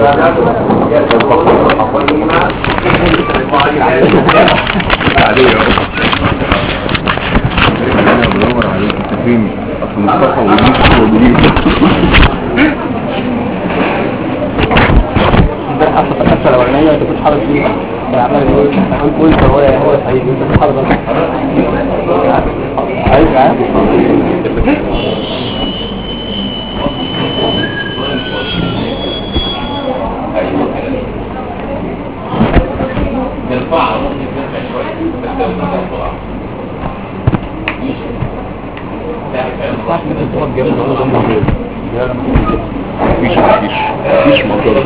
عادية انا بدور عليك انت فين اصل مصطفى ويوسف موجودين ده حصل في الحصه الاولانيه انت كنت حاطط فيه عمال يقول اقول بوينت هو هو صحيح انت كنت حاطط ايوه عارف نرفعها ممكن نرفع شوية بس لو نرفع بسرعة صح كده الصوت جامد ولا ضمن مفيش مفيش مفيش مطر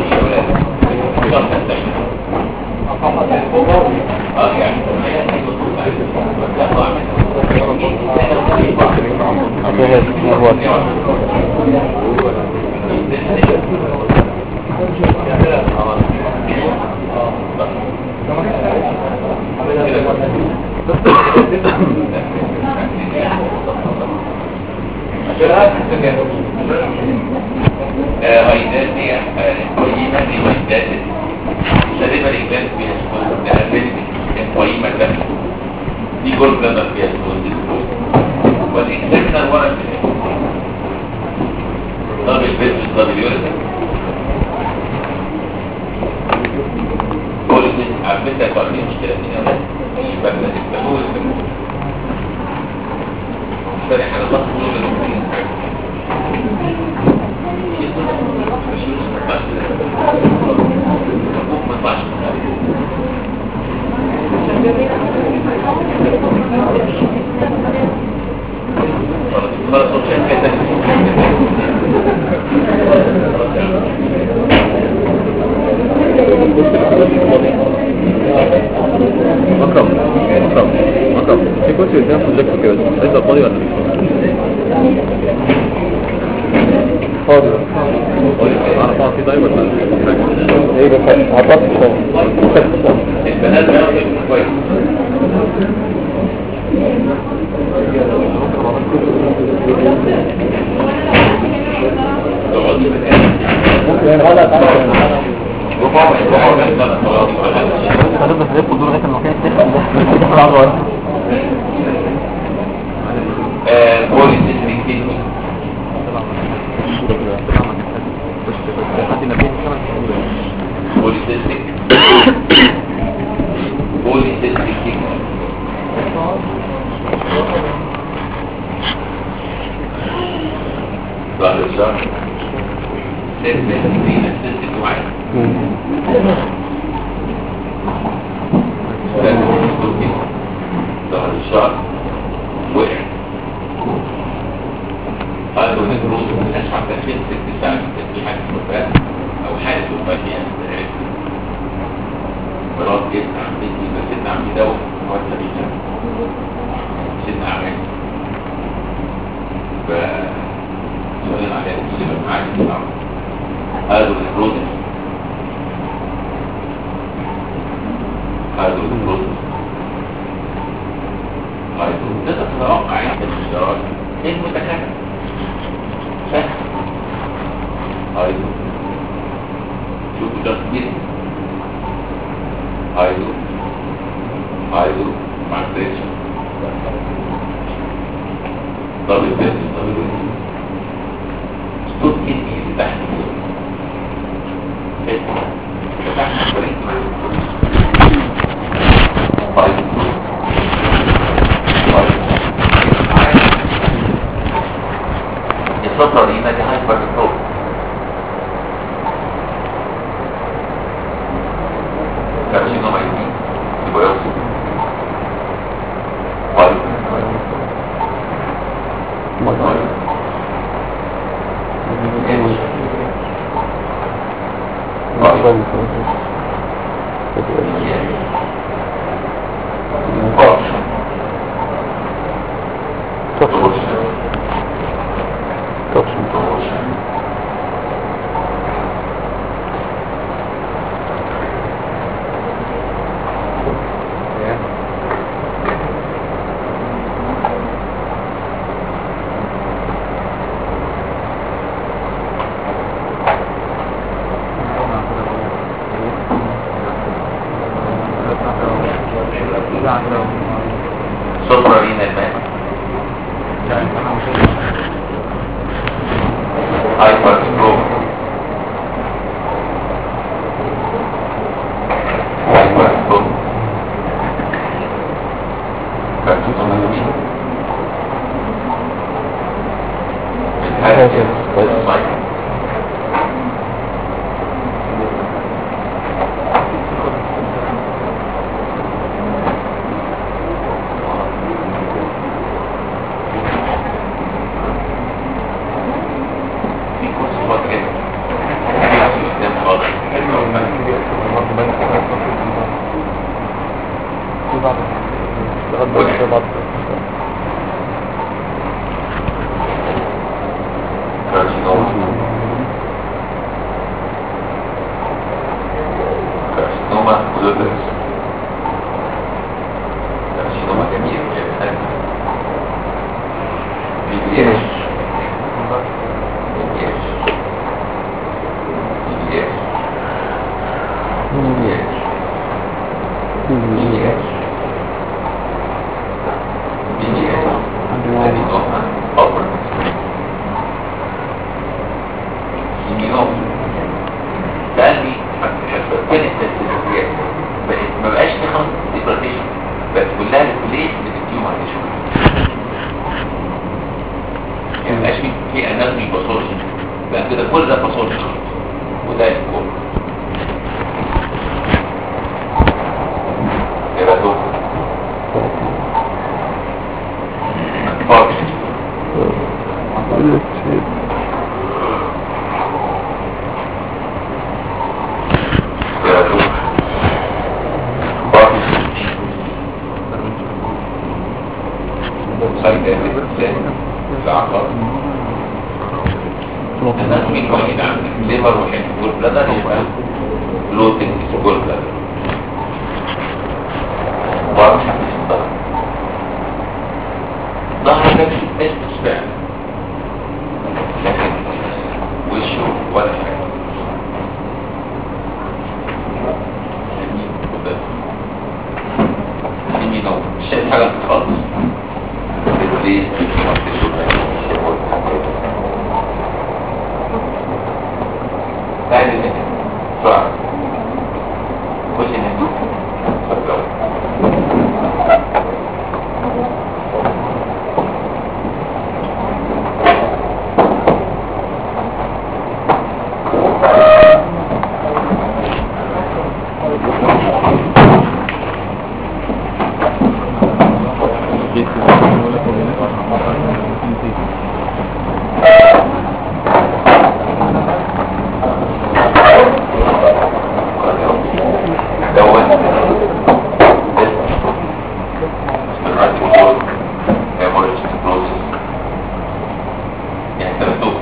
غيدات دي قيمة دي غيدات تقريبا الإجلال فيها سكون ده أبنت قيمة ده دي جول بلادر فيها سكون دي سكون والإكسبشن ورا في دبل بيت دبل يوريتر كل دي عملتها كان دي مشكلة دي أنا مش فاكرة التفوز فرح على الله كله بالمؤمنين اكرم اكرم اكرم في كرسي قدام بروجيكتور كده بس عايز فاضي ولا مش فاضي؟ فاضي فاضي اعرف اقعد فيه طيب ولا مش حاجه ايه بس عطفت شويه البنات بياخدوا كويس تقعدي مكانك ممكن غلط ربما يتعامل غلط خلاص ولا هتفضل في الدور لغايه المكان السخن ده ده على الوقت بوليس اسمه كيدني بوليسيستيك بوليسيستيك كيدني ظهر الشهر سيستيك سيستيك معين ظهر الشهر وقع قالوا نجروز من أشعر تأخير ست ساعات في حالة وفاة أو حالة وفاة يعني مرات جبت عمتي بس سيدنا عمتي ده وقت بيها سيدنا عمتي ف سؤالين عليها تسلم معاك قالوا نجروز قالوا نجروز قالوا تقدر تتوقع عند الاشتراك ايه المتكامل سهل ايوه شوفوا ده كبير ايوه ايوه مع البريشن طب البيت طب البيت صوت كتني اللي تحت تحت فريق طيب الفترة دي ما دي هايبر كنترول كارسينومايتين يبقى يوصل طيب طيب إيش؟ طيب كورشن كورشن كورشن كده نفسي قدام خالص في بعض لغايه دلوقتي في بعض كارسينوما كارسينوما كلوبرس كارسينوما جميل جدا بيبياش بيبياش بيبياش بيبياش بيبياش بيبياش كارسينوما أوبر سيمينوم قلبي كانت التسلسليات بقت ما بقاش في خمس ديبراتيشن بقت كلها ريبليس بالتيومر تيشو يعني ما بقاش في في اناتومي باثولوجي بقى كده كل ده باثولوجي وده الكور يبقى دول فارش يبقى دول فارش سايد الثاني العقار الاناتومي الوحيد عندك ليفر وحيد جول بلادر يبقى لوتنج جول بلادر ومش هتشتغل ظهر لك اسمه فعلا لكن وشه ولا حاجه يمين وبس يمين اهو مش شايف حاجه خالص ليه تعالي هنا بسرعة خش هنا اتفضل دوت erratic work hemorrhage necrosis يعني انت مكتوب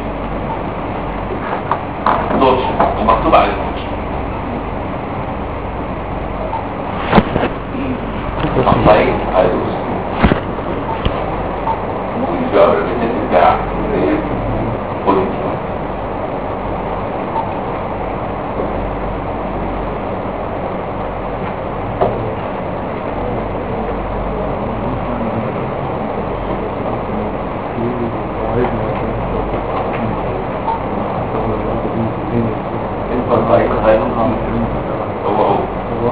دوتش ومكتوب على الدوتش والله هيدوس الجار اللي بتاع قلت الفضائل غير هو هو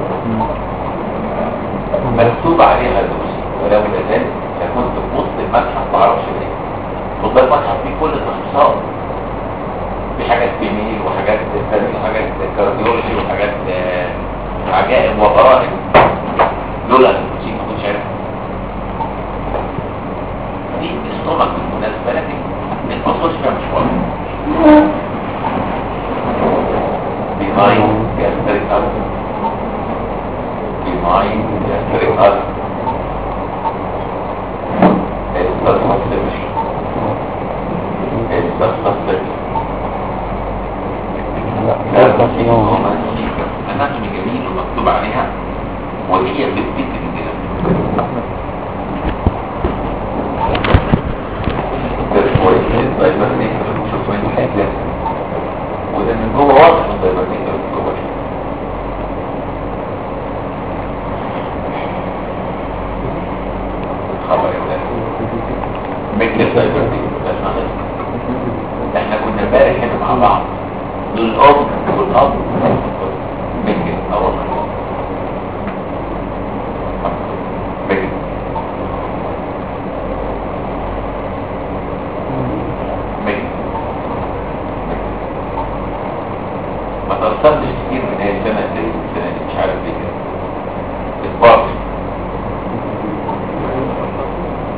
مكتوب عليها دوس ولو لازال كنت في وسط المتحف ما اعرفش ليه خد بالك المتحف فيه كل التخصصات في حاجات جميل وحاجات ثانيه وحاجات كارديولوجي وحاجات آه، عجائب وغرائب لولا الكوتشين ما كنتش عارف دي السمك بالمناسبه لكن التصوير فيها مش واضح بماين يسترق أرض بماين يسترق أرض الصفحة الصفر الصفحة الصفر أناتومي جميل ومكتوب عليها وهي بتبت الجنة وده من جوه واضح من الدايبرتين من جوه خبر يا ولاد مثل الدايبرتين مش معنى احنا كنا امبارح هنا مع بعض دول الاب والاب مثل اه والله مثل مثل ما تأثرتش كتير من هي السنة دي السنة دي مش عارف ليه كده اصبار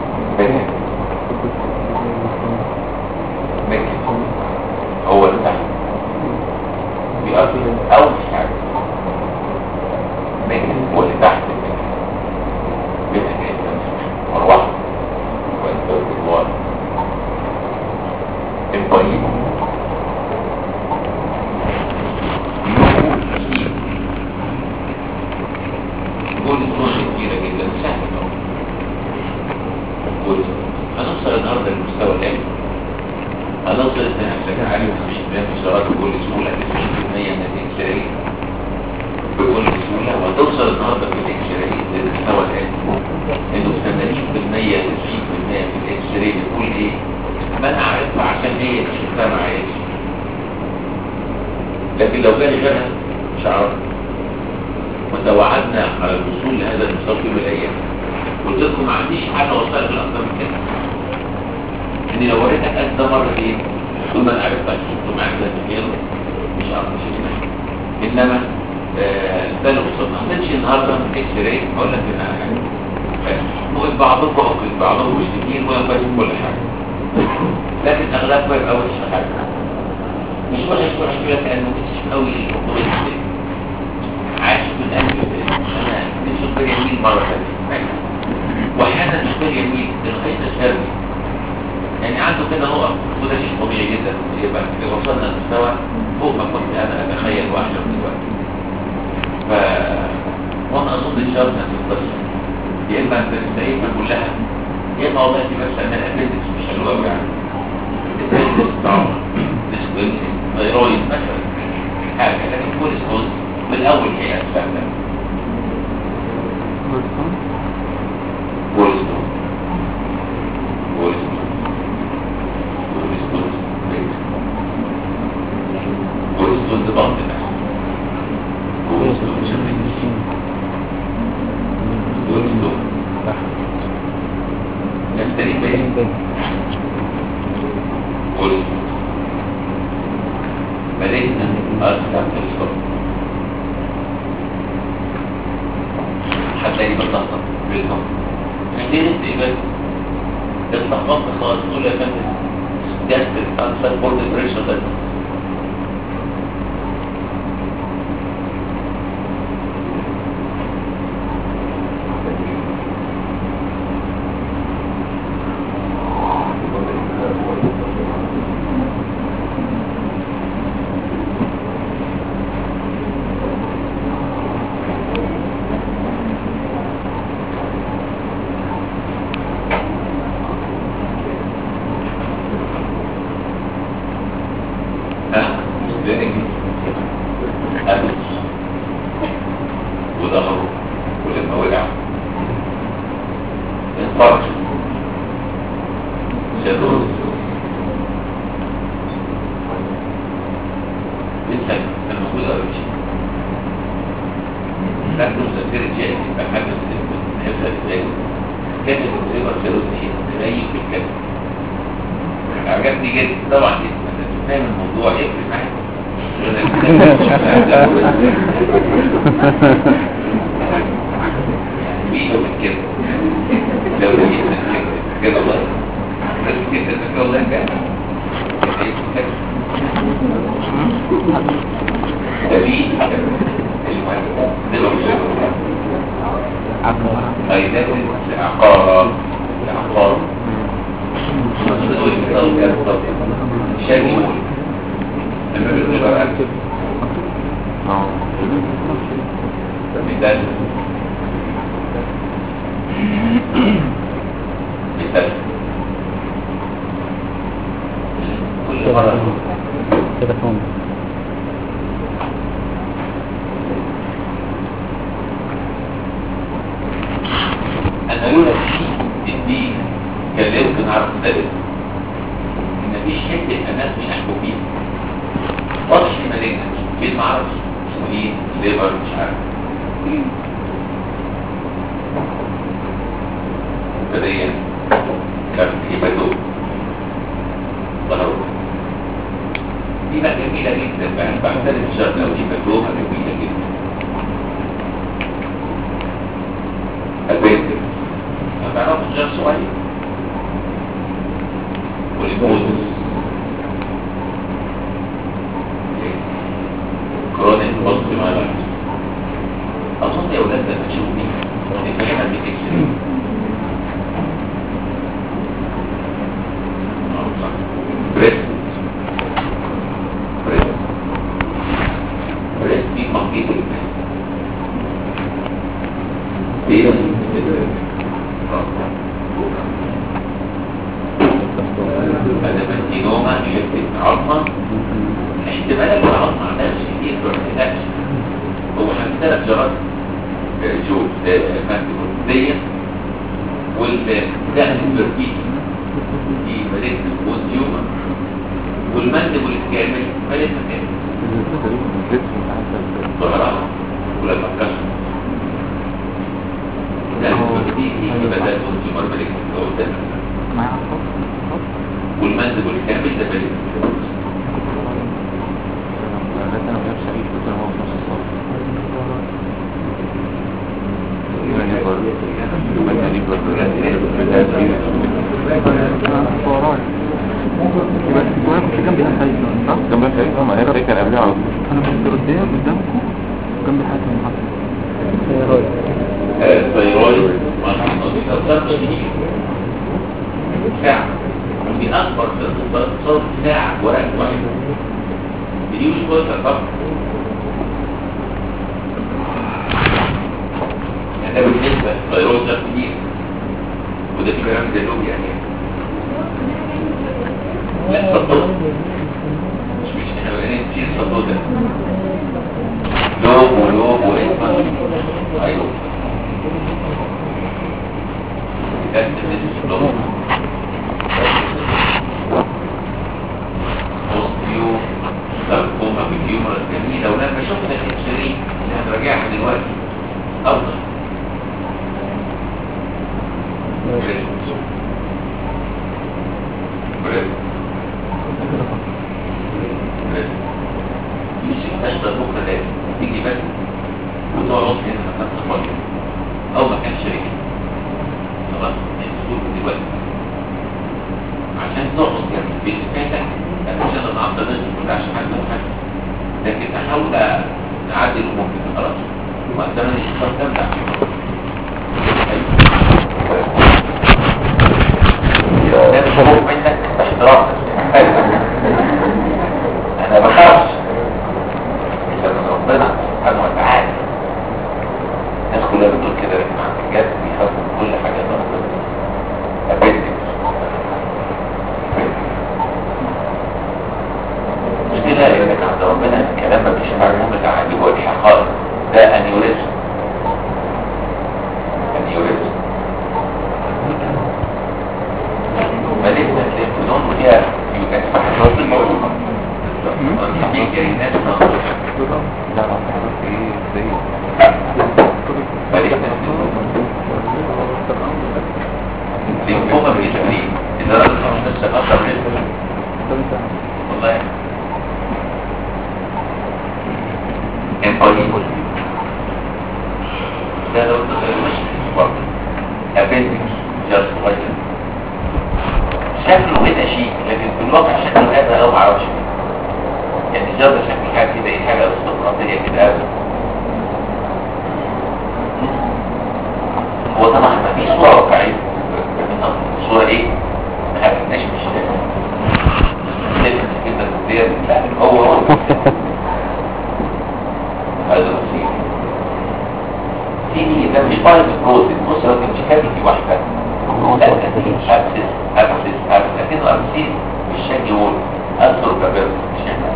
مثل مثل هو اللي تحت في اشارات بكل سهوله 90% من الاكس راي بكل سهوله وتوصل النهارده في الاكس راي للمستوى الاتي انه 80% 90% في الاكس راي بتقول ايه ما انا عارفها عشان هي اللي شفتها مع عيش لكن لو جالي غيرها مش هعرف وتوعدنا على الوصول لهذا المستوى في يوم من الايام قلت لكم ما عنديش حاجه اوصلك لاكثر من كده اني لو وريتك قد ده مره ايه ثم انا عرفت شفته معاك ده غيره مش عارف مش اسمها انما آه، ده اللي وصلنا هنمشي النهارده من اكس راي اقول لك ان انا يعني نقول بعضكم او بعضكم مش كتير وينفع كل حاجه لكن اغلبها يبقى وحش في حاجه مش وحش وحش كده كانه وحش قوي الحكومه عايش من قلبي انا نفسي اشوف يمين مره ثانيه واحيانا اشوف يمين لغايه الشرق يعني عنده كده نقط وده شيء طبيعي جدا يبقى إذا وصلنا لمستوى فوق ما كنت انا اتخيل واحلم دلوقتي ف وانا اظن ان شاء الله هتتصل يا اما انت تستعيدها كلها يا اما والله دي بس انا ابندكس مش حلوه قوي يعني ابندكس طبعا ديسبل ثيرويد مثلا حاجه لكن كل ستون من الاول هي اسفل كولستون كولستون كولستون كولستون ده بعض الناس كولستون كولستون نفتري بيه كولستون ملكنا أرسل تلسكوب هتلاقي بتلخبط بالهم عندنا استقبال اتلخبطت خالص تقول يا فندم جاستريك أنسر بورد بريشر بس ها ازاي قبل وظهره ولما وقع انفرج سيروز لسه المفروض اقول شيء لكن مسافر جاي بحاجه نفسها ازاي كانت الزيبر سيروز دي تلاقي في الكلام عجبني جدا طبعا جدا فاهم الموضوع يفرق معاك بيجوا من كده لو لقيت من كده كده والله بس كده كده والله كده ده بيه المهم ده لو أي ده عقارات العقار شايفين لما بيقولوا بقى اكتب مثال مثال كل مرة تليفون أنا لولا في الدين كان لا يمكن أعرف ذلك إن مفيش حتة الناس بيحكوا فيها واضح في مالجنا فين ما أعرفش اسمه إيه ليبر مش عارف بداية كان هيباتوم ظهره دي بقى جميلة جدا بقى بعترف الشر لو هيباتومة جميلة جدا البيت هتعرفوا الجر صغير والبوزس كرونيك بوست مالايتس اظن يا ولاد لما تشوفني نفهمها دي تكسر بريست بريست بريست دي منطقة دي هذا بالك العظم ما عندهاش كتير برميلاكش هو احنا في ثلاث جرات جوز مانديبول دي والدهن البربيكي دي ملك والديوما والمانديبول الكامل ملك مكان ظهرها ولما اتكسر ده البربيكي يبقى ده الديوما ملك قدام والمانديبول الكامل ده ملك كم بقى شايفها ما هي كان قبلها على طول انا كنت قدام قدامكم جنب حاتم المحطة الثيرويد ما بتتأثرش كتير ساعة ودي أكبر بتتصرف ساعة ورقة واحدة دي مش كويسة طبعا يعني ده بالنسبة للثيرويد ده كتير وده في كلام جنوب يعني لا صدق مش مش احنا بقينا كتير صدق ده لوب ولوب واسمه ايوه ده بالنسبة لهم اوستيو ساركوما بالهيومرس جميلة ولما شفنا الانسولين اللي هنراجعها دلوقتي افضل بريد بريد بريد مش تشتغل بكرة لازم تيجي بس وتقعد هنا مكان تفضل او مكان شركة خلاص السوق دلوقتي عشان تقعد جنب البيت فاتح عشان النهارده الناس ما تقولهاش حاجه ولا حاجه لكن احاول نعدي الامور كده خلاص وقت انا مش هستمتع ده مش هروح منك احترام انا بخافش لما ربنا سبحانه وتعالى الناس كلها بتقول كده لكن عن الجد بيخافوا من كل حاجه ربنا أبدك المشكلة انك عند ربنا الكلام ما فيش معلومة عادي هو دي حقائق ده انيوريزم انيوريزم مالتنا الانفلون وهي يتفحص الموضوع في الناس مالتنا لينفوما بالجبرين إذا رأت نفسك أكثر من والله امبولي ده لو تخيلوش برضه appendix just like that. شكله هنا شيك لكن في الواقع شكله هذا أو معرفش يعني جرد شكل حاجة كده ايه حاجة استقراطية كده أبدا هو طبعا ما فيش صورة واقعية صورة ايه؟ ما خدناش مش كده كده لا هو هو هذا الوسيل دي ده مش بايظ بروتين بص لو مش كافي في واحدة لا ده دي ابسس ابسس ابسس لكنه ابسيس مش شكل وول اثر كبير مش يعني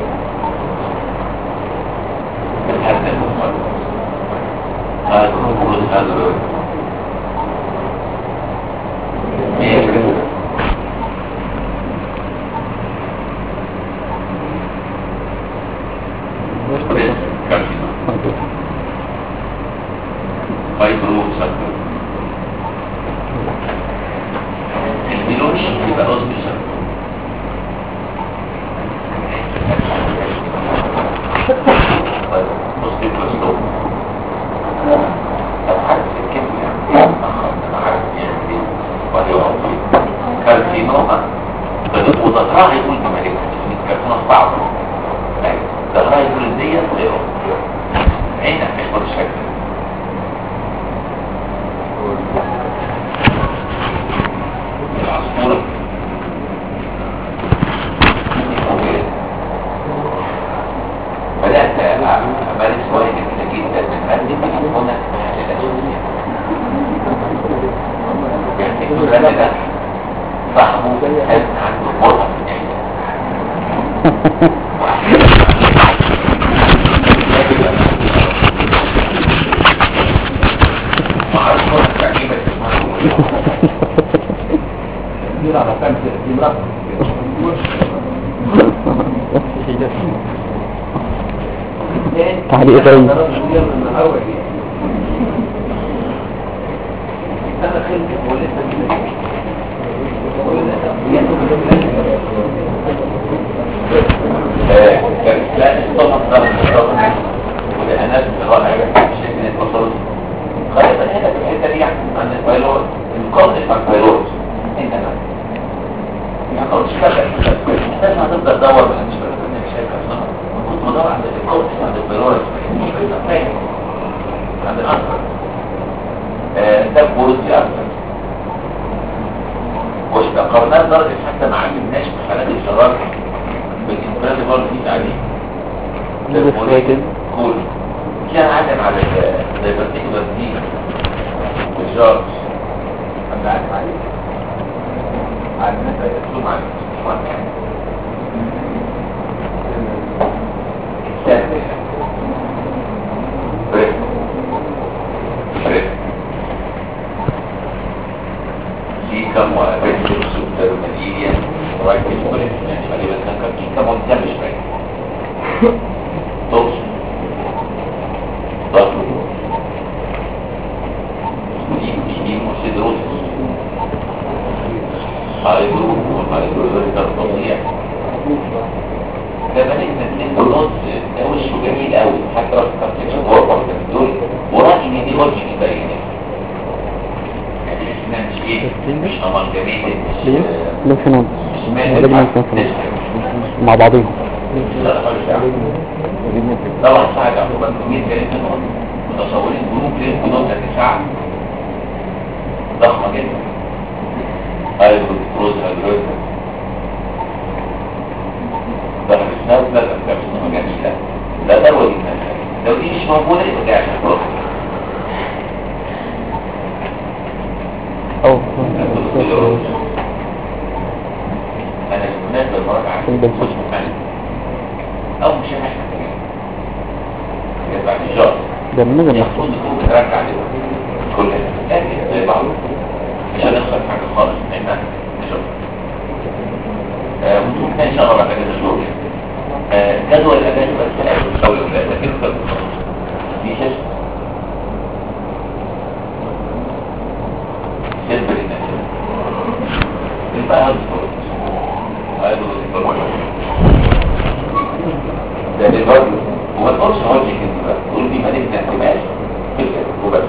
هذا المفروض هذا المفروض هذا الوقت فايبرو سكر الميلوني يبقى قصدي سكر قصدي بلاستو لو حد الكيمياء انا عارف يعني وهي عضوي كارسينوما وظهرها يقول بملك الكارسينوما صعب ظهرها يقول ديت غيره عينك تحفظ الشكل العصفورة بدأت أمارس هواية جميلة جدا من مادة الهرمونة الأساسية يعني الولد ده صاحبه كان عنده مرض في العيلة وأحيانا تعليق ضروري كانت لا تطمن ضرب الضرب والانات الرائعه بشكل التصرف غالبا هنا في الحته دي عن الفيروس القرن بتاع الفيروس انما يعني قلت شبكه لازم هتفضل تدور بقى مش فاكر انك شايفها صح كنت بدور عند القرن عند الفيروس مش فاهم عند الانفر ده بوروسي اكتر واستقرناه لدرجه حتى ما عملناش في حالات الشرار بالانفراد برضه دي عليه نزل شوية كده. كول كان عدم على الدايفرتيكولار دي والجارج حد عارف عليه عارف الناس هيقسموا عليه مش مهم يعني الثالث بريك بريك في كم وبيت سوبترمالية رايت بريك يعني غالبا كان في كم وانت مش بريك توصل ضغط دي دي مشدروس هايدرو وهايدرو يركب فظيع ده بنيت الاثنين دول ده وشه جميل قوي حتى لو فكرت في جوه برضه دول ورأي ان دي وجه باين يعني احنا مش ايه مش امالجاميتد مش ليه؟ لينف نود مش ده جنين لينف نود مع بعضهم طبعا صاحب عقوبات كمية كلمة نقط متصورين جروب ليه نقطة تسعة ضخمة جدا هيدروز هيدروز ضخم السناب لا تفكر اسمها جميلة لا دروة دي منها لو دي مش موجودة يبقى دي عشان روح أو انا الناس بالمراجعة عشان ده مش مكان او مش احنا كمان يبقى في جار ده من نزل نفسه المفروض تكون بترجع دلوقتي كلها لكن زي بعض مش هنخسر حاجة خالص لأنها نشوف وانتم ان شاء الله بعد كده شهور آه، جدول الأجانب بس لا مش أول ولا لكن كده دي شاشة سيلفر الناس يبقى هذا الصوت هذا الصوت ده دلوقتي وما تقولش هوجك انت بقى تقول دي مالك اعتماد كده وبس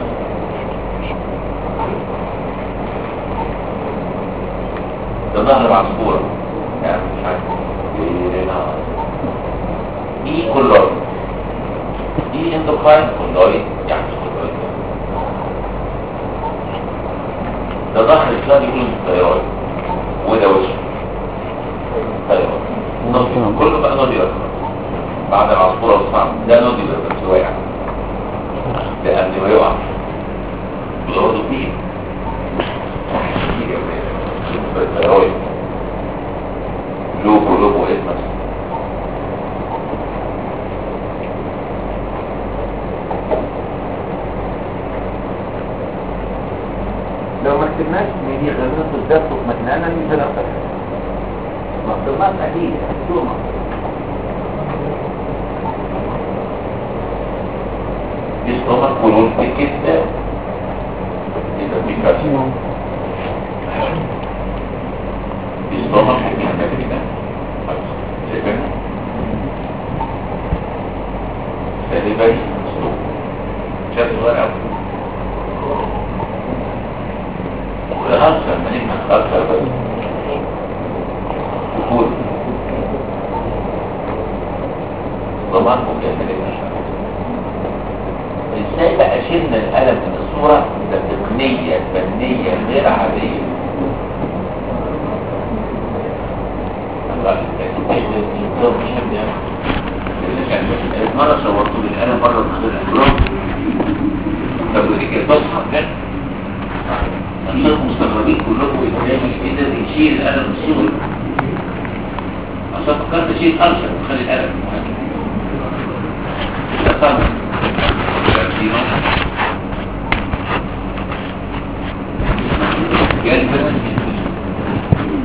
ده ظهر عصفورة يعني مش عارف ايه هنا ايه كلوي ايه اندوكاين كلوي يعني كلوي ده ظهر الإسلام يقول الطيارات وده وشه طيارات نظر كله بقى نظر بعد العصفورة والصعب ده نظر بس واقع ده قبل ما يقع برضه فيه الطيارات لوبو لوبو اسمس لو ما كتبناش ان دي غيرنا بالذات مكنانا من ثلاثة مقدمات أكيد ثم دي stomach colon كده يبقى في كاسيوم دي stomach كده كده شايفين سليبري شايف صغير قوي والأكثر من إنك أكثر بس دخول طبعا ممكن يتكلم ازاي بقى شلنا القلم من الصورة ده تقنية فنية غير عادية مرة صورته بالقلم مرة بخير الأجرام طب ودي كده تصحى بجد أنتم مستغربين كلكم ازاي قدر يشيل القلم من الصور عشان فكرت اشيل أرشد وخلي القلم لا طبعا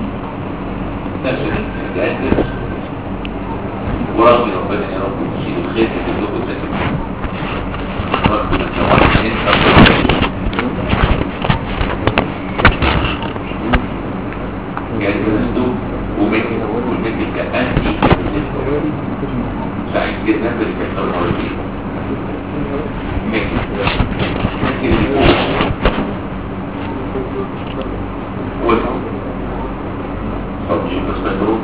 ورغم ربنا يا رب يشيل غير اللوجو ده برضه لو واحد ينسى جاي بالاسلوب ومثل والمثل كأنتي سعيد جدا بالتكنولوجيا مثل مثل الفوق وزن طب شوف بس مجروب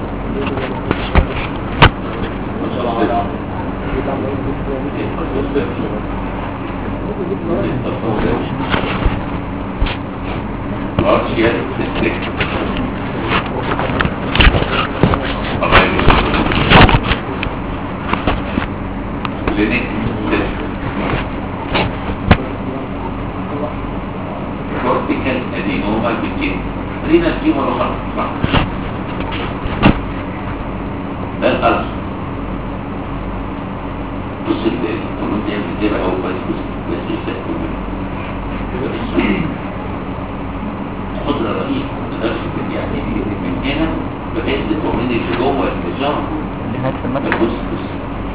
Partial district. Clinic district. Cortical adenoma begin. Renal tumor خلاص صح. ده الألف بص القانون ده بتبقى أول بس بص بس لسه قدرة رهيبة مقدرش يعني من هنا لغاية الطمين اللي جوه النظام هناك في المكتب بص بص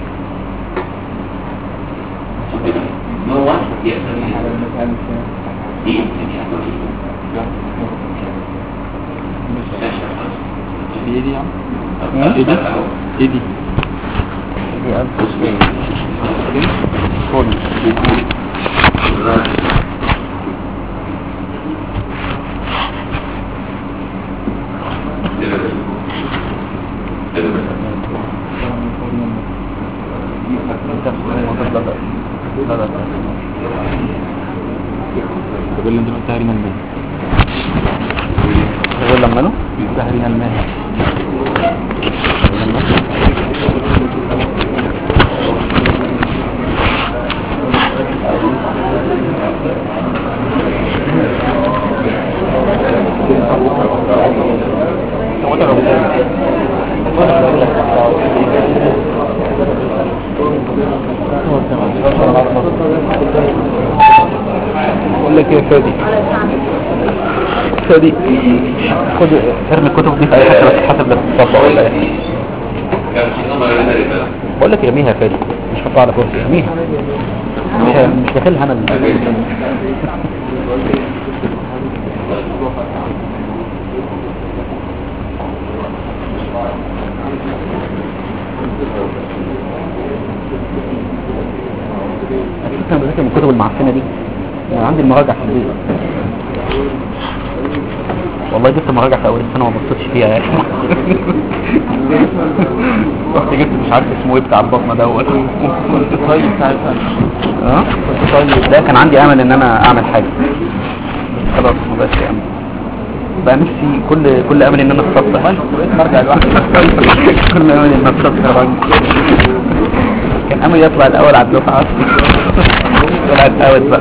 شوف كده نو وان يقدر يعمل دي يمكن يعمل ايه دي يا عم؟ ايه دي؟ ايه دي؟ بص فول لا لا طب اللي انت قلتها رينا الماء هو لما له قلتها رينا الماء بقول لك ايه يا فادي فادي خد ارمي الكتب دي في اي حته بس حسب لك تطبق ولا ايه كارسينوما يورينري بقى بقول لك ارميها يا فادي مش حطها على كرسي ارميها مش مش داخلها انا ال- انا بذاكر من الكتب المعفنه دي يعني عندي المراجع في البيت والله جبت مراجع في اول السنه وما بصيتش فيها يعني رحت جبت مش عارف اسمه ايه بتاع البطنه دوت كنت طيب ساعتها اه كنت طيب ده كان عندي امل ان انا اعمل حاجه بس خلاص ما بقاش امل بقى نفسي كل كل امل ان انا اتصفح بقيت مرجع لوحدي كل امل ان اتصفح راجل كان امل يطلع الاول على الدفعه طلعت اوت بقى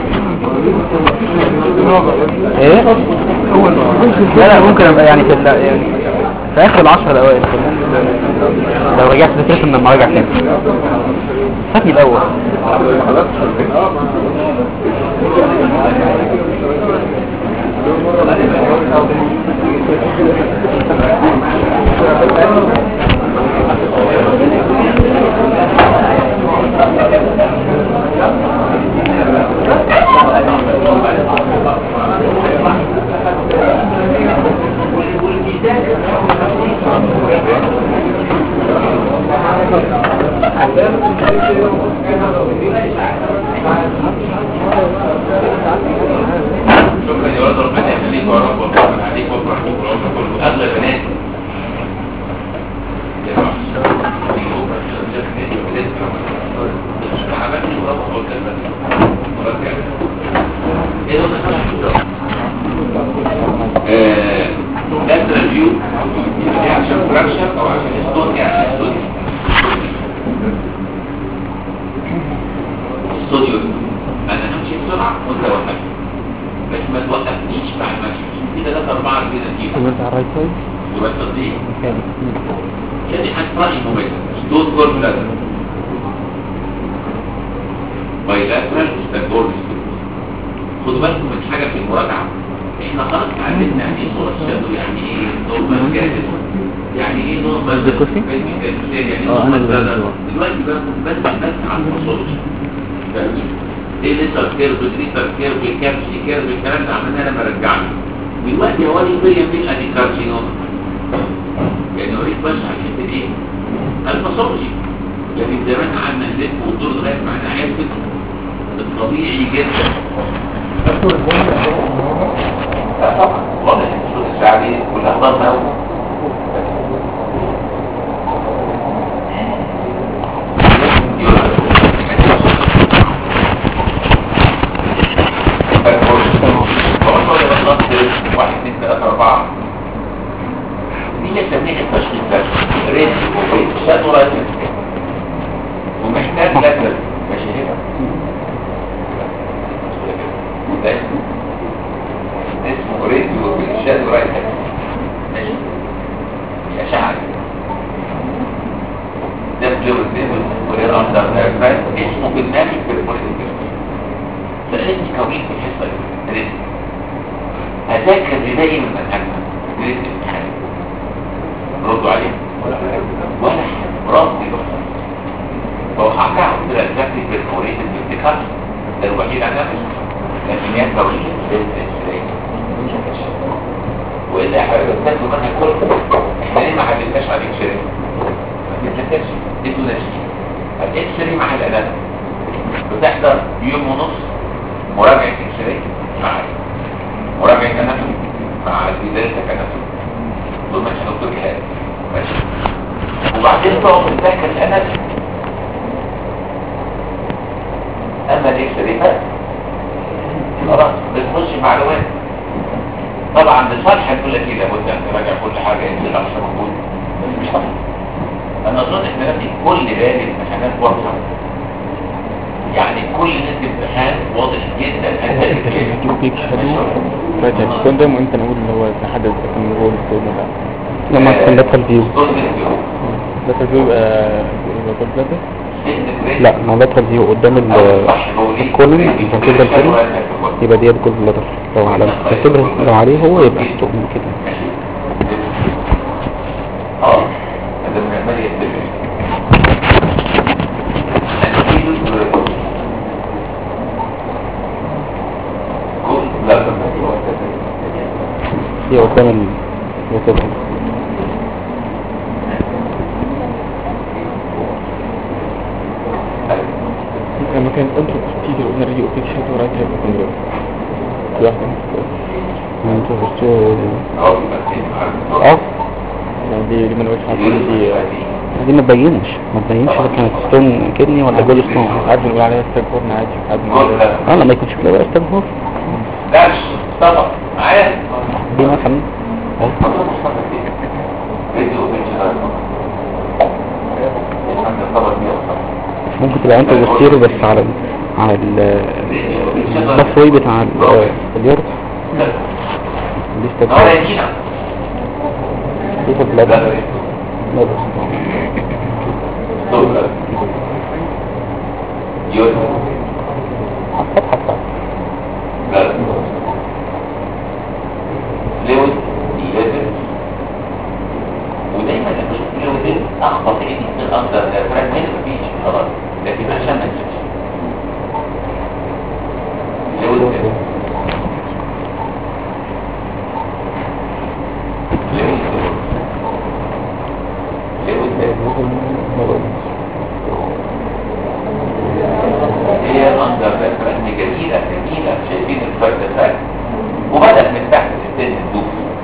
ايه لا لا ممكن ابقى يعني في ال- يعني في اخر العشر الاوائل كده لو رجعت ذاكرت من المراجع تاني فاتني الاول شكرا يا ولد ربنا يخليك يا رب ويرحم عليك ويفرح بيك والعمر كله اغلى بنات ده ريفيو يعني عشان فراكشر او عشان ستون يعني ستون استوديو انا همشي بسرعه وانت وقفت بس ما توقفنيش بعد ما تمشي في ثلاثة أربعة كده دي وانت على الرايت سايد يبقى التصديق مكاني يعني هتراعي مميزة دون جول بلادر بايلاترال ستاندورد خدوا بالكم من حاجة في المراجعة احنا خلاص اتعلمنا يعني ايه صورة الشادو يعني ايه نورمال جاهز يعني ايه نورمال هم قصدي كوفي؟ اه انا اللي بعمل دلوقتي باخد بس بس على الباثولوجي فاهمين؟ ايه لسه كيرف دريتر كيرف كابسي كيرف الكلام ده عملنا لما رجعنا دلوقتي هو ليه بيا مين ادي كارسينوم يعني اوريك بس على الحته دي الباثولوجي لكن زمان قعدنا نلف وندور لغايه ما احنا عرفت الطبيعي جدا لا طبعا واضح ان الصوت الشعبي والاخبار ده واحد اثنين ثلاثة أربعة دي اللي بنسميها التشخيص ده ريد وفيت شادو رايت ومحتاج لاتر ماشي هنا ده اسمه اسمه ريد وفيت شادو رايت ماشي دي أشعة ده فلويد ليفل ورير أندر نيرفايت اسمه بالنامي في البوليتيك سألتني كوين في الحصة دي ريد هذاكر بداية من منهجنا ليلة الامتحان ردوا عليه ولا حاجة ولا حاجة برافو دي بحثة فهو حكى عن الأساسي بالكورية الابتكار ده الوحيد عن نفسه لكن هي كورية للإسرائيل وإذا حضرتك تاخدوا منها كل احنا ليه ما حددناش على الاكسري ما تتذكرش ادوا ناشئين الاكسري مع الأداء بتحضر يوم ونص مراجعة اكسري معايا مراجعة أناتومي مع بداية أناتومي دول ماشي دكتور جهاز ماشي وبعدين تقعد تذاكر الأناتومي أما الإكسري بقى خلاص بتخش معلومات طبعا بصالح هتقول لك ايه لابد ان تراجع كل حاجه ينزل على موجود بس مش صح انا اظن احنا نادي كل بالي الامتحانات واضحه يعني كل نسبه امتحان واضح جدا انت اللي بيك شادو راجع الكوندم وانت نقول اللي هو نحدد اذا كان هو الكوندم ولا لما تكون لاترال فيو لا ترجو يبقى يبقى كل ثلاثة لا ما لاترال فيو قدام ال- الكولن الفرتبرال كولن يبقى دي كل لاترال لو على الفرتبرال لو عليه هو يبقى ستوم كده اه هذا من عمال يتبع كل لا دي قدام ال- الفرتبرال لما كان انترو تيجي قلنا ريو بيك شادو راجع يبقى كوندم في واحدة انتوا بصوا اه يبقى كده. اه يعني دي دي من وجه عارفين دي دي ما تبينش ما تبينش اذا كانت ستون كدني ولا جول ستون عارف نقول عليها ستاك هورن عادي عارف نقول كل عليها لا اه لما يكونش كده بقى استنهور لا طبعا معايا دي مثلا أهو. فيديو فيديو ممكن تبقى انت بتصير بس على ال على ال الباسوي بتاع ال- اليورد دي اه استبقى يا جينا دي في البلاد لا لا لا بس دول يوسف الفتحة بتاعت لا لوز يوسف ودايما لما اشوف لوز اخبط ايدي في الاخضر الافراد هنا مفيش خلاص لكن عشان ما تنساش لوز لوز لوز هي منظر الافراد جميله جميله شايفين الفرد الفرد وبدأ من تحت السن الدوس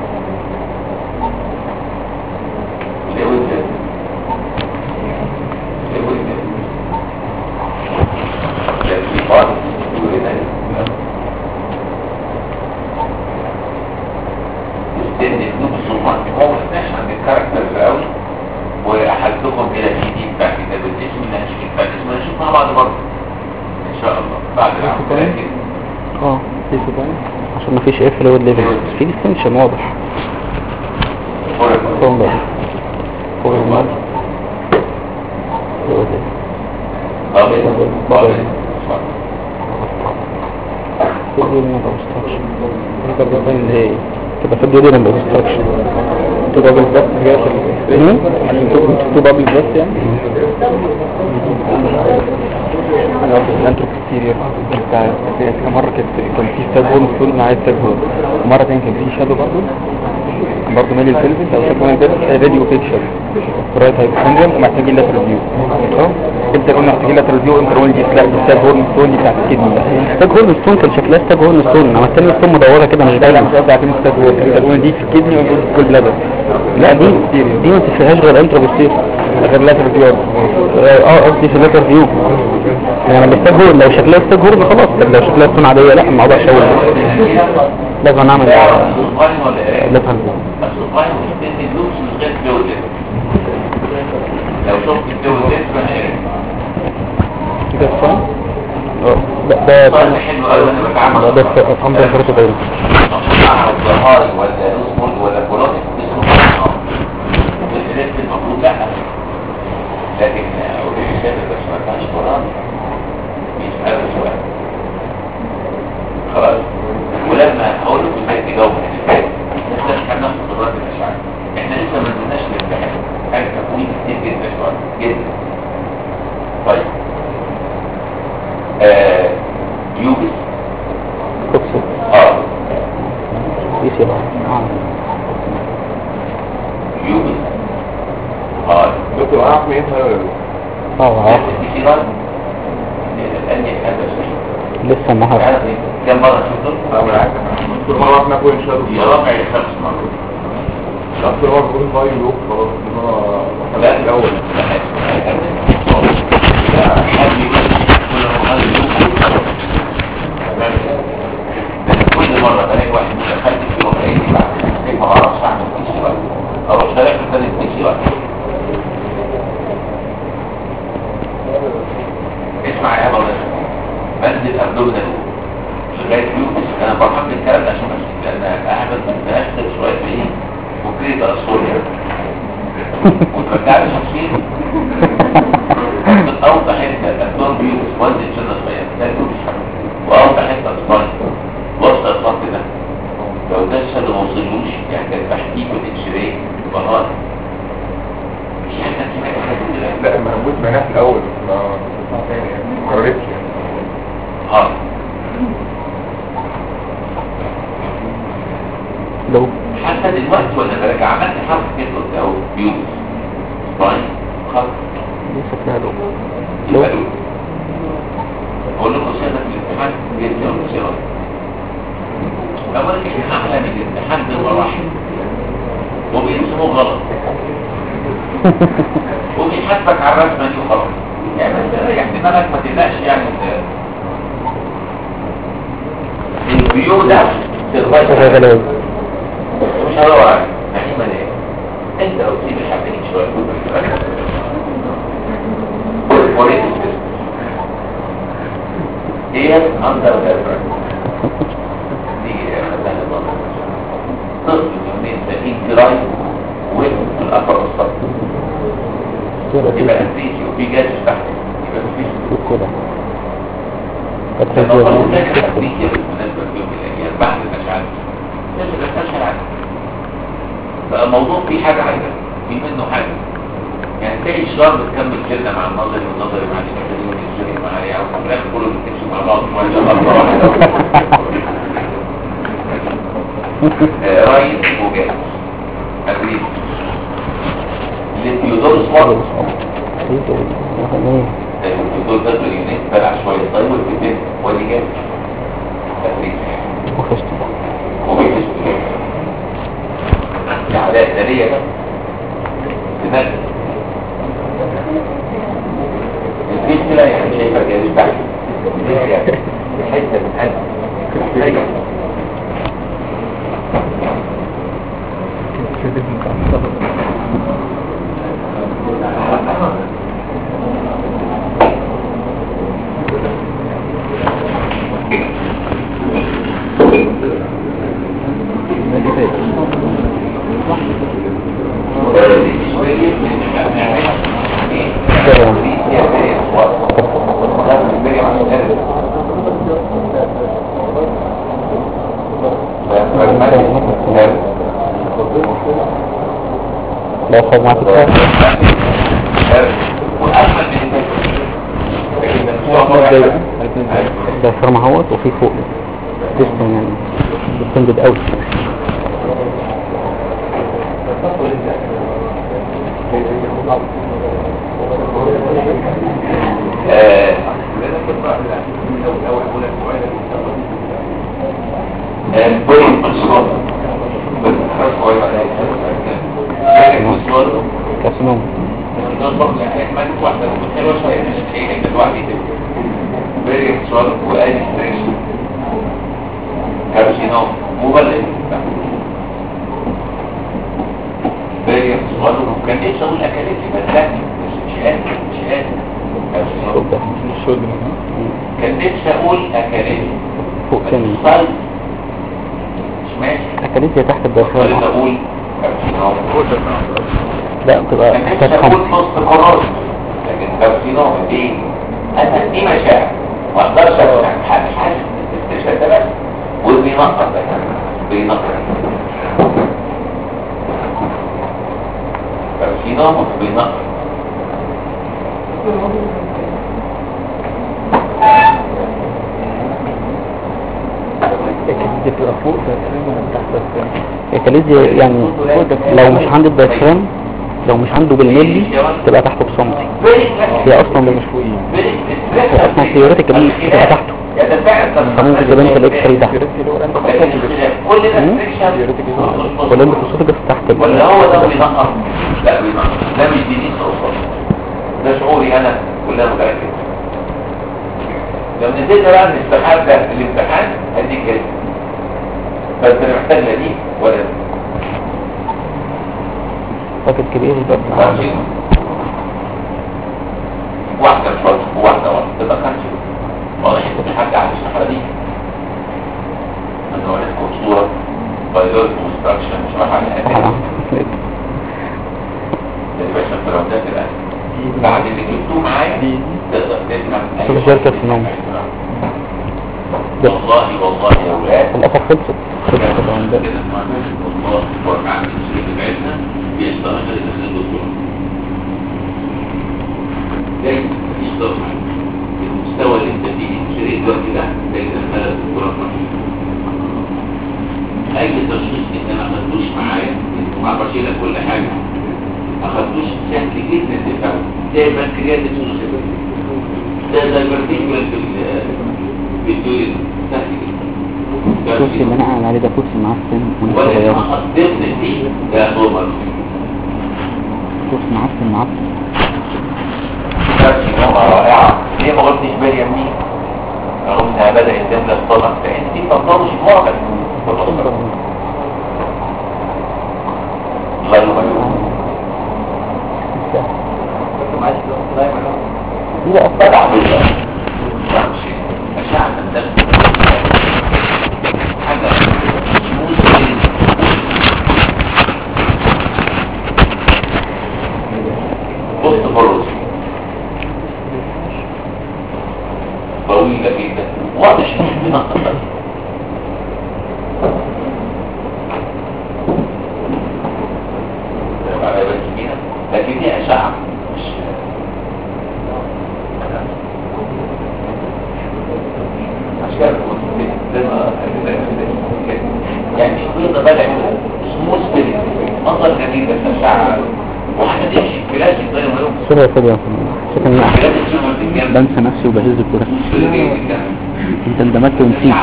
لوز لوز ده في بعض وهنا السن الدوس هو ما سمعش عن الكاركترز قوي وأحدكم إلى سي دي بتاع كتاب الاسم اللي هنشوف بتاع الاسم هنشوف مع بعض برضه إن شاء الله بعد العام لكن اه في سبعين عشان مفيش ايه فلويد ليفل في ديستنشن واضح فوق بقى فوق المال فوق ده. قابل قابل في دي من obstruction في برضه اللي هي تبقى في دي من obstruction تو بابلز بس كده في مم. ال- عشان تو تو بابلز بس يعني انا قلت الانتروبوستيريور بتاع كان مرة كانت كان في ستاب هورن ستون معايا ستاب هورن ومرة تانية كان في شادو برضه برضه مالي الفيلفس او شكل مالي الفيلفس راديو بيكشر رايت هايبوثندريم ومحتاجين لاترال فيو امتى قلنا محتاجين لاترال فيو امتى قلنا دي لا دي ستاب هورن ستون دي بتاعت الكدني ستاج هورن ستون كان شكلها ستاج هورن ستون انما التانية ستون مدورة كده مش لا باينة مش قصدي عارفين ستاب هورن انت قلنا دي في الكدني ولا في كل بلادر لا دي دي ما تشفيهاش غير انترا بوستير غير لاترال فيو اه قصدي في اللاتر فيو يعني لما ستاج هورن لو شكلها ستاج هورن خلاص طب لو شكلها ستون عادية لا الموضوع شاور لازم نعمل الصغير ولا ايه؟ لازم الصغير والسن اللوكس من غير جودة لو شفت الجودة فانا ايه؟ ده فاهم اه ده ده الصغير حلو قوي انا بتعامل ده في افهم ده فرط باين مع الظهاري ولا نصمل ولا كولونيك اسمه فرق والريست المفروض لا لكن اوريدي شايف بس ما كانش قران بيسألوا سؤال خلاص ولما اقول لكم ازاي تجاوب الاسئله احنا مش هناخد خبرات الاشعاع احنا لسه ما نزلناش الامتحان حاجه تكوين كتير جدا شويه جدا طيب آه يوبس كوكسي اه ايه سي اه يوبس اه دكتور عارف مين هذا اه اه الانتشارات الان هذا الشيء لسه النهارده عارف إيه؟ كم مرة شفته؟ لا بالعكس دكتور مرة واحدة كل شهر يا ربع خمس مرات دكتور مرة كل باي يوم خلاص إن لا أنا الأول كل مرة بلاقي واحد متخلف في وقعيني بعد الشيء ما بعرفش اعمل تيشي وقت اروح شارع في ثاني تيشي وقت اسمع يا مولانا بنزل ابدومينال لغايه يوم انا بحب الكلام ده عشان بس لان احمد بنشتغل شويه في ايه ممكن يبقى الصورة وترجع لي شخصين من اوضح حته الدور بيوز وزن سنه صغيره ده يوز واوضح حته الصايم وسط الخط ده لو ده الشد ما وصلوش يعني كان تحقيق والانشراء يبقى غلط مش احنا سمعت حاجه كده لا ما هموت معناها في الأول ما ما قررتش يعني اه لو حتى دلوقتي وانا براجع عملت حرف كده او بيوز صايم خط دي شكلها لو يبقى له اقول لكم سنه في الامتحان جدا وسيرة اولا احنا احلى من الامتحان بالمراحل وبيرسموه غلط وبيحاسبك على الرسمه دي وخلاص يعني بس ريح دماغك ما تقلقش يعني ال- الفيو ده شكلها سيرفايفل غلاوي مش هدور عليه نعيمة ليه انت لو تسيب الحبتين شوية وريت السيستم هي اندر الابرة دي خلاها الضغط طفل يومين سليم كراي وقف في الأفر والصف يبقى انفيسي وفي جاز تحت يبقى انفيسي كده لما وصلوا ذلك تحديث بالنسبة ليوم الأيام بعد الأشعال لازم أشعل عنه بقى الموضوع فيه حاجة عايزة في منه حاجة يعني تلاقي الشرار بتكمل كلمة مع النظري والنظري مع الإنساني والإنساني مع الرياء وفي الآخر كله بتمشي مع بعض شوية الله واحدة رايد وجاهز أجريد للتيودور سوارد التيودور ده باليونين بلع شوية طيب والفتين ودي جاهز أجريد وبيكشف العداء الدارية ده لماذا؟ الفيش كده يعني شايفة جايز تحت ليه يعني حتة من قلب محتاجة لو صار معاك كتاب واجمل من الناس لكن ده مش هو ازاي واحد. بقى؟ ده فرما اهوت وفي فوق ديستن يعني ديستندد قوي آه، آه، بوين مصر. بس خلاص هو يبقى ده. لكن مصر، كاسينوم ده برضه يعني ما تبقى واحدة حلوة شوية، مش هي كده لوحدي كده. بيري مصر وآدي ستريس. كارسينوم مبلغ بيري مصر وكان نفسي اقول اكاديمي بس لا مش مش قادر مش قادر كارسينوم. الشولدر كان نفسي اقول اكاديمي فوق تاني طيب مش ماشي اكاليزيا تحت خلينا الدايفرام اقول كارسينوم لا بتبقى كان محتاج نفسي اقول خمس نص قرار لكن كارسينوم دي انا دي مشاعر ما اقدرش اقول حاجه حاجه الاستشهاد ده بس وبينقط ده بينقط كارسينوم بينقط دي بتبقى فوق دايفرام ولا تحت دايفرام؟ اكاليزيا يعني لو مش عند الدايفرام لو مش عنده بالملي تبقى تحته بسنتي هي اصلا مش اصلا ثيوريتيكالي تبقى تحته فممكن تبان في الاكس راي تحت الثيوريتي اللي هو الانت كل ده friction. ولا انت في تحت ال- ولا هو ده بينقص لا بينقص ده مش دي اصلا ده شعوري انا كلها متاكد لو نزلنا بقى من الامتحان ده الامتحان هديك كده بس انا محتاج لا دي ولا دي باكت كبير يبقى ماشي واحده شوط وواحده واحده تبقى خمسه واضح ان حد على الصفحه دي انا وريتكم صوره بايلوت كونستراكشن مش راح على الأداء. الباشا الفراودات الآن بعد اللي جبتوه معايا دي تقدر تفهم أي شوف واحد. الشركة في النوم. والله والله يا ولاد الأثر خلصت خلصت الراوندات. كده اسمعنا والله ورجع من الشركة بتاعتنا بيشتغل غير الأسئلة الدكتور دايما مفيش ضغط المستوى اللي انت فيه شريك دلوقتي ده دايما المدى الدكتوراه اي تشخيص انت ما خدتوش معايا ما اعرفش لك كل حاجه ما خدتوش سهل جدا تفهمه زي البنكرياس ده دايفرتيكوال في ال- في الدول سهل جدا الكرسي اللي أنا قاعد عليه ده كرسي معفن وناس ولا صغيرة ما قدرت دي ده نورمال كرسي معفن معفن كرسي نوعة رائعة ليه ما قلتش مريم دي رغم انها بدأت تملى الطبق فانت دي تفضلش مواقف الله يبارك دي بقى طلع بالله أشعة الدم حاجة سموث بص فرص طويلة جدا واضح مش بنقطة بس على بس فيها لكن دي أشعة مش أشكال يعني البيضة بدأ سموث بيلي منظر جميل بس أشعة واحدة تمشي كلاسيك زي ما يوم شوف يا فادي شوف إن أنا كلاسيك شو ما تتجمع بنسى نفسي وبهز الكرة انت اندمجت ونسيت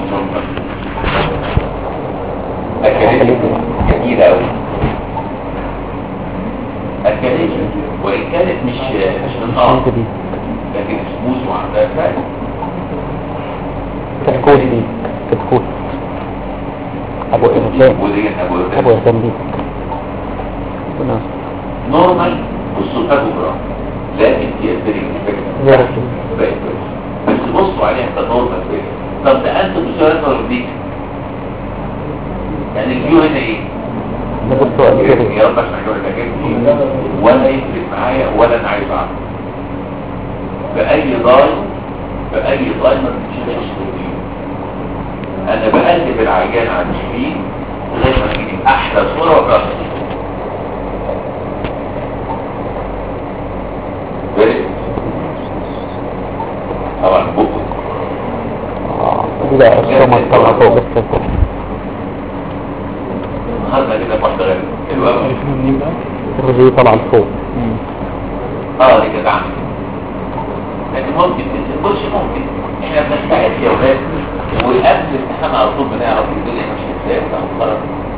أكلت جميلة أوي أكلت وإن كانت مش مش من نار انت دي لكن سموث وعندها فات كتكوت دي كتكوت ابو ارسام ودي أبو ابو ارسام دي ربنا يستر. نورمال والسلطات بكرة لكن هي فيري زي الرسول. بس بصوا عليها كنورمال فيري طب ده أنت بسؤال ولا دي يعني الفيو هنا إيه؟ ده بص هو كده يا رب عشان اجاوب لك ولا يفرق معايا ولا انا عايز اعرف باي ضاي باي ضاي ما بتشتغلش روتين انا بقلب العيان على الشريك لغايه ما تجيب احلى صوره وكسر طبعا بقه دي بقى السمك طالعة فوق بس فوق النهارده كده واحده غير حلو قوي عرفنا منين بقى؟ الرجل طالعة لفوق اه دي كانت عامله لكن ممكن بص ممكن احنا بنستعد يا ولاد وقبل الامتحان على طول بنعرف الدنيا ماشيه ازاي خلاص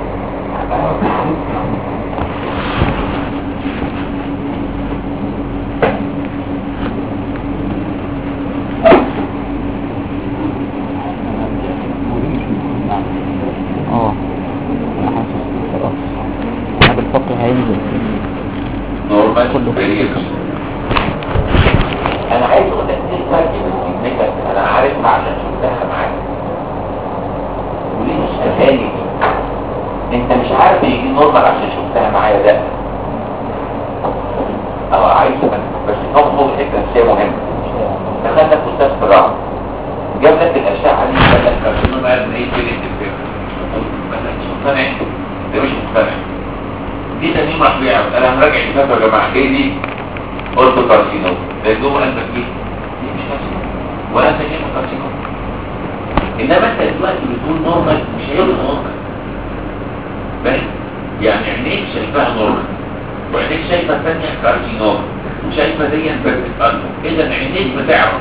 اه انا حاسس خلاص انا بالفقر هينزل نورمال بريكس انا عايز اقول لك ايه الفرق بين التكنيكال انا عارفها عشان شفتها معاك وليه مش تفاني دي انت مش عارف يجي نورمال عشان شفتها معايا ده او عايز بس هو هو الحته الاساسيه مهمه دخلنا في استاذ فراغ جاب لك الاشعه دي قال لك كارسينوما قال ايه فين الدكتور مش مقتنع ده مش مقتنع دي تنميم راح بيعمل انا هنراجع الكتاب يا جماعه ايه دي قلت كارسينوما ده جوه قلبك ايه دي مش كارسينوما ولا انت شايفها كارسينوما انما انت دلوقتي بتقول نورمال مش هي نورمال فاهم يعني عينيك شايفاها نورمال وعينيك شايفه الثانيه كارسينوما وشايفه دي انفكتد قلبه اذا عينيك بتعرف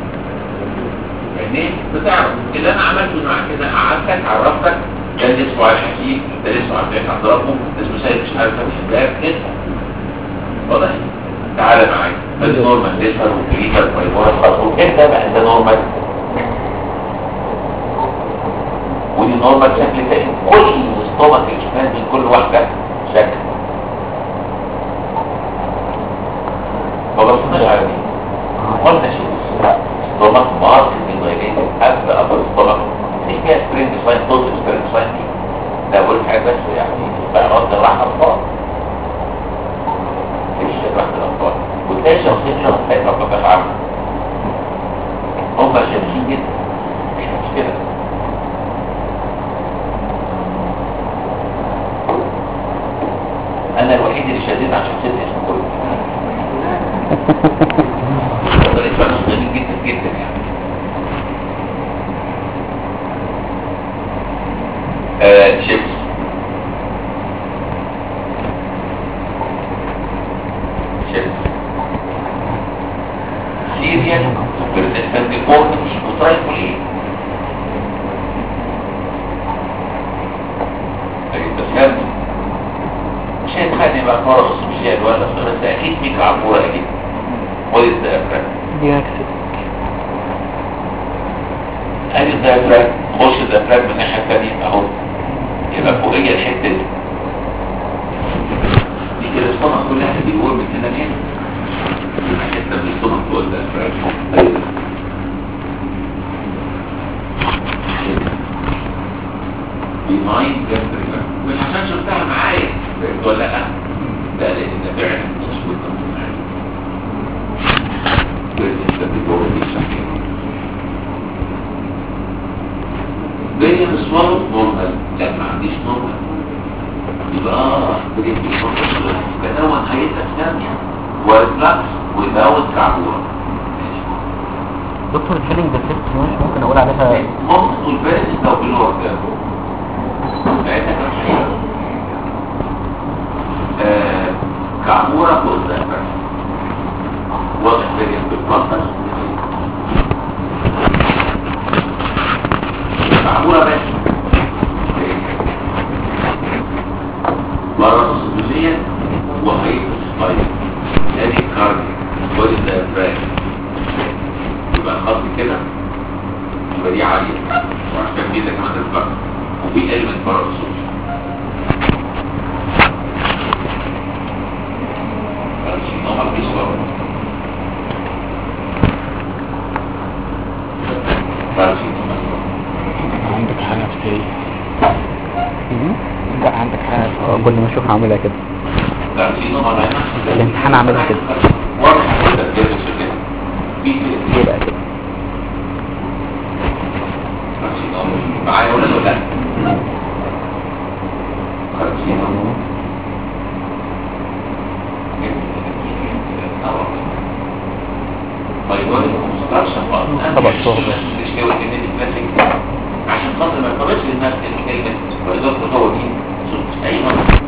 عينيك بتعرف اللي انا عملته معاك كده قعدتك عرفتك ده اللي اسمه على الحكيم ده اللي اسمه على البيت عند ربه ده اسمه سيد مش عارف فتح الباب كده واضح تعالى معايا ده نورمال ليزر وكريتر ويبورا خاصه انت بقى ده نورمال ودي نورمال شكل تاني كل ستومك اللي شفناها دي كل واحده شكل ما بصناش على دي قلنا شيء ستومك مارك الدايليتد قبل ابر ستومك مش فيها سبرينج ساين توتال سبرينج ساين دي ده بقول حاجه بس يعني بقى رد راح اطفال مش راح الاطفال وتلاقي شخصين شخصين ربك افعال هم شايفين جدا مش مشكله انا الوحيد اللي شديد عشان شديد اسمه كله طريقة بقى جميل جدا جدا يعني آه شيبس شيبس سيريال persistent deformity وترايفولين طيب بس هذا مش هيتخانق بقى فرص مش هيتولى بس اكيد فيك عبورة اكيد what is the effect دي اكسد ادي الديافراجم خش الديافراجم من الناحيه الثانيه اهو يبقى فوقيه الحته دي دي كده الصمت كلها بيقول من هنا لهنا حته من الصمت فوق الديافراجم بيماين جنب مش عشان شفتها معايا فهمت ولا لا؟ لا لان فعلا مش كنت معايا لازم تبقى دي صحيح بين الصور نورمال لا ما عنديش نورمال يبقى اه بدي في نورمال كدون هيئة ثانية والفلكس وداون كعبورة دكتور الفيلينج ده تيست مش ممكن اقول عليها ممكن تقول بارز لو بالوقت ده ساعتها كان حقيقة آه، كعبورة فوق الزهر واضح بين بالبلطس معمولة بس مرة خصوصية وهي طيب ادي كارد ودي الديافراج يبقى الخط كده يبقى دي عالية وعشان كده كمان الفرق وفي element بره الصوت فالشيء مفيش بره فالشيء عندك حالة نفسية لا عندك حالة كل ما اشوف هعملها كده الامتحان عاملها كده. واضح كده كده كده في كده ليه بقى كده معايا ولا لا كارسينوما بايوريك كونستراكشن طبق شهر. مش كده الجنين كلاسيك عشان خاطر ما يطلعش للناس ان كلمه بايوريك هو دي صوت اي مرض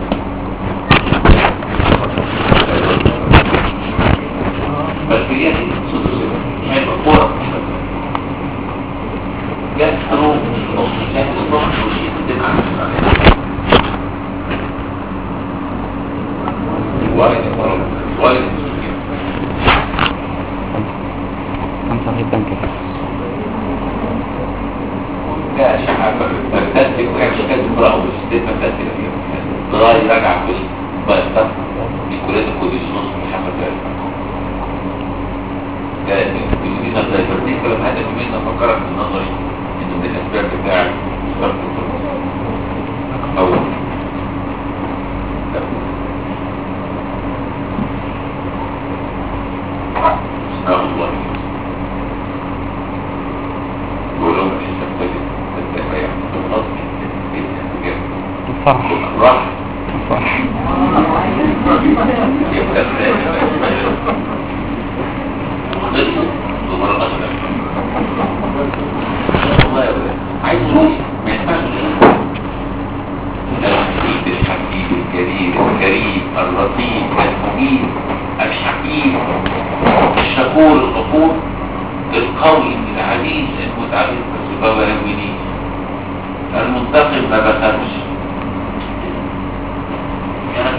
بكتيريا دي صوت صفر هيبقى كوره جت حروف نص شايف الصبح وشيء تبقى وارد وارد خمسة جدا كده ده شيء فانتستيك وكان شكل براه وستيت فانتستيك فيه لغاية راجع كل بس الكلية الكوديش نص محمد ده ده بيجي لنا زي البرتيكولا هذا بما فكرت في نظري انه من الاسباب بتاع ضغط الكلى او لا. استغفر الله ولو مش تبتدئ تتبع الأصل الفرح راح الفرح يبدأ نصف ثم الأصل والله يا ولد عايز ايه ما ينفعش ايه الحبيب الحبيب الجليل الكريم اللطيف المجيد الحكيم الشكور الغفور القوي العزيز المتعلم بس بابا يهويني المنتقم ما بخافش يعني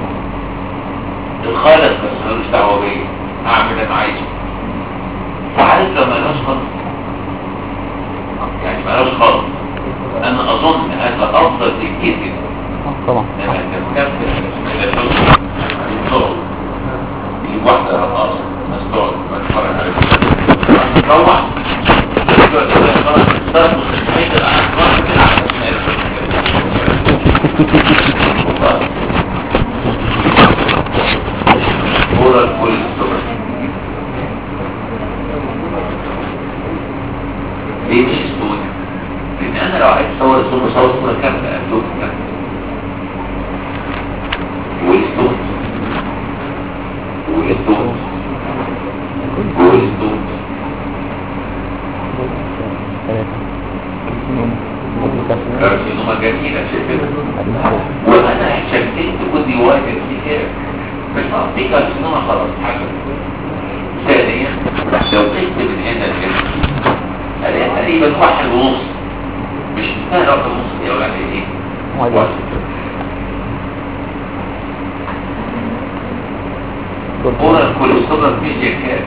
الخالق بس ملوش دعوه بيا اعمل اللي انا عايزه وعارف لو ملوش خالص يعني ملوش خالص انا اظن هذا افضل بكتير جدا طبعا لما تكفل الى الحزن الصوت يجيب واحده رقاصه الناس تقعد تتفرج عليها تروح ترقص الحيط الاحمر كده على كورة كل الصبح ليه مش استوديو؟ لان انا لو عايز اصور الصورة صور صورة كاملة افلوك كاملة والستون والستون والستون كارسينوما جميلة شايفينها وانا شكيت ودي واحد كتير مش قصدي كارسينوما خلاص حاجة ثانيا لو قلت من هنا لهنا الاقي تقريبا واحد ونص مش مستاهل رقم ونص دي ولا ايه واحد. واحد. كورة الكوليسترول مش كام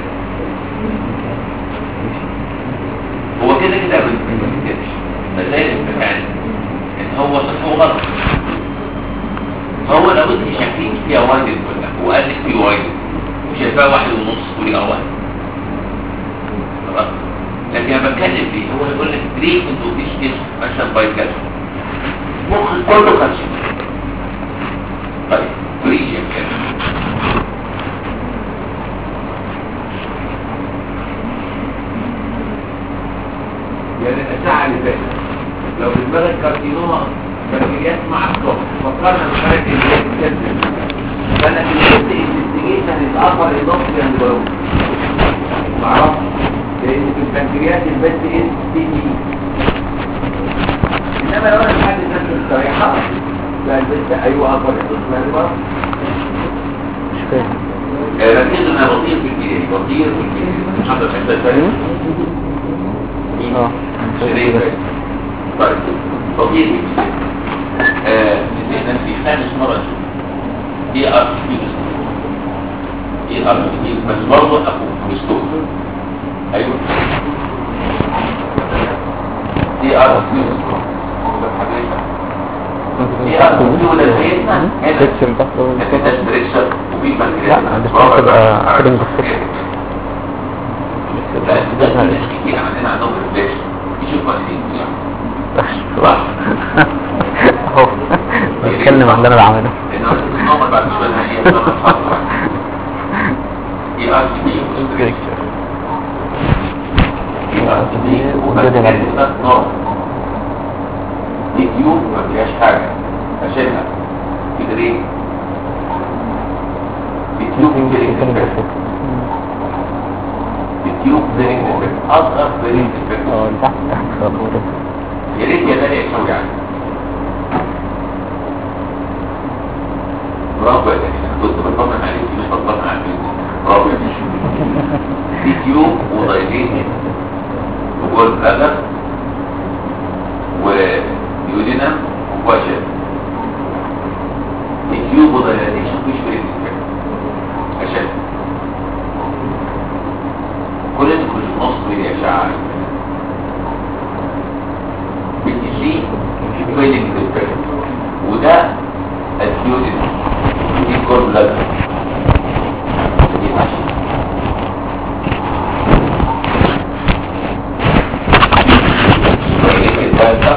هو كده كده ما بيتكتبش مسائل الامتحان ان هو صح وغلط فهو لابد يشكيك فيها واحد كلها وقال لك في واحد وشايفاها واحد ونص ولي اه واحد خلاص لكن انا بتكلم فيه هو يقول لك تريتمنت اوف ايش كيس مثلا باي كذا مخ كله كالسيوم طيب تريجن كده يعني الأشعة اللي فاتت لو في دماغك كارسينوما بكتيريات مع الصوت فكرنا بحالة الجهاز كذب فأنا في الجهاز انفستيجيشن الأخر إضافي عند بروز معرفش لأن في البكتيريات البس اس بي دي إنما لو أنا حد الناس مستريحة لا البس أيوة أكبر إضافي عند بروز مش فاهم ركزوا أنا بطير في الكيري بطير في الكيري حضر حتى ثانية اه شريك طيب طبيعي آه نسينا في خامس مرة دي ار دي ار بس برضه اخو مستوى ايوه دي ار دي ار ولا زيتنا هنا تكسر تحت الناس بريشر وفي لا عند الصوت تبقى كده مكسر لا ده ناس كتير عندنا عندهم ريفلكس يشوف واحدين يعني اهو بتكلم عن اللي انا بعمله لأنه النمر بعد شوية هي بتبقى خطوة اي ار سي بي اي ار سي بي وبكتيريا نار دي كيو ما فيهاش حاجة اشيلها كده ليه؟ دي كيو كده كده دي تيوب بريك ديفكت اصغر بريك ديفكت اه اللي تحت تحت خالص يا ريت يا داليا تسوي يعني برافو يا داليا أنا كنت بطمن عليك مش بطمن عليك برافو يا داليا في تيوب ودايليتد وجول بلادر ويودينم وفاشل التيوب ودايليتيشن مش بريك ديفكت عشان كل ده كل نص من اشعه بالتسليم فيلم بالفعل وده الفيوزن دي كور بلاد دي ماشي ويجب الدالتا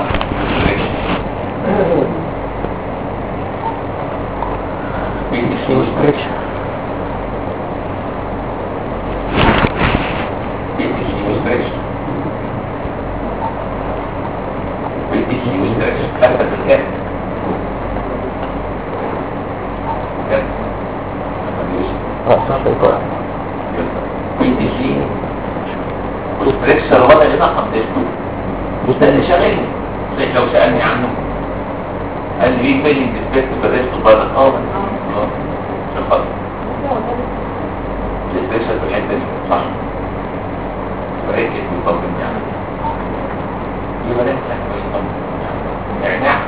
بالتسليم بالتسليم والستريكشن بالتسليم والستريكشن حتى بالكاد كاد رأس الشيطان بالتسليم والستريكشن الوضع اللي انا حطيته وده اللي شاغلني زي لو سألني عنه قال لي ايه فيلم ديسبكت في الريست بره اه اه عشان خاطر الاستريكشن في الحته دي صح وركز بيطمن يعني يبقى ده سهل بيطمن يعني نعم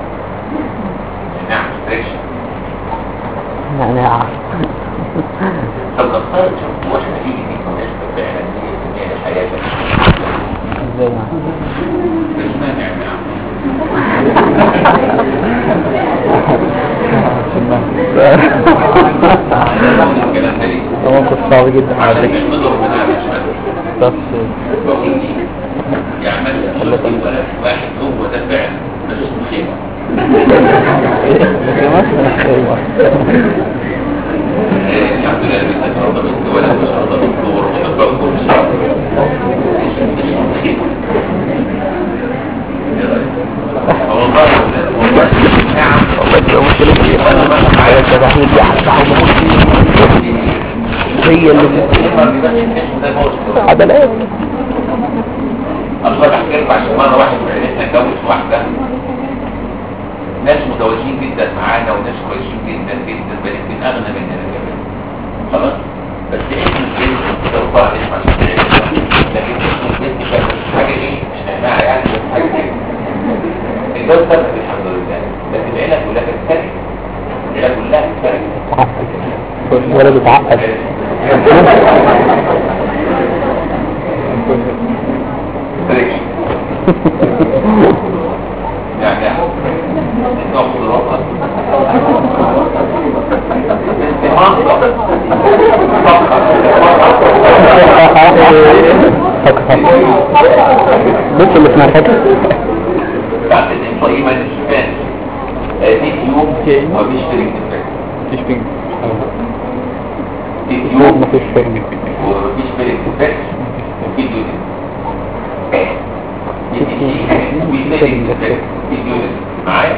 نعم ستريكشن نعناع طب نفترض شوف واحنا نيجي دي مناسبة فعلا هي هي الحياة ازاي يعني اسمها نعناع الكلام ده ليه؟ ده موقف صعب جدا على عشان فكرة نحمده ربنا على الشمال بس بقول لي يعني مثلا يقول لك ولد واحد هو ده فعلا بس اسمه خيمة ايوه إيه، الحمد لله بنت النهارده بنت ولد مش هقدر الدور ومتبقوا مش اسمه خيمة ايه رأيك؟ والله يا ولاد والله نعم والله تبقى مشكلة كبيرة وانا بقى يا تبعني دي احسن هي اللي عدلات الله بحكي لكم عشان مره واحد من عيلتنا اتجوز واحده ناس متوازيين جدا معانا وناس كويسين جدا جدا بل يمكن اغنى مننا كمان خلاص بس ايه البنت لو بعض اسمع لكن البنت كانت حاجه ايه مش نعناع يعني بس حاجه كده الجواز ثبت الحمد لله لكن العيله كلها كانت كارثه العيله كلها كانت كارثه ولا بتعقد فريش يعني نوع خضروات بص اللي اسمها فاكر بعد الانفايما للشبان دي تيوب وبيشتري الانفايما مفيش فين دي تيوب مفيش فين وبيشتري الانفايما وفي ديودين دي تيوب وبيشتري الانفايما في ديودين معايا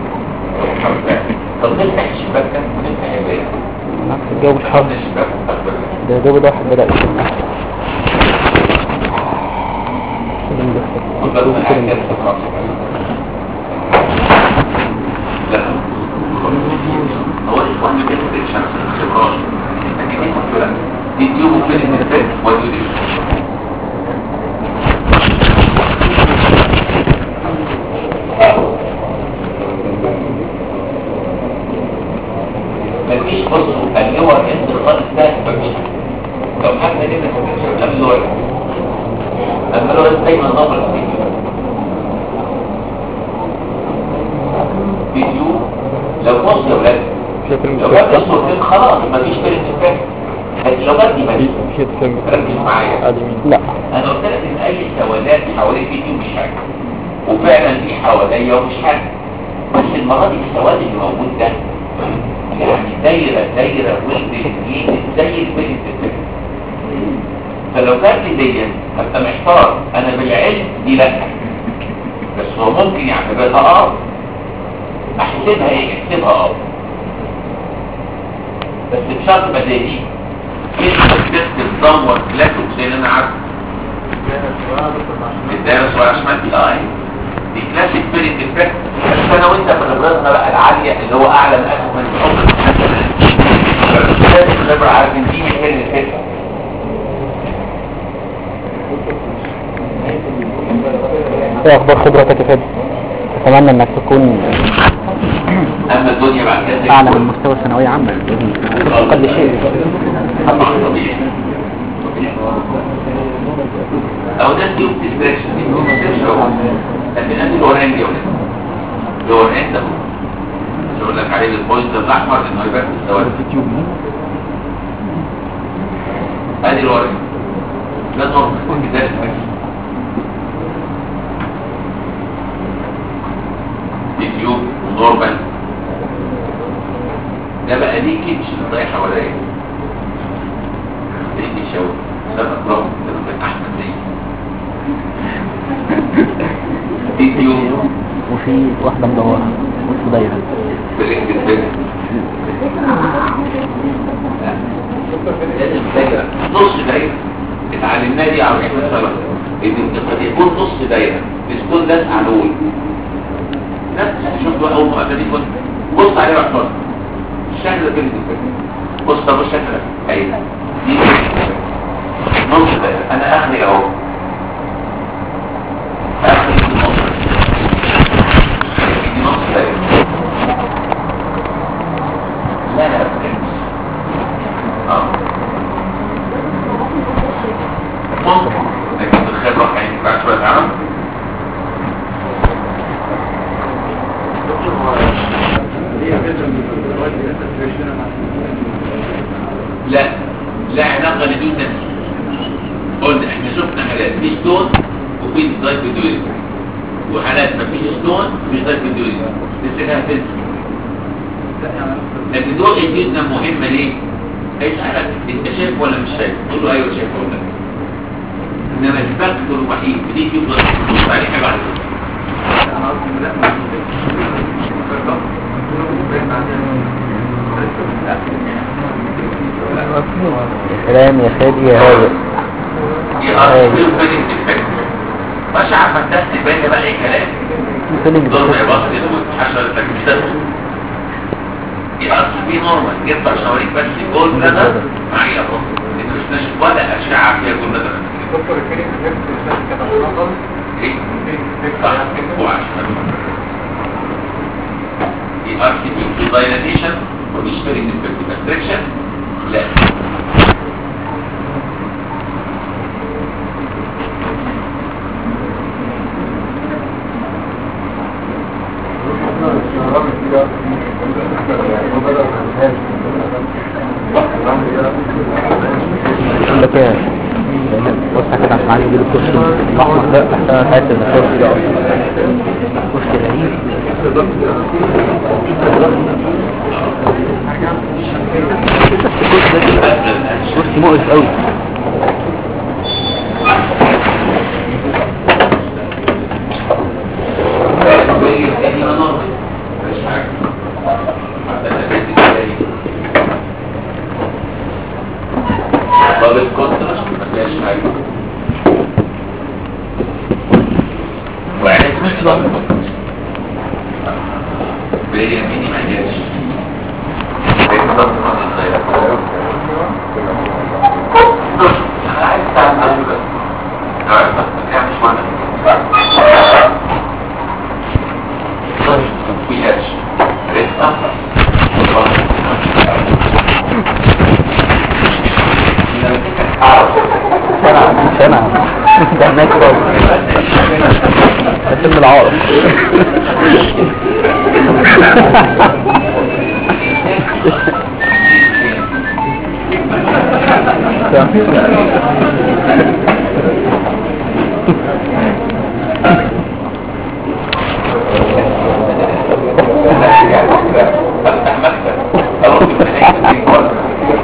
طب نفتح الشباك ده ونفتح الباب الجو مش حر نفتح الشباك ونفتح الباب ده الجو ده واحد بدأ يشتغل وقالوا من حاجة لا هو الإخوان اللي بيحب الشمس الخبراش لكن دي مشكلة دي تيوب وفين النفاق وديودي مفيش بصوا اللور انت خالص ده مفيش لو حاجة دي مفيش اللور اللور دايما نظر الفيديو فيديو لو بص يا ولاد شايف لو جاب الصورتين خلاص مفيش فرق نفاق لكن لو جاب دي مفيش مش فيلم ركز معايا عادي مين لا انا قلت لك ان اي سوالات حوالين فيديو مش حاجه وفعلا في حواليا ومش حاجه بس المره دي السواد اللي موجود ده يعني دايره دايره والبنين زي البنت الفكر فلو جات لي دي هبقى محتار انا بالعلم دي لا بس هو ممكن يعتبرها اه احسبها ايه احسبها اه بس بشرط بديهي كلمه تكتب دمر لكم زي اللي انا عارف الدايره الصغيره على الشمال دي الاي دي كلاسيك بيريد افكت بس انا وانت بخبرتنا بقى العاليه اللي هو اعلى من اسفل من الحب لازم خبره عارف ان دي هي اللي الفكره ايه اخبار خبرتك يا فادي اتمنى انك تكون اما الدنيا بعد كده اعلى من مستوى ثانويه عامه اقل شيء طبعا طبيعي او ده تيوب ديستراكشن دي ديستراكشن لكن ادي الاورنج يا ولاد الاورنج ده مش هقول لك عليه البوينت الاحمر انه يبقى في السواد ادي الاورنج ده نورمال ده ديستراكشن دي تيوب ونورمال ده بقى ليكج رايحه ولا ايه؟ ليكج شو ده مطلوب ده من احمد زي دي تيوب وفي واحده مدوره وسط دايره برينج البيت لازم دايره نص دايره اتعلمناها دي على رحله السبب ان قد يكون نص دايره السكون ده علول نفس شوف بقى اول ما ابتدي كنت بص عليه بقى خالص الشكل ده كده بص طب الشكل ده اهي دي نص دايره انا اخري اهو اخري في النص دي نص دايره لا لا بتنس اه ممكن لكن الخبرة هيجي بعد شوية عمل لا لا علاقة لدون نفسي قلنا احنا شفنا حالات في ستون وفي دايت بدويل وحالات ما فيش ستون ومش دايت بدويل لسه لها فلس لكن دول الجزء مهمة ليه؟ هيسألك انت شايف ولا مش شايف؟ تقول له ايوه شايف ولا لا انما الفاكتور الوحيد في دي يفضل تبص عليه حاجة على كلام يا فادي يا هادئ مش عارف انت تبين بقى ايه كلام فيلينج دول ما يبقى حشرة تكميسات يبقى اصل في نورمال يطلع شواريك بس جول بلادر معي اهو انت مش ناشف ولا اشعه فيها جول بلادر ايه صح وعشان دي ار سي تي في دايلاتيشن مفيش فيري انفكتيف ريستريكشن لا اقول لك ايه بص كده عشان عايز اجيب الكرسي الاحمر ده تحتها حته من الكرسي ده كرسي غريب كرسي مقرف قوي طب الكونتراست ما فيهاش حاجه وعرفت من طب الكونتراست باليميني ما جاش بالضبط ما تتغير انا عايز تعمل عنه بس لو عرفت تستطيع مش وانا ما فيهاش ريستا سنة سنة ده هناك خالص ده سن العار افتح مكتب اروح في المناهج دي كله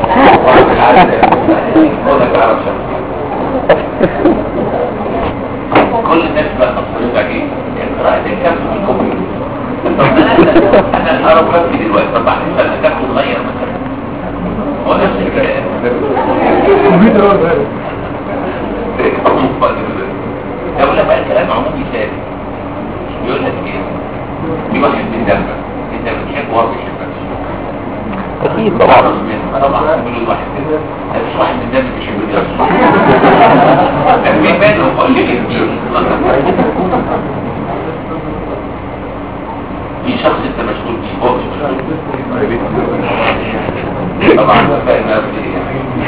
كل الناس بقى تصريف ايه قراءة الكتاب في الكمبيوتر طب انا انا هقرا كتابي دلوقتي طب بعد كده الكتاب اتغير مثلا هو نفس الكلام الكمبيوتر هو ده اكيد طبعا طبعا مليون واحد كده مفيش واحد من الناس بيحب الرياضة كان في منهم قال لي كتير في شخص انت مشغول بيه هو مش مشغول طبعا فاهم قصدي ايه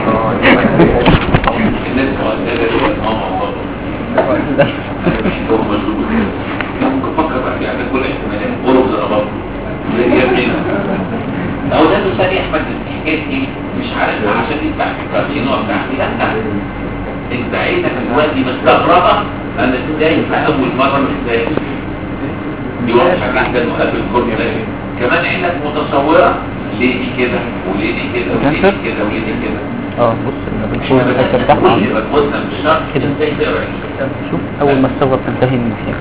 الناس مؤثرة دول ماما وبابا هو مشغول ممكن فكر بقى يعني كل احتمالات قرب ضربات زي يمين او ده مثال احمد الحكايه دي مش عارف عشان يدفع في التقييم بتاعتي لا انت عينك دلوقتي مستغربه انا ازاي في اول مره مش ازاي دي واضحه جدا وقبل الكل لكن كمان عينك متصوره ليه دي كده وليه دي كده وليه دي كده وليه دي كده اه بص بالفور الحته بتاعها يبقى تبصنا بالشرط كده. ازاي تقرا شوف اول ما الثوره بتنتهي من فيها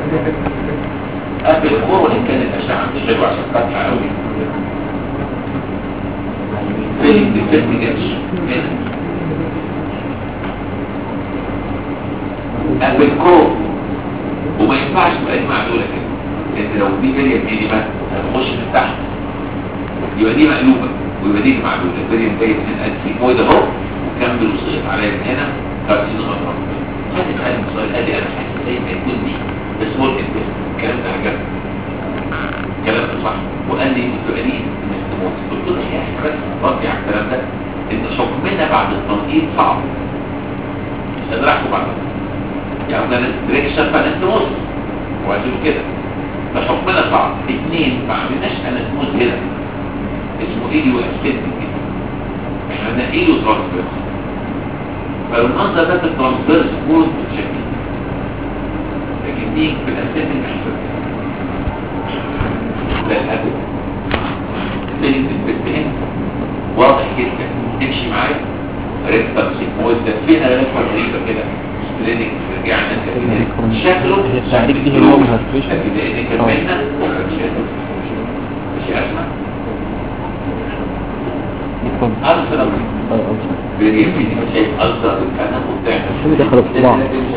قبل الكور وان كانت الاشعه مش حلوه عشان فاتحه قوي فين ديفكت جاتش هنا قبل الكور وما ينفعش تبقى دي معدوله كده لان لو دي فيريم دي بقى هتخش من تحت يبقى دي مقلوبه ويبقى دي معدوله الفيريم جاي من هنا السيكويد اهو وكمل وصيف عليا من هنا خمسين غلط حد سأل سؤال قال لي انا حاسس زي ما يكون دي بس هو الانتست الكلام ده عجبني الكلام ده صح وقال لي انتوا قليل من التموت قلت له يا اخي بس ردي على الكلام ده ان حكمنا بعد التنقيط صعب مش قادر احكم بعد يعني انا دايركشن فانستموس وعشان كده فحكمنا صعب اثنين ما عملناش انستموس هنا اسمه ايديو اسبيتنج كده احنا عندنا ايديو ترانسفيرس فالمنظر ده في الترانسفيرس كله متشكل لكن دي في الاسبيتنج احسن ده الهدف الفيلم البتين واضح جدا تمشي معايا ريكتر سيكويد ده فيها ريكتر غريبه كده سبلينك رجعنا كده شكله هي التعريف دي هي اللي هو مهستريشن. لكن لان كملنا مش اسمع يدخل ألسر اه اه بريد في شيء ألسر الكلام وبتاع شو دخل الصباع؟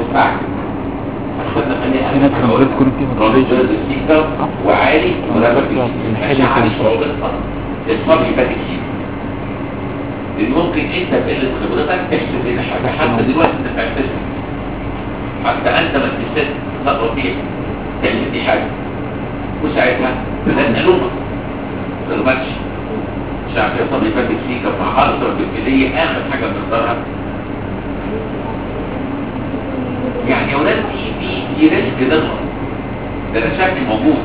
في ناس كانوا غير تكون فيها مهستريشن. وعالي ورابط الحاجة عالي كانت- صعوبة الفرق اسمه بيبقى كتير لان ممكن انت بقلة خبرتك تحسب هنا حاجة حتى دلوقتي انت بتحسب حتى انت ما تحسب خطوة فيها تحسب دي حاجة وساعتها لن ألومك ما ألومكش مش عارف يحصل يبقى فيك مع ألسر بالكلية آخر حاجة بنختارها يعني يا ولاد في في في ريسك نغلط ده انا شكلي موجود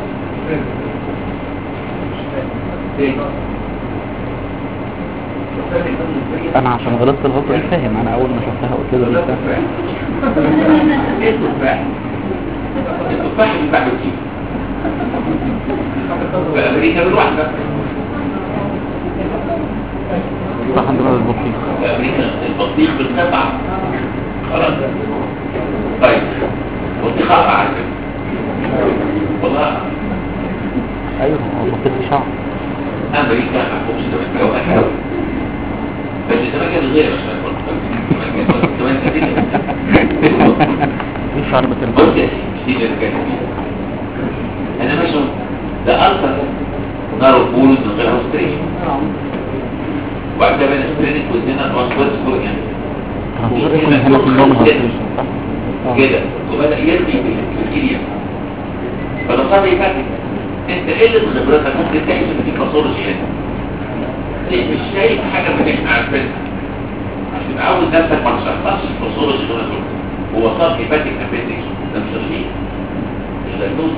انا عشان غلطت الغلطه دي فاهم انا اول ما شفتها قلت له لسه ايه التفاح؟ التفاح اللي بعد كتير في امريكا بالواحدة صح عندنا البطيخ في امريكا البطيخ بالقطعة خلاص طيب بطيخ قطعة على فكرة والله ايوه هو البطيخ شعر امريكا ما حكمش زمان جو احنا بس زمان كان غير عشان برضه زمان كان ايه شعر بص بتربط يا سيدي دي اللي كانت فيها انا ماشي ده الفا نار بولز من غير هوستريشن وبعد كده بين سترينك وادينا ترانسفيرس كل يعني هنصير يكون هنا في النوم هستريشن صح؟ آه. كده وبدا يرمي في الكيليا فده صار يفكر انت قله خبرتك ممكن تحس ان في باثولوجي هنا ليه مش شايف حاجه من اللي احنا عارفينها عشان عاوز نفسك ما تشخصش الباثولوجي اللي انا قلته هو صار هيباتيك ابيندكس ده مش تشخيص مش دايجنوز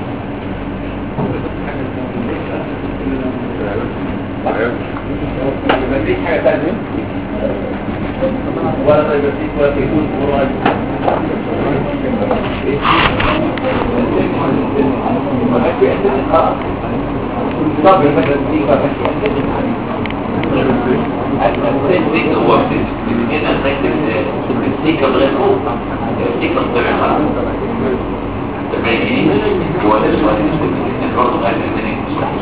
مفيش حاجه ثانيه ولا دايبرتيك ولا تيكون قريب التنسيق هو من هنا لغايه التنسيق لغايه فوق التنسيق طلع خلاص تمام هو ده السؤال اللي برضه قال لي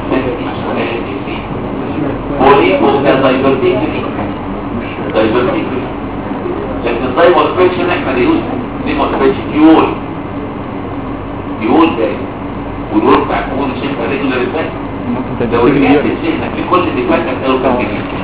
هو ليه بص ده دايبرتيك دايبرتيك لكن الداي موتيفيشن احمد يوسف ليه موتيفيشن يول يول ده واليول بتاع كون شايفها ريجولار ازاي ممكن لو تدريب رجعت اليوم ذهنك لكل اللي فاتك او كان جديد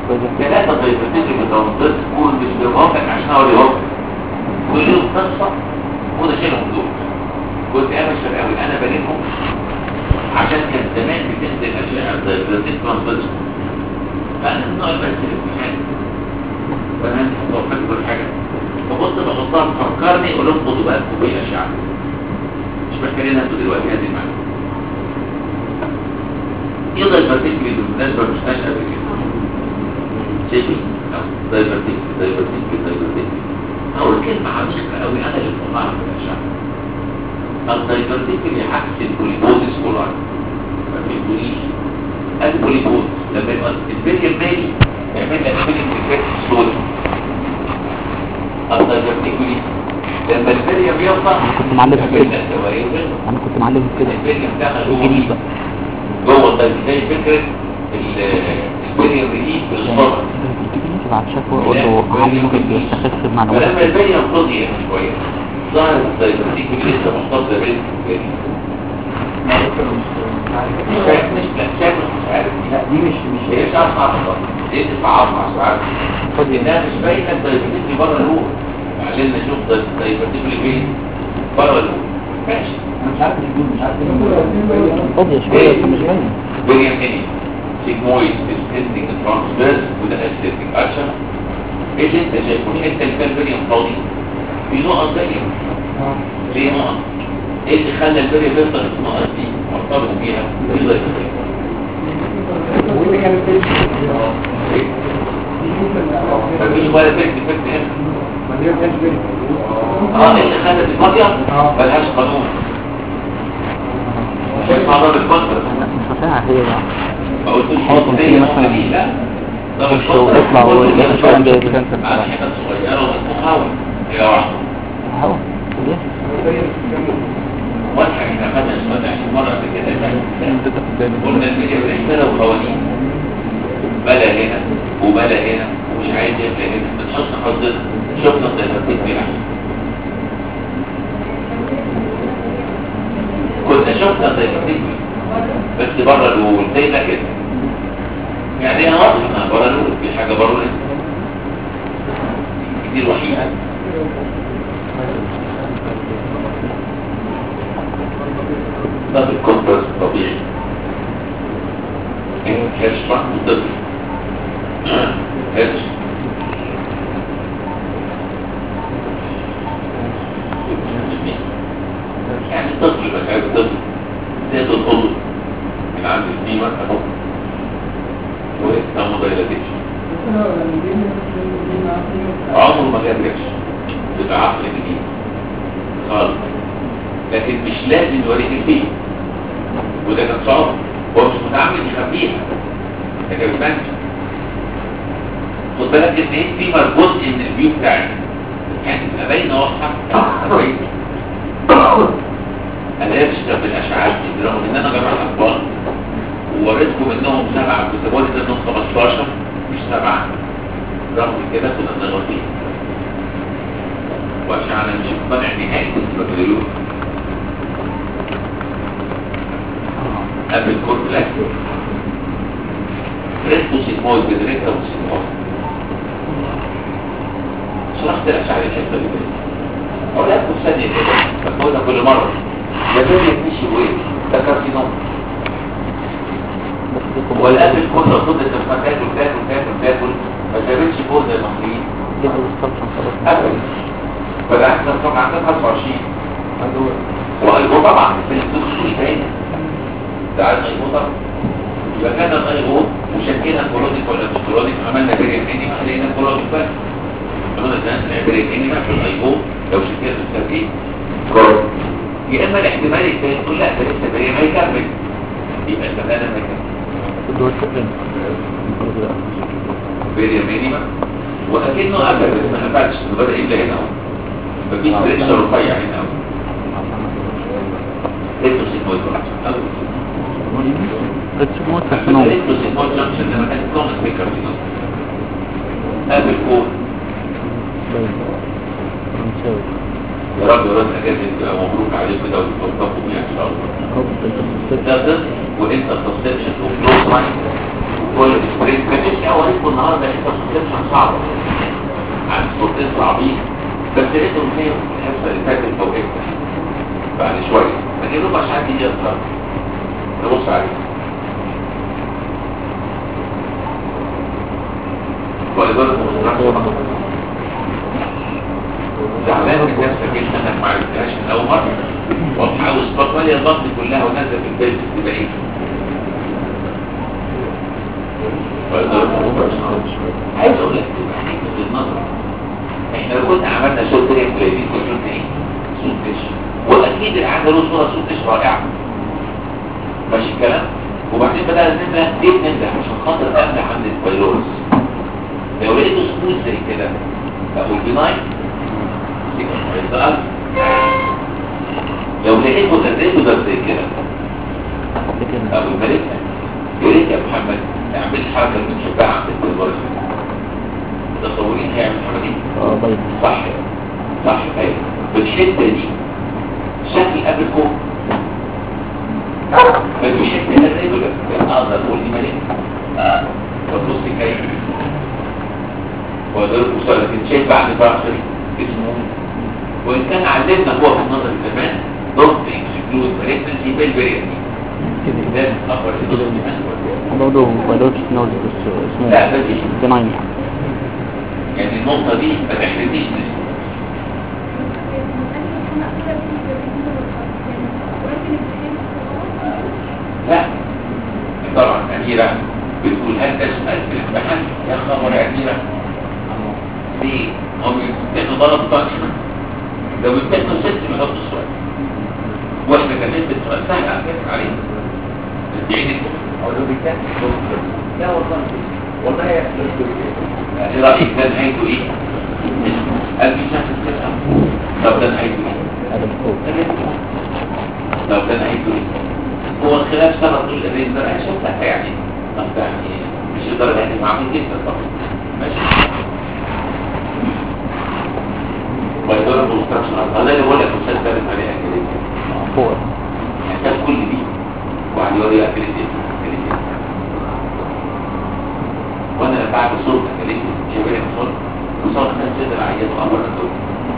ثلاثة ضيفتين متوسط كل مش بيوافق عشان هو اللي يوافق كل يوم قصة وده شيلهم دول كنت انا شرقاوي انا بجيبهم عشان كان زمان بتنزل اشياء ضيفتين ترانسفيرس فانا من نوع بس الامتحان فانا توفقت كل حاجة فبص بحطها تفكرني اقول لهم خدوا بقى كوبايه اشعه مش محتاجين انتوا دلوقتي هذه المعلومه يقدر البارتيكل بالمناسبه مش ناشئه قبل كده شايفين دايفرتيك دايفرتيك دايفرتيك اول كلمه عميقه قوي انا اللي بطلعها في الاشعه الدايفرتيك اللي عكس البوليبوزيس كولار ما بيقوليش البوليبوز لما يبقى الفيديو مالي يعمل لك فيلم افكت صوت الدايفرتيكولي لما الفيديو بيوصل كنت معلمها يعمل كده لك دوائر انا كنت معلمها كده الفيديو دخل الجديد بقى جوه الدايفرتيك زي فكره الفيديو ريليز بالصبر تيجي تبعت شكوى اقول له علي ممكن بيستخف بمعلومات فلما البنية فضي هنا شوية ظهر الدايفرتيك اللي لسه محتفظ بالرزق الثاني مش عارف مش لا شايف مش عارف لا دي مش مش هي مش عارف اصلا دي تتعاطى مع ساعات انها مش باينه الدايفرتيك اللي بره الروح علينا نشوف الدايفرتيك اللي فين بره الروح ماشي مش عارف الجنون مش عارف الجنون فاضية شوية بس مش باينة فيريم اني سيجمويد ستيندنج ترانسفيرس وده اسيتيك اكشن ايه اللي انت شايفه الحته اللي كان فيريم فاضي في نقط زيه ليه نقط ايه اللي خلى الفيريم يفضل في النقط دي مرتبط بيها في ضيف واللي كانت مفيش ولا فكر فكر هنا ما هي كانت بيري اه ايه اللي خلى الفاضيه ملهاش قانون اسمع ضرب الكونتر لا مش فاهمها هي يعني ما قلتوش حاضر، دي في مثلا مثلا دي لا ضرب مش الكونتر يطلع ويلاقي شوية عند الكانسر على حتت صغيره واسمه هوا هي واحده هوا ليه؟ واضحه احنا خدنا السؤال ده عشان مره قبل كده انت تاخد بالك قلنا الميديا بنحترى وقوانين بلا هنا وبلا هنا ومش عايز يبقى هنا من حسن حظنا شفنا الديناميك بيلعب كنا شفنا الديناميك بس بره الأول زي ده كده يعني ايه واضح انها بره الأول في حاجة بره الأول دي الوحيدة ده الكونترس طبيعي هرش رحم الطفل هرش يعني طفل بس عايز طفل زاد الأذن من عند الديمة أهو ولسه مضيلتش عمره ما جاب ريش تبقى عقل جديد خالص لكن مش لازم يوريك البيت وده كان صعب هو مش متعمد يخبيها ده كان بنك خد بالك ان ايه في مربوط ان الفيو بتاعي يعني تبقى باينه واضحه باينه انا هي بتشتغل بالاشعاعات دي رغم ان انا جراح اطفال ووريتكم انهم سبعه كنت بقول انهم 15 مش سبعه رغم كده كنا بنغلط فيه وعشان انا مش مقتنع نهائي كنت بكالوريوس قبل الكورت لاكتور ريتو سيموز بدريتا وسيموز شرحت الاشعار الحته اللي فاتت اقول لكم ثانيه كده بقولها كل مره يا بني مشي وايه ده كارسينوم والقلب كله صدت لما تاكل تاكل تاكل تاكل ما جابتش فوق زي المصريين دي السلطة خلاص ابدا فالعكس طبعا عندنا 25 وايضا طبعا في الدكتور تاني ده عايز ايضا يبقى كان الايضا وشكينا كولونيك ولا مش كولونيك عملنا بيريا تاني ما لقينا كولونيك بس قلنا الناس بيريا تاني ما في الايضا لو شكينا بنسميه ايه؟ كولونيك يا اما الاحتمال الثاني تقول لا ده لسه بيريا ما يكمل يبقى البني ما يكمل الدول فوقين بيريا مينيما وأكنه قبل بس ما نفعش إنه بدأ إلا هنا أهو مفيش بريشر رفيع هنا أهو ريتو سيكويد ريتسموت كارسينوم ريتو سيكويد جانكشن لما كانت كونس بيكر في نص قبل كون فرنساوي يا رب يا رب أجازة تبقى مبروك عليك كده وتوفقوا بيها إن شاء الله رب انت بتستفيد ده ضد وانت التوصيلشن وفلوس ماين وكل سبريت كاتش او هوريكم النهارده انت سبسكريبشن صعب عن سبسكريبشن صعبين بس لقيتهم فين الحصه اللي فاتت او امتى بعد شويه ما تجيبوش عشان حد يجي يظهر نبص عليه ولذلك مصدرك زعلان من نفسك انت انك ما عرفتهاش من اول مره وتحاول تبطل البطن كلها ونزل في البيت تبقى ايه عايز اقول لك في النظر احنا لو كنا عملنا صوت تاني ملايين كنا شفنا ايه صوت فيش واكيد العاده له صوره صوت فيش رائعه ماشي الكلام وبعدين بدأنا نملى ليه نملى عشان خاطر املى عند الفيروس لو لقيته سموث زي كده او البناين يبقى لو لقيته غزيته ده زي كده او الملكة يا ريت يا محمد اعمل حركة المتشبعة عند الفيروس متصورين هيعمل حاجة دي اه طيب صح صح ايوه في الحته دي شكل قبل فوق ففي حته الريجولر اقدر اقول دي مالك اه طب بص كيف وده المصطلح لكن شايف بعد فاصل اسمه وان كان علمنا هو في النظر زمان ضغط اكسكلود بريكنسي بالبريكنسي كده ده اكبر برضه بيولوجي نوز بس اسمه لا ده دي ديناين يعني النقطه دي ما تحرجنيش منها لا طبعا أميرة بتقول هل ده سؤال في الامتحان يا خبر يا أميرة ليه؟ هم بيمتحنوا ضرب طاقة لو بيمتحنوا ست بيحطوا السؤال واحنا كان نسبة السؤال سهل على فكرة عليه يعني أقول له بيمتحن لا والله والله يا ايه رأيك ده نهايته ايه؟ قال في شخص كده طب ده نهايته ايه؟ ادم فوق لو كان هيدو هو الخلاف سبب طول الرين ده انا شفتها يعني طب يعني مش الدرجه يعني معمول جدا طبعا ماشي ويضرب مستشفى هذا اللي بقول لك استاذ فارس عليها كده فوق يعني ده كل دي وعلى يوريها كريتين كريتين وانا بعد صوت كريتين شبيه صوت وصوت الناس تقدر عيات وامر الدول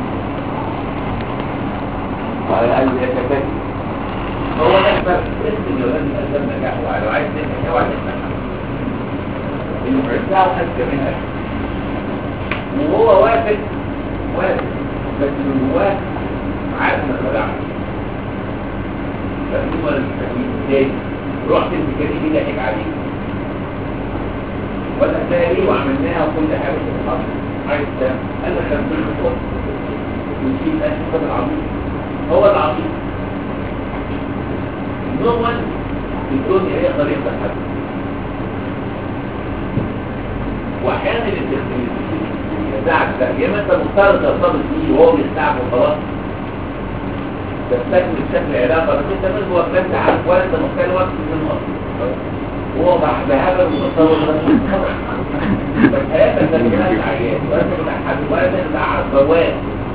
وعلى الاقل يتفاجئ هو ده الفرق اسم الولاد الأسباب نجاحه لو عايز تنجح اوعى تنجح المعد بتاعه أذكى منها وهو واقف واقف بس من جواه عارف انك خدعت فهو المستقيم تاني رحت الميكانيكي دي ضحك عليك ولا تلاقي ليه وعملناها وكل حاجه في الحصر عايز ده قال لك 50 خطوه ونسيب اسف العظيم هو العظيم no one في الدنيا هي طريقة الحد واحيانا اللي بيخدعك ده يا اما انت مضطر ترتبط بيه وهو بيخدعك وخلاص تستكمل شكل علاقه بس انت من جوه انت عارف ولا انت مختار وقت من اصلا وهو بهبل ومتصور بس حياتك ده بتاعت عيان ولا انت بتاع حد ولا انت بتاع بواب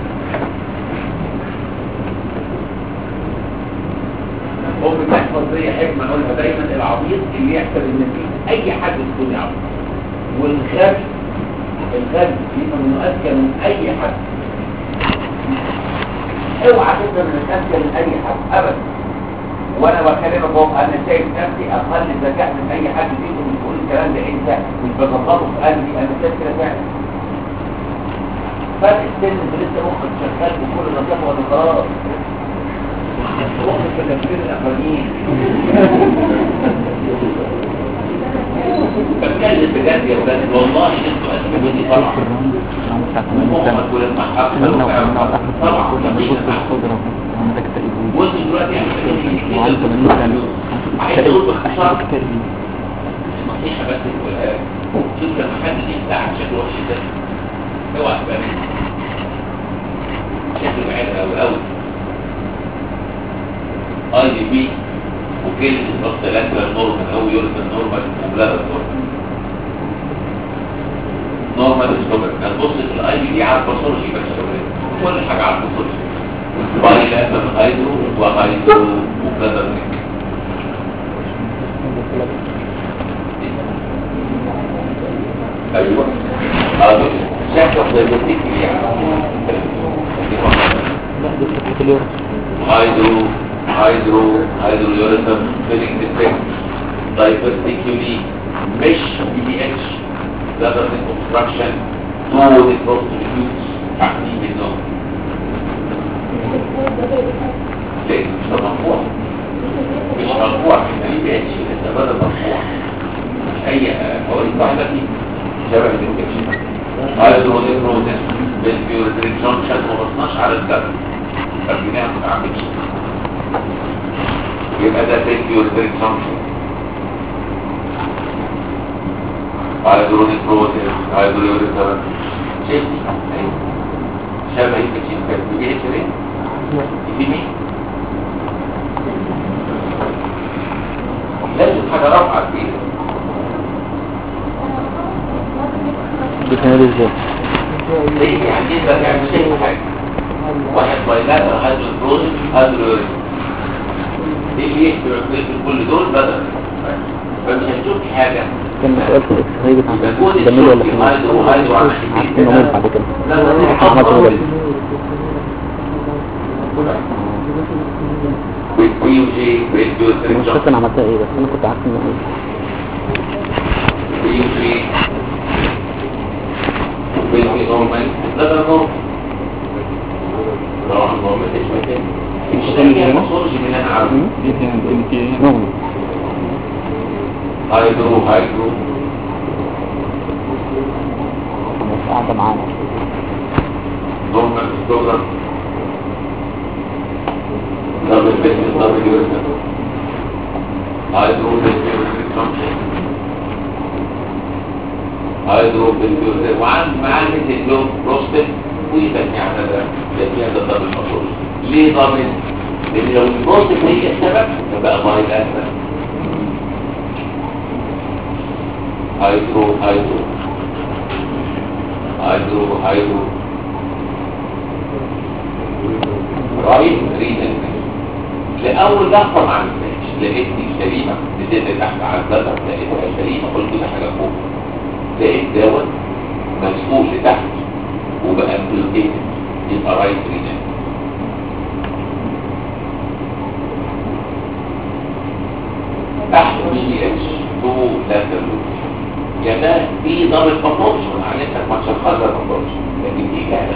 هو بتحفظ زي حكمة اقولها دايما العبيط اللي يحسب ان في اي حد يكون عبيط والغبي الغبي يبقى من اذكى من اي حد اوعى تبقى من الاذكى من اي حد ابدا وانا بكلمك اهو انا شايف نفسي اقل ذكاء من اي حد فيكم بتقول الكلام ده انت مش بظبطه في قلبي انا شايف كده فعلا فرق السن اللي لسه مخك شغال بكل نظافه ولا وقت تفكير الأقليم بتكلم بجد يا ولاد والله انتوا اسمعوني طبعا محمد ولما حققوا طبعا وانتوا دلوقتي عايز اقول باختصار نصيحة بس تقولها شوف لما حد يفتح شكله وحش ده اوعى تبقى منه شكله بعيد قوي قوي اي دي بي وكيل الضغط لاترال نورمال او يوريثال نورمال وبلادر نورمال نورمال ستوبر هتبص في الاي دي دي عارفه سورجي بس كل حاجه عارفه سورجي باي لاترال هايدرو وهايدرو وبلادر نيك ايوه اه شكله دايبوتيك يعني هايدرو هايدرو هايدرو يوريثم فيلينج ديفكت دايبرتيكولي مش بي دي اتش بلادر اوبستراكشن تو نيكروستوميوز عاملين منهم ليه مش مرفوع مش مرفوع في البي اتش لسه بدل مرفوع مش اي موارد واحده فيه شبه الانفكشن هايدرو نيكروزس بالبيوريتريك جونكشن ما بصناش على الدم خليناها ما تعملش يبقى ده بالبيوريتريك جونكشن هايدرو نيكروزس هايدرو يوريتريك شفتي شبه الانفكشن كانت بيجي لك ليه؟ دي مين؟ لازم حاجه رافعه كبيره بتنادي ازاي ليه يعني ايه بقى يعني شايف حاجه واحد بايلاتر هيدرو بروزن هيدرو يورين ايه اللي يحمل كل دول بدل فمش هتشوف حاجه كان سؤال في الاكس راي بتاع يكون جميل ولا الشوك كان هيدرو هيدرو على عارف انه مين بعد كده عملت مجال والبي وجي والبيوتريك مش فاكر انا عملتها ايه بس انا كنت عارف انه ايه بي وجي والبي نورمال ده ده نورمال طبعا نورمال ايش مكان مش هي مصورج من اللي انا عارفه نعم هيدرو هيدرو بس قاعدة معانا نورمال ستوغر دبل بيزنس دبل يوريثم هيدرو بالبيوريتريك فانكشن هيدرو بالبيوريتريك وعن معاه مثل لون بروستات ويبني على ده لكن ده دبل مصروف ليه دبل؟ لان لو البروستات هي السبب فبقى بايل اسفل هيدرو هيدرو هيدرو هيدرو رايت ريزن لأول لحظة ما عملتهاش لقيتني سليمة نزلت تحت على البلد لقيتها سليمة قلت ده حاجة فوق لقيت دوت مسؤول لتحت وبقى امبلوكيتد يبقى رايت ريزن تحت بي دي اتش تو لاتر يا ده في ضابط بروبورشن عليك ما تشخصها بروبورشن لكن دي كده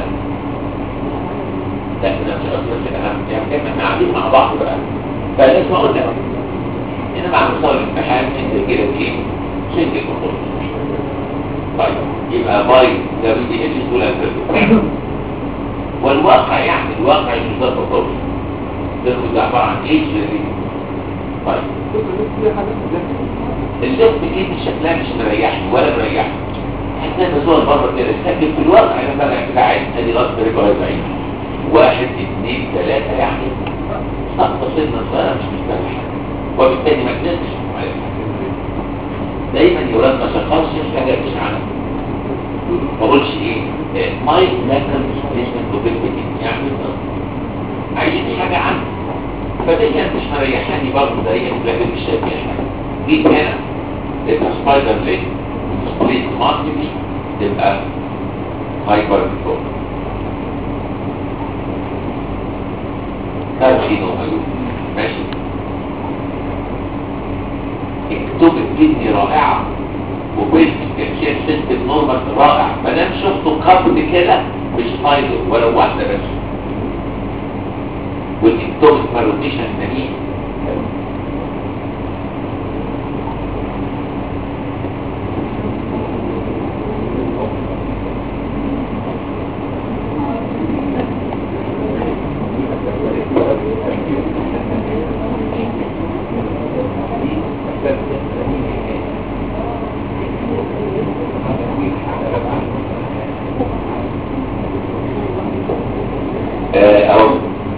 لا احنا مش اصلا كده اهم يعني احنا قاعدين مع بعض بقى فلازم اقول لك هنا مع مستوى الامتحان انت كده ايه سنجل بروبورشن طيب يبقى باي ده بي دي اتش تو لاتر والواقع يعني الواقع مش ده بروبورشن ده عباره عن ايش طيب اللفت ايدي شكلها مش مريحني ولا مريحني حتى بصور بره كده لكن في الواقع انا بقى كده عايز ادي غلط رجوع بعيد واحد اثنين ثلاثة يعني سقط سنة صغيرة مش مستريح وبالتالي ما قدرتش على الحاجة. دايما يولاد ما شخصش حاجة مش عنها ما اقولش ايه مايك لكن مش ليسمنت وبالبتين يعني عايزين حاجة عنها فدي كانت مش مريحاني برضه ده هي لكن مش شايف فيها حاجة جيت هنا تبقى سبايدر ليك سبليت ماركتي تبقى هايبر بيكور كارشينو ايوه ماشي اكتب الكدني رائعة وبيلت كاشير سيستم نورمال رائع ما دام شفته قبل كده مش فايدر ولو واحدة بس والاكتوبك مالوتيشن نميل اهو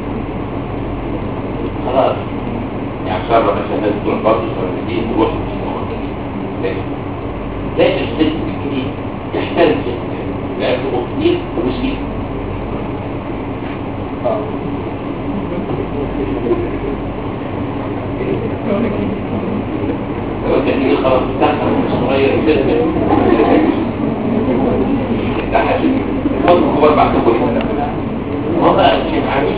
خلاص يعني شر مثلا الناس تروح برضه شرطين تروح مش موجودين لازم لازم السلم الجديد يحترم سلم لانه كتير ومسكين لو انت تيجي خلاص تدخل صغير سلم كبار بعتكم ليه هو بقى شيء عايز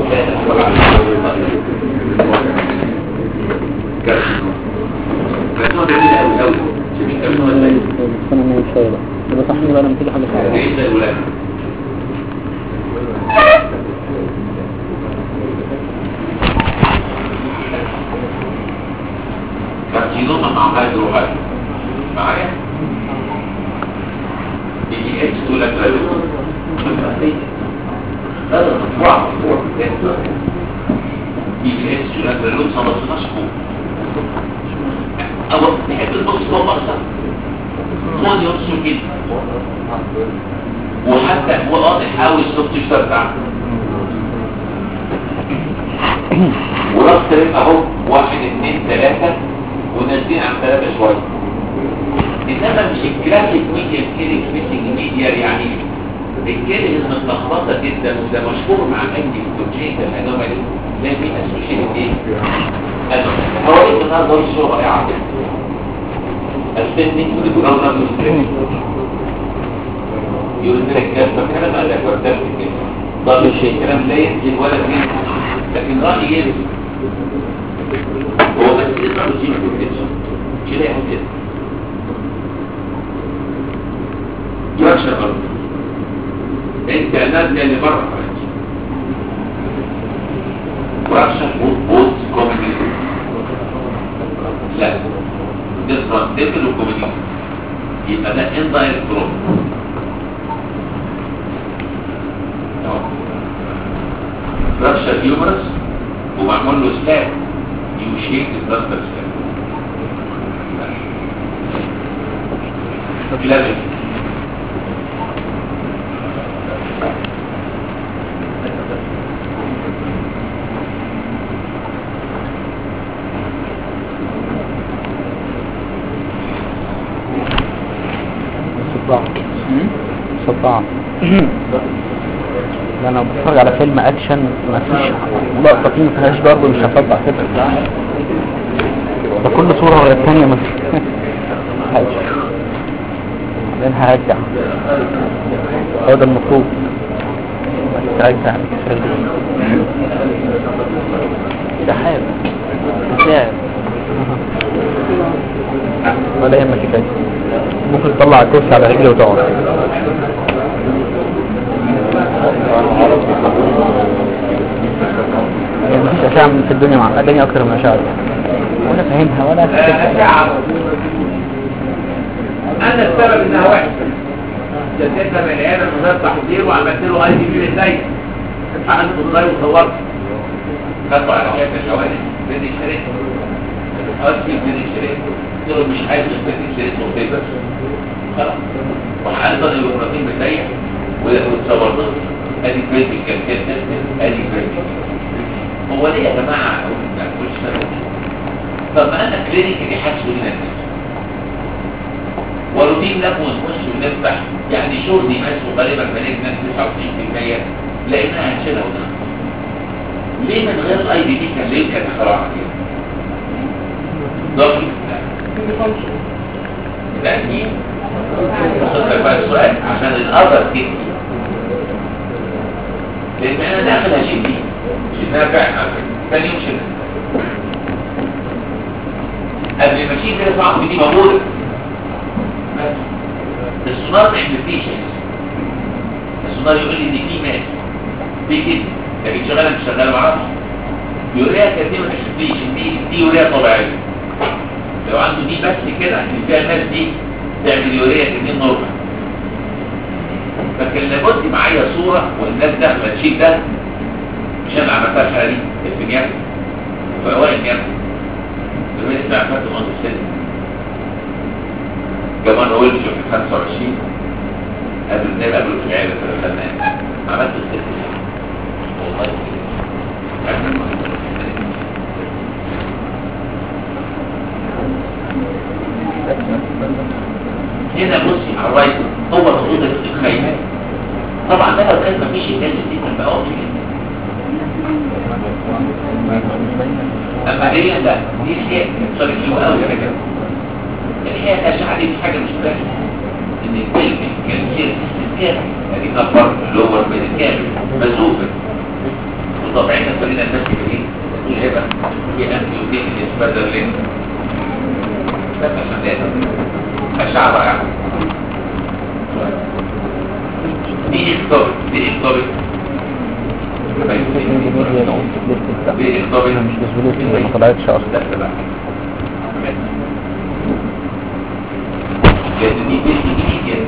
كانوا جميل قوي قوي شايفين كانوا ازاي بس انا من شويه بقى يبقى صحني بقى لما تيجي حاجه صعبه ايه ده الولاد كارسينوما مع هيدروهايد معايا دي اتش دول لك هذا مطبوع مطبوع دي اتش دول لك لون صلاة مشكوك أو تحب البص فوق أكثر خد يرسل كده وحتى هو واضح حاول الصوت يشتغل وراس تريم اهو واحد اثنين ثلاثة ونازلين عن ثلاثة شوية انما مش الكلاسيك ميديا كيليك ميسنج ميديا يعني الكيليك متلخبطة جدا وده مشهور مع اي كونجيتال انومالي لا في اسوشيتد ايه؟ هوريك النهارده الصورة يا عادل السنين والبروجرام والستريس يقول لك كلام كلام قال لك وردت كده ضل شيء كلام لا ينزل ولا ينزل لكن رأي ينزل هو بس يقدر يجيب الكتشن مش لاقي كده يرشى برضه انت نازله اللي بره ورشة بوت كوميدي لا ديفرنت ديفل وكوميدي يبقى ده اندايركت جروب رشة اليومرس ومعمول له سلاب يو شيك الدستر سلاب لابس صداع صداع ده انا بتفرج على فيلم اكشن ما فيش لقطه فيه ما فيهاش ضرب مش هصدع كده ده كل صوره ورا الثانيه ما بعدين هرجع هو ده المطلوب بس هرجع سحاب سحاب ولا يهمك يا كده ممكن تطلع الكرسي على رجلي وتقعد يعني مفيش أشياء من في الدنيا معقداني أكتر من الأشياء دي ولا فاهمها ولا فاهمها انا السبب انها وحشه جدتها من العيادة من غير تحضير وعملت له اي دي بي ازاي عملت والله وصورت خدوا على شكل الشوارع بين الشريط اصلي بين الشريط قلت له مش عايز بين الشريط وكده خلاص وحالة الابراهيم بتاعي وتصورت ادي كريت الكالكات ادي كريت هو ليه يا جماعه ما كلش طب ما انا كلينيكالي حاسس ان الناس وروتين نفوز نص ونفتح يعني شور دي ماس وغالبا بنجنا 99% لانها هنشيلها وده ليه من غير الاي بي دي كان ليه كان اختراع كده ضغط لاني وصلت بقى السؤال عشان الاذر كده لان انا داخل هشيل دي شلناها فعلا ثاني يوم شلنا قبل ما اشيل كده صعب دي موجوده السونار ما يملكنيش السونار يقول لي دي في ماس في كده لكن شغاله مش شغاله معرفش يوريها كتير ما تشوفيش دي دي يوريها طبيعيه لو عنده دي بس كده اللي فيها الماس دي تعمل يوريها كتير نورمال لكن لابد معايا صوره والناس داخله تشيل ده مش انا عملتها الحاله دي الفنيات فوائد النيات زمان اسمها فاتو منذ السن كمان ولد في 25 قبل النبي قبل في العيادة في الخنان عملت الست والله هنا بصي على الرايت هو الخطوط الخير طبعا ده لو كان مفيش الناس دي كان بقى واضح اما هي لا دي هي صار حلوه قوي كده يعني هي الأشعة دي مش حاجة مش ملاحظة إن الكلمة كالسير السير يعني نفر الدبل مش بسهولة ما طلعتش اصلا لا لا لان دي بيسي جديد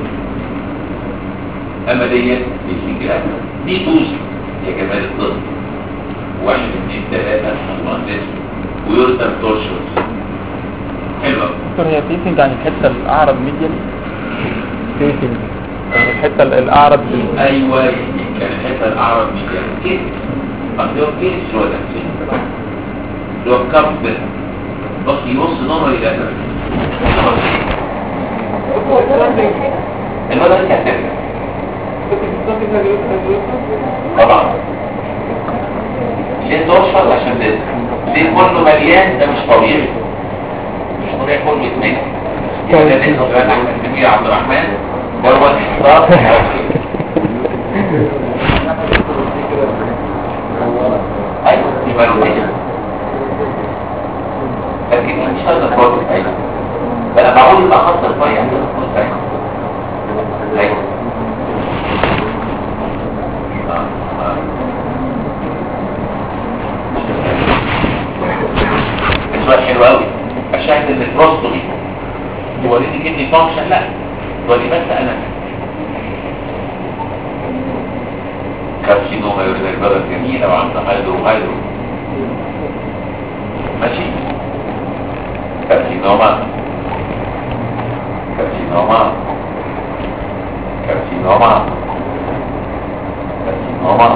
اما ديت بيسي جديد دي توزي يا جمال الطفل واحد اثنين ثلاثة الله اسم ويرتب تورشوز حلوة دكتور هي فيسنج عن الحته الاعرض ميديال فيسنج يعني الحته الاعرض بال- ايوه كان الحته الاعرض دي كان كيس اصل هو كيس هو ده اللي هو الكف ده بص يبص نظر الى ده الوضع ده كان طبعا ليه ترشد عشان ده ليه كله مليان ده مش طبيعي مش طبيعي كله يتمنى يعني ده لسه سؤال احمد سمير عبد الرحمن ده هو الحصار ايوه يبقى روتين لكن مش هذا البروجكت ايوه انا بقول يبقى خط الفاي عند الخط ايوه ايوه آه، آه. السؤال حلو قوي اشاهد ان البروستومي توريني كدني فانكشن لا توريني بس انا كارسينوما يوريد البلد جميلة وعنده هيدرو هيدرو ماشي كارسينوما كارسينوما كارسينوما كارسينوما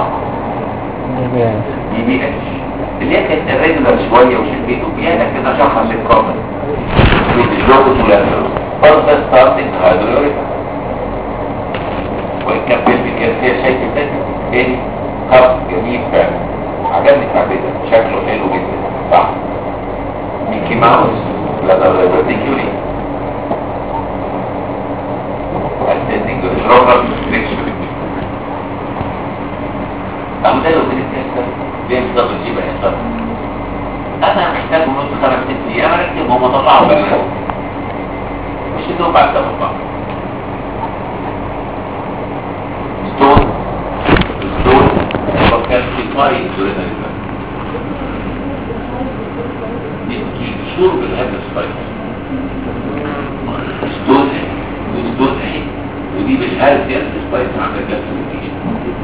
دي بي اتش اللي هي كانت الريجولار شوية وشفيته فيها لكن اشخص الكومن بالجوز ولازروس فرصة ستارتنج هيدروريكا وكان بيلبي كاسية شايف التاني تاني خط جميل فعلا عجبني تعبيرها شكله حلو جدا صح ميكي ماوس لا لا لا بارتيكيولي التندنج روبر ريكشن أو ده لو كنت تكسر ليه بالظبط تجيب حساب أنا محتاج نص خمس ست أيام أركب وهم طلعوا بالله مش إنهم بعد ده بعض ستون ستون وكان في طريق دورنا لله دي شرب هذا السبايس ستون وستون اهي ودي بالهالة دي السبايس عندك جاسوسيشن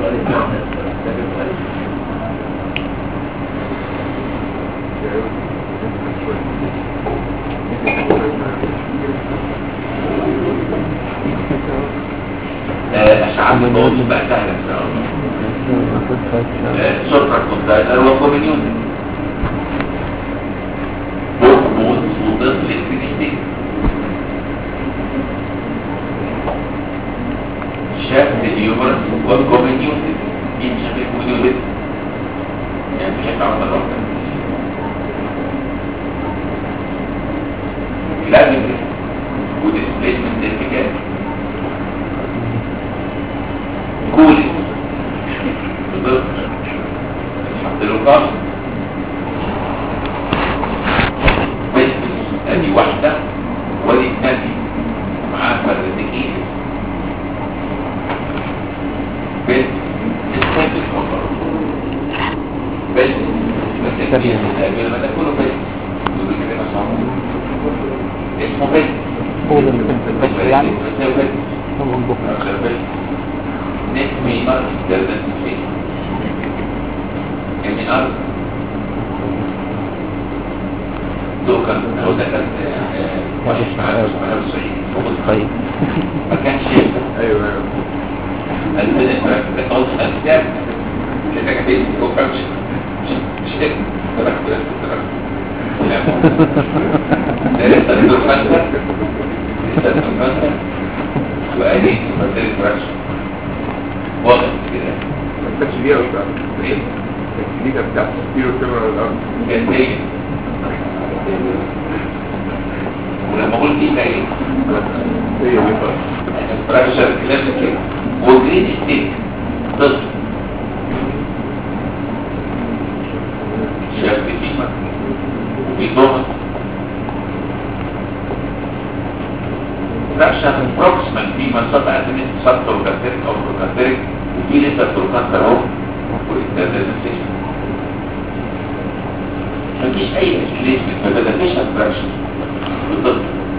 أشعار البوز بقى سهلة إن شاء الله سلطة كونتاينر وكومينيون بوك موت وطفل الفينيشتين شاف اليومر والكومينيون مين شاف الكومينيون يعني مش هيطلع على الوقت لازم وديسبليسمنت سيرتيفيكات كولي بالضبط حط له قص بس ادي واحدة ودي نادي معاه فردتين بس استنى المطر بس بس الكيس لما تكونوا بس يقول كده صعب اسمه بس قول البس يعني بس بس نسمي مرض جلدة الشيء يعني أرض دو كان هو ده كان واحد معاه سبحانه الصعيد طيب ما كانش يبقى ايوه ايوه البدء مركز أو الأسباب اللي كانت بيه هو مش مش كده تركت تركت ده لسه الدور خمسة لسه الدور خمسة وقالي مدرسة فرش واضح كده ما كانش ليها ولا ايه دي كانت بتاعت سبيرو كاميرا الارض جنبية ولما قلت ايه بقى ايه هي دي خلاص فراكشر كلاسيكي وجرين ستيك طفل شاب بتيمة وبيضمت فراكشر بروكسمان في منصات عزيمة سبتر وكاثيريك او بروكاثيريك وفي لسه بروكاثير اهو والإنتاز السيشن مفيش اي ديسبيسمنت ما بدأتش ابراكشن بالضبط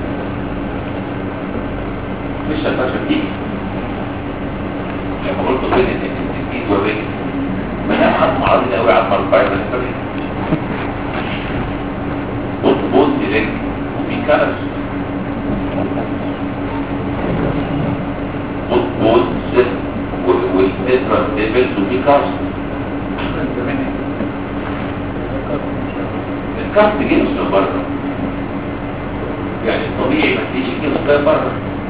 مش ابراكشن دي لما قلت بين التكتيك والرجل ما انا حد معرض قوي على المرفع ده قلت بوز رجل وفي كرش قلت بوز والسترا ديفلز وفي كرش الكارت جيمس من بره يعني الطبيعي ما تيجي الجيمس ده بره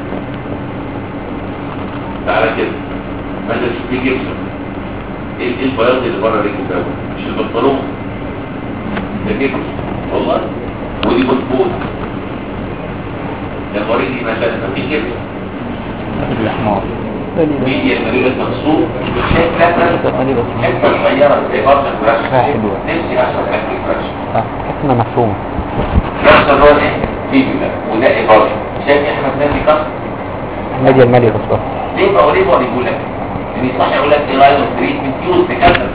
تعالى كده مثلا في جيمس ايه إيه البياض اللي بره رجله ده مش البنطلون ده جيمس والله ودي بطبوط ده وريني مثلا ما في جيمس الحمار هي المريض المنصوب شايف لفه مالي بس حته صغيره زي برشا فرش حلوة. نفسي احسن اكل فرش اه حاسس انها مفهومه فرش اللي هو ايه فيديو ده وده ايه برشا شايف احنا بنعمل كسر الميديا المالية بس بس ليه بقى وليه بقى بيقول لك ان صح يقول لك ايه لاين اوف تريتمنت يوز تكلم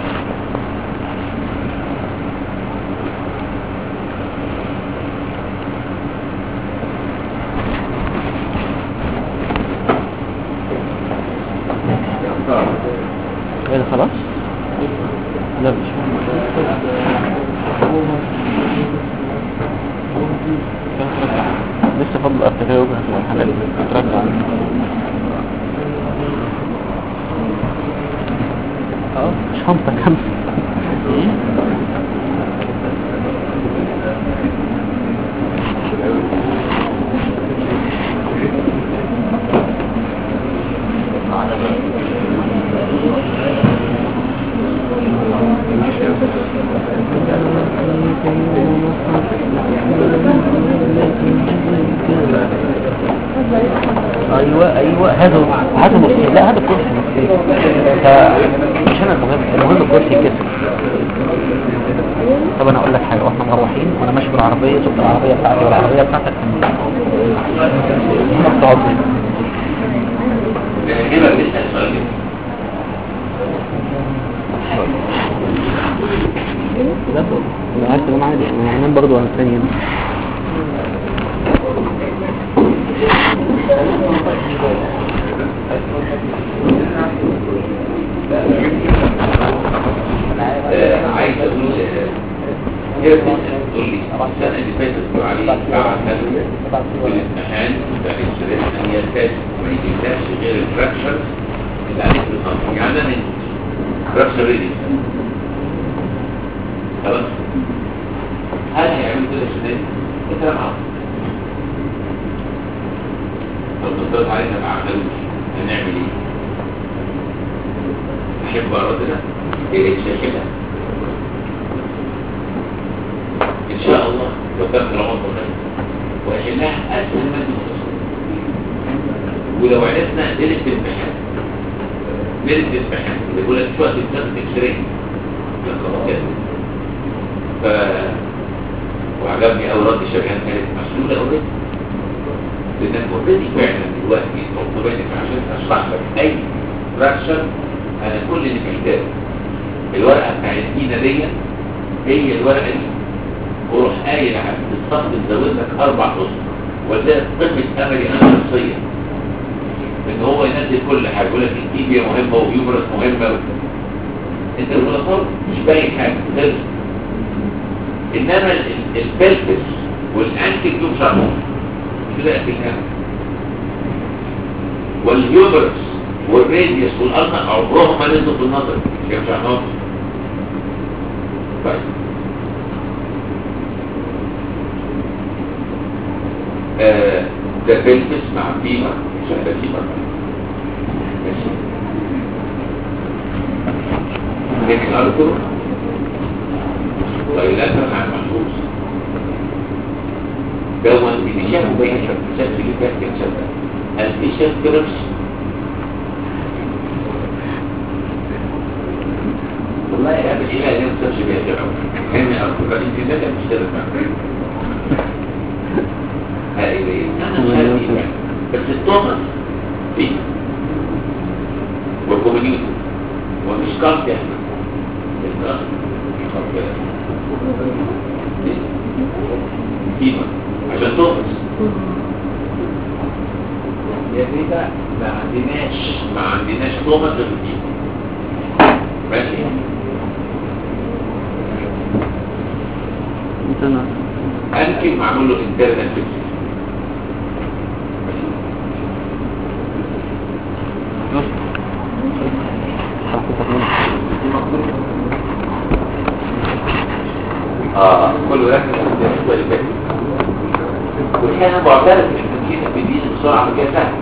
ايه ده خلاص لا مش لسه فضل ارتجاء وجهة الحاجات دي ترجع اه شنطة كاملة ايوه ايوه هذا هذا مشكلة لا هذا الكرسي مش انا المهم المهم الكرسي يتكسر طب انا اقول لك حاجه واحنا مروحين وانا ماشي بالعربيه شفت العربيه بتاعتي والعربيه بتاعتك تقعد كده بنسال سؤال كده لا لو عايز تنام عادي انا هنام برضه وانا ثاني يوم آه، عايز اقول آه، هي بتسال تقول لي السنه اللي فاتت علي بعد في الامتحان بتاع الشريحه ان يرتاج ما يجيبلهاش غير الفراكشر اللي عليك بالخط يعني انا فراكشر ريدي خلاص هل هيعمل كده السنه دي؟ انت لا معاهم طب نفترض علينا ما عملوش هنعمل ايه؟ احب ارادنا ايه شاكلها ان شاء الله لو كان في العمر بخير وحلها اسهل ما انت متصور ولو عرفنا ليله الامتحان ليله الامتحان اللي بيقول لك شو وقت بتاخد اكس راي لا خلاص كده ف وعجبني قوي رد الشريان كانت مسؤوله اوريدي لانك اوريدي فعلا دلوقتي اوتوماتيك عشان اشرح لك اي فراكشن انا كل اللي محتاجه الورقه بتاعت ايدينا دي هي الورقه دي وروح قايل على الصف تزود لك اربع اسطر وده قمه املي انا شخصيا ان هو ينزل كل حاجه يقول لك التيبيا مهمه ويوبرس مهمه انت الغلطات مش باين حاجه خلص انما البلبس والانتي تيوب شرمون كده اكلها والهيوبرس والراديوس والارنب عمرهم ما نزلوا في النظر مش مش عنهم طيب آه، ده بلبس مع فيمر مش هيبقى فيمر ماشي لكن الارثر طيلات مع المحفوظ دون اللي شافوا بين شاف اللي فات كان شاف هل في شاف كربس والله يا ابني ايه اللي ما شافش بيها شباب كان ارثر انت ده مش تابع هاي انا مش عارف إيه. بس التوماس فيه والكوميديوتو ومش كارت يعني الكارت خد بالك فيما عشان تنقص يا ريتا ما عندناش ما عندناش تومة غير فيما ماشي انت انا انكل معمول له انترنال فيكس اه كله ركز في الاسبوع اللي فات والحين انا معترف ان التمكين بيدين بسرعه كده سهل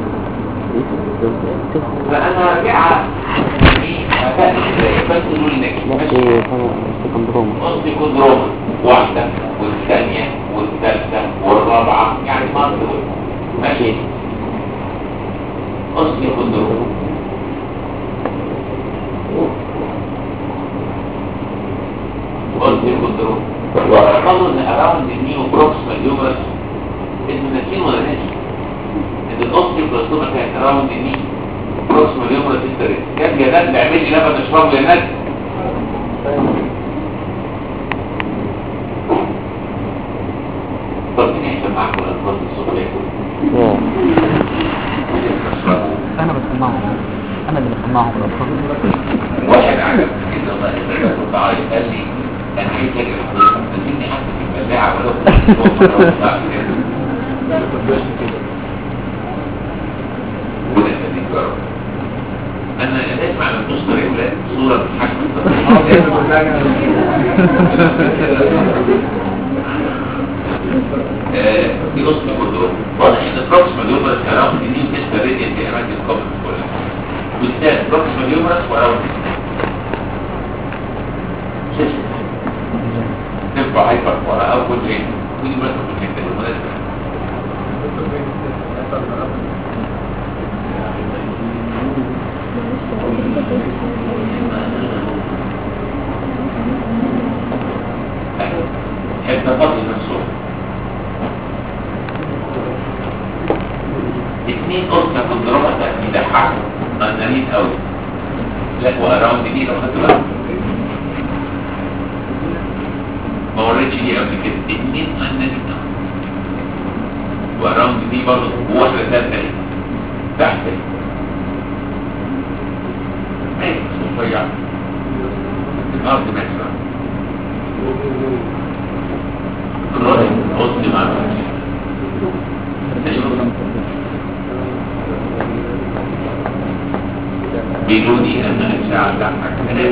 فانا هرجعها افهم ازاي بس قولوا لي نكتب ماشي قصدي كودروما واحدة والثانية والثالثة والرابعة يعني منطقة ماشي قصدي كودروما قصدي كودروما وأخذوا ان اراوند النيو بروكسيمال يومرس انتوا ناسين ولا ناسي ان الاوستي بلاستوما كانت اراوند النيو بروكسيمال يومرس انتريس كان يا ناس بيعمل لي لبن اشربه يا ناس طب مين يحسن معاكم الألفاظ الصوتية انا بسمعهم انا اللي بسمعهم الألفاظ. واحد عجب كده الله يسلمك كنت عايز قال لي انا عايز اجي لحضرتك تديني حتى في البلاعة ولو كنت فوق مرة وبتاع كده. وده خليك جرب انا اسمع من نص طريق ولاد صورة بتحكم دي قصة كله واضح ان البروكسيمال يومرس اراوند دي تستا ريديان في اماكن الكومنت كلها بالذات بروكسيمال يومرس واراوند تنفع هايبر ورا او كل ايه ودي مثلا في الحته دي مناسبه حته فضل نفسه اثنين قصة في الدراسة تأكيد حق قنانين قوي لا واراوند دي لو خدت بالك ما وريتش دي قبل كده اثنين قنانين قوي واراوند دي برضه وواحدة ثالثة ايه تحت ايه ايه صفيع الارض مثلا الراجل قصدي مع بيقولي ان الاشعه بتاعتك كلام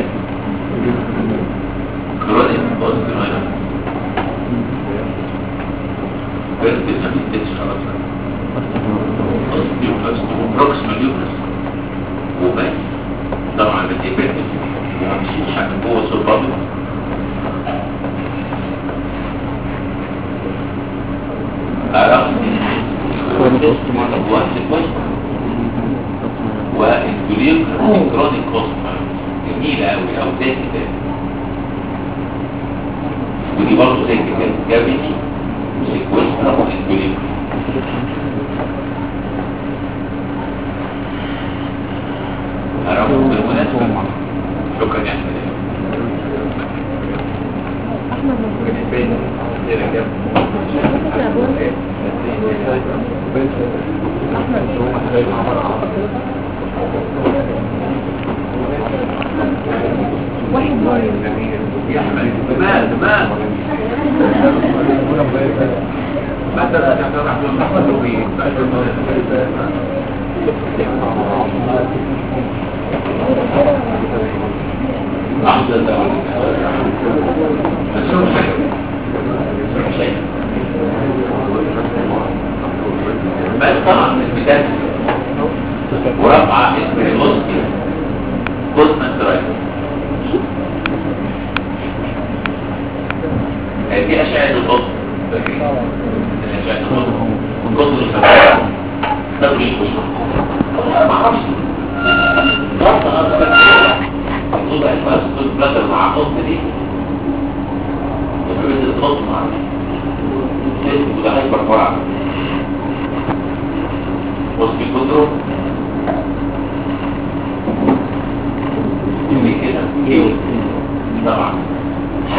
كرونيك بوست مانا بس ما بيتش خلاص قصدي وقصدي وبروكسيمال يوكس وبس طبعا بتبقى ومشيش حاجه جوه صبابه عرفت والجوليوم سينكرونيك كوست جميلة أوي أو زي كده ودي برضه زي كده جابني سيكويسترا والجوليوم عرفت بالمناسبة شكرا يا أحمد واحد مريض يا أحمد دماغ دماغ مثلا أنا عبد الرحمن روبي أحسن دواء بس هو حلو بس شيء بس طبعا البداية ورفع اسم الأسكي قسم درايف دي أشعة القطب أشعة القطب والقطب الخفيف ده مش ما اعرفش ضغط أكثر الوضع المسكوت بلاتر مع قطب دي وفكرة القطب مع وده هيبر فرع وسط الكترو يومي كده يومي طبعا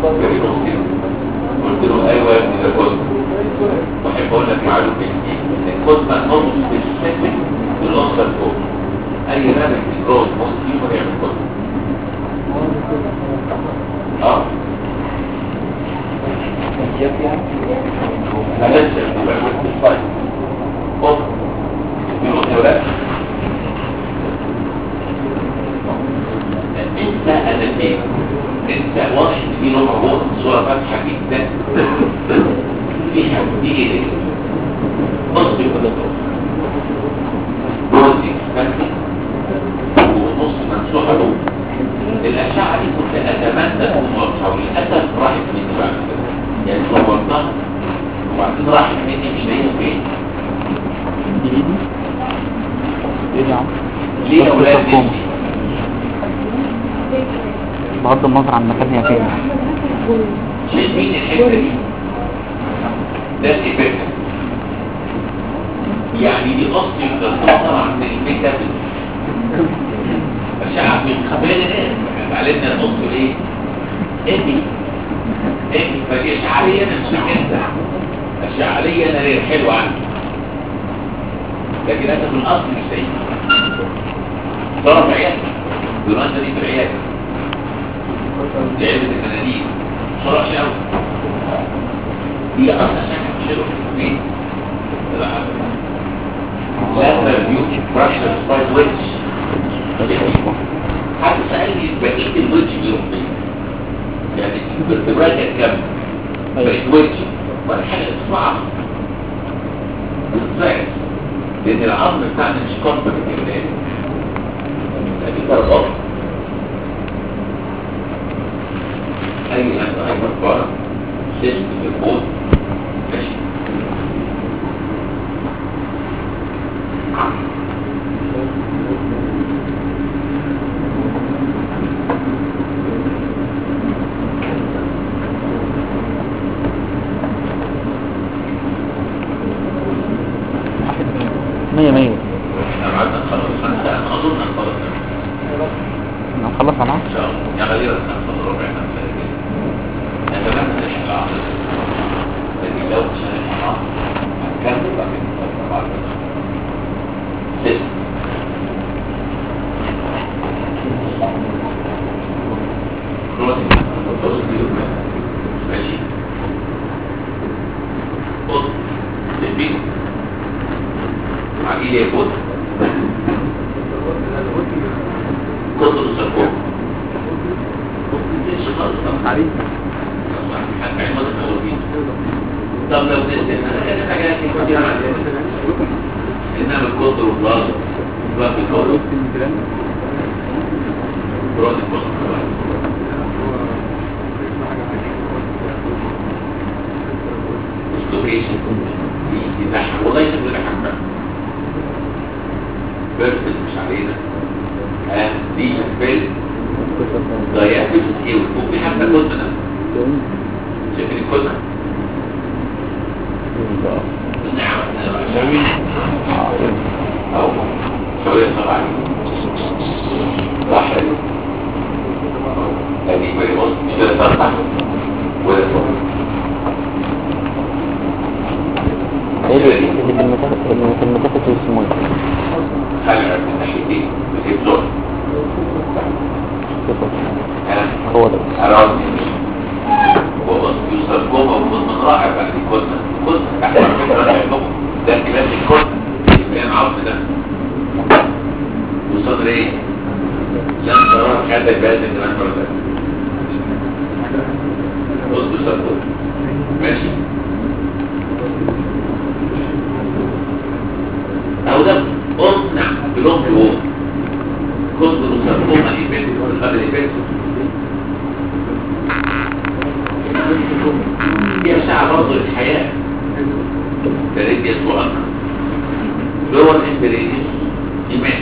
very posterior قلت له ايوه يا ابني ده كود بحب اقول لك معلومه كتير ان الكود ما نوت سبيسيفيك للاوسر كود اي رابط جروز موست يعمل كود اه هننزل يبقى في السلايد اوف يقول لي ولا انت انا فين انت واضح ان في نوع موجود صوره فاتحه جدا فيها دي ايه بص كده بروتين فاتح ونص ممسوحه له الاشعه دي كنت اتمنى تكون واضحه وللاسف راحت مني بعد كده يعني صورتها وبعدين راحت مني مش لاقيها فين دي ايدي ايه دي يا عم ليه يا بس اولاد تفهم. نفسي بغض النظر عن مكان هي فين شايفين الحته دي ده الإفكت يعني دي أصل التصنع عن الميتابل أشعة من خبال الآن اتعلمنا الأصل إيه؟ إني إني فدي أشعرية أنا مش محتاجها أشعرية أنا غير حلوة عندي لكن أنا في الأصل مش سيء طرف عيادة دراسة دي في العيادة دي علبة المناديل بسرعة شاوي هي أصلا شكل مش حلو في البيت لا لا تربيوت براشر سبايس ويتش حد سألني بقيت الويتش بيروح فين يعني الفرتبرات كام بقيت ويتش ولا حاجة اسمعها بالفعل لأن العظم بتاعنا مش كونفر بالكلام دي فرق أي أنت أي مرفوعة سيستم الكود ماشي مية مية احنا بعدنا نخلص خمسة أنا أظن نخلص هنخلص على إن شاء الله يعني غالبا خمسة ربع خمسة كده نتمنى نلحق العصر لكن لو مش هنلحق العصر هنكمل بعد كده بعد كده ست كروسنج بوزيتيف ماشي بص البيت عقيل يا بص كتر السكون مش خالص طبعا عليك طب لو نزل انا كده حاجات كتير انما الكتر والضغط بقى في الكتر براد الكتر لوكيشن يضحك والله يسمى يضحك بقى بيرفكت مش علينا ها دي فيلم ضيعت ايه وفوق في حتى كتنا شايفين الكتنا نعم شاوين او شاوين طبعا صح هذه بقى بص مش كده صح ولا صح ايه اللي اللي في المسافة اللي في المسافة اسمه ايه؟ خلع من ناحيتين بتبزر هو ده أراضي وبص يوصل جوه وبص من راحة بعد الكتنة الكتنة تحت الفكرة راح يحكم ده انتباه الكتنة كان عرض ده وصدر ايه؟ لن ترى خدك بهذا الزمان مرة تانية بص يوصل جوه ماشي أو ده أمنع بلون جوه كتب السرطومة الإيبنت والغد الإيبنت دي أشعة برضه للحياة كاريديا سؤال لور امبريديس إيمان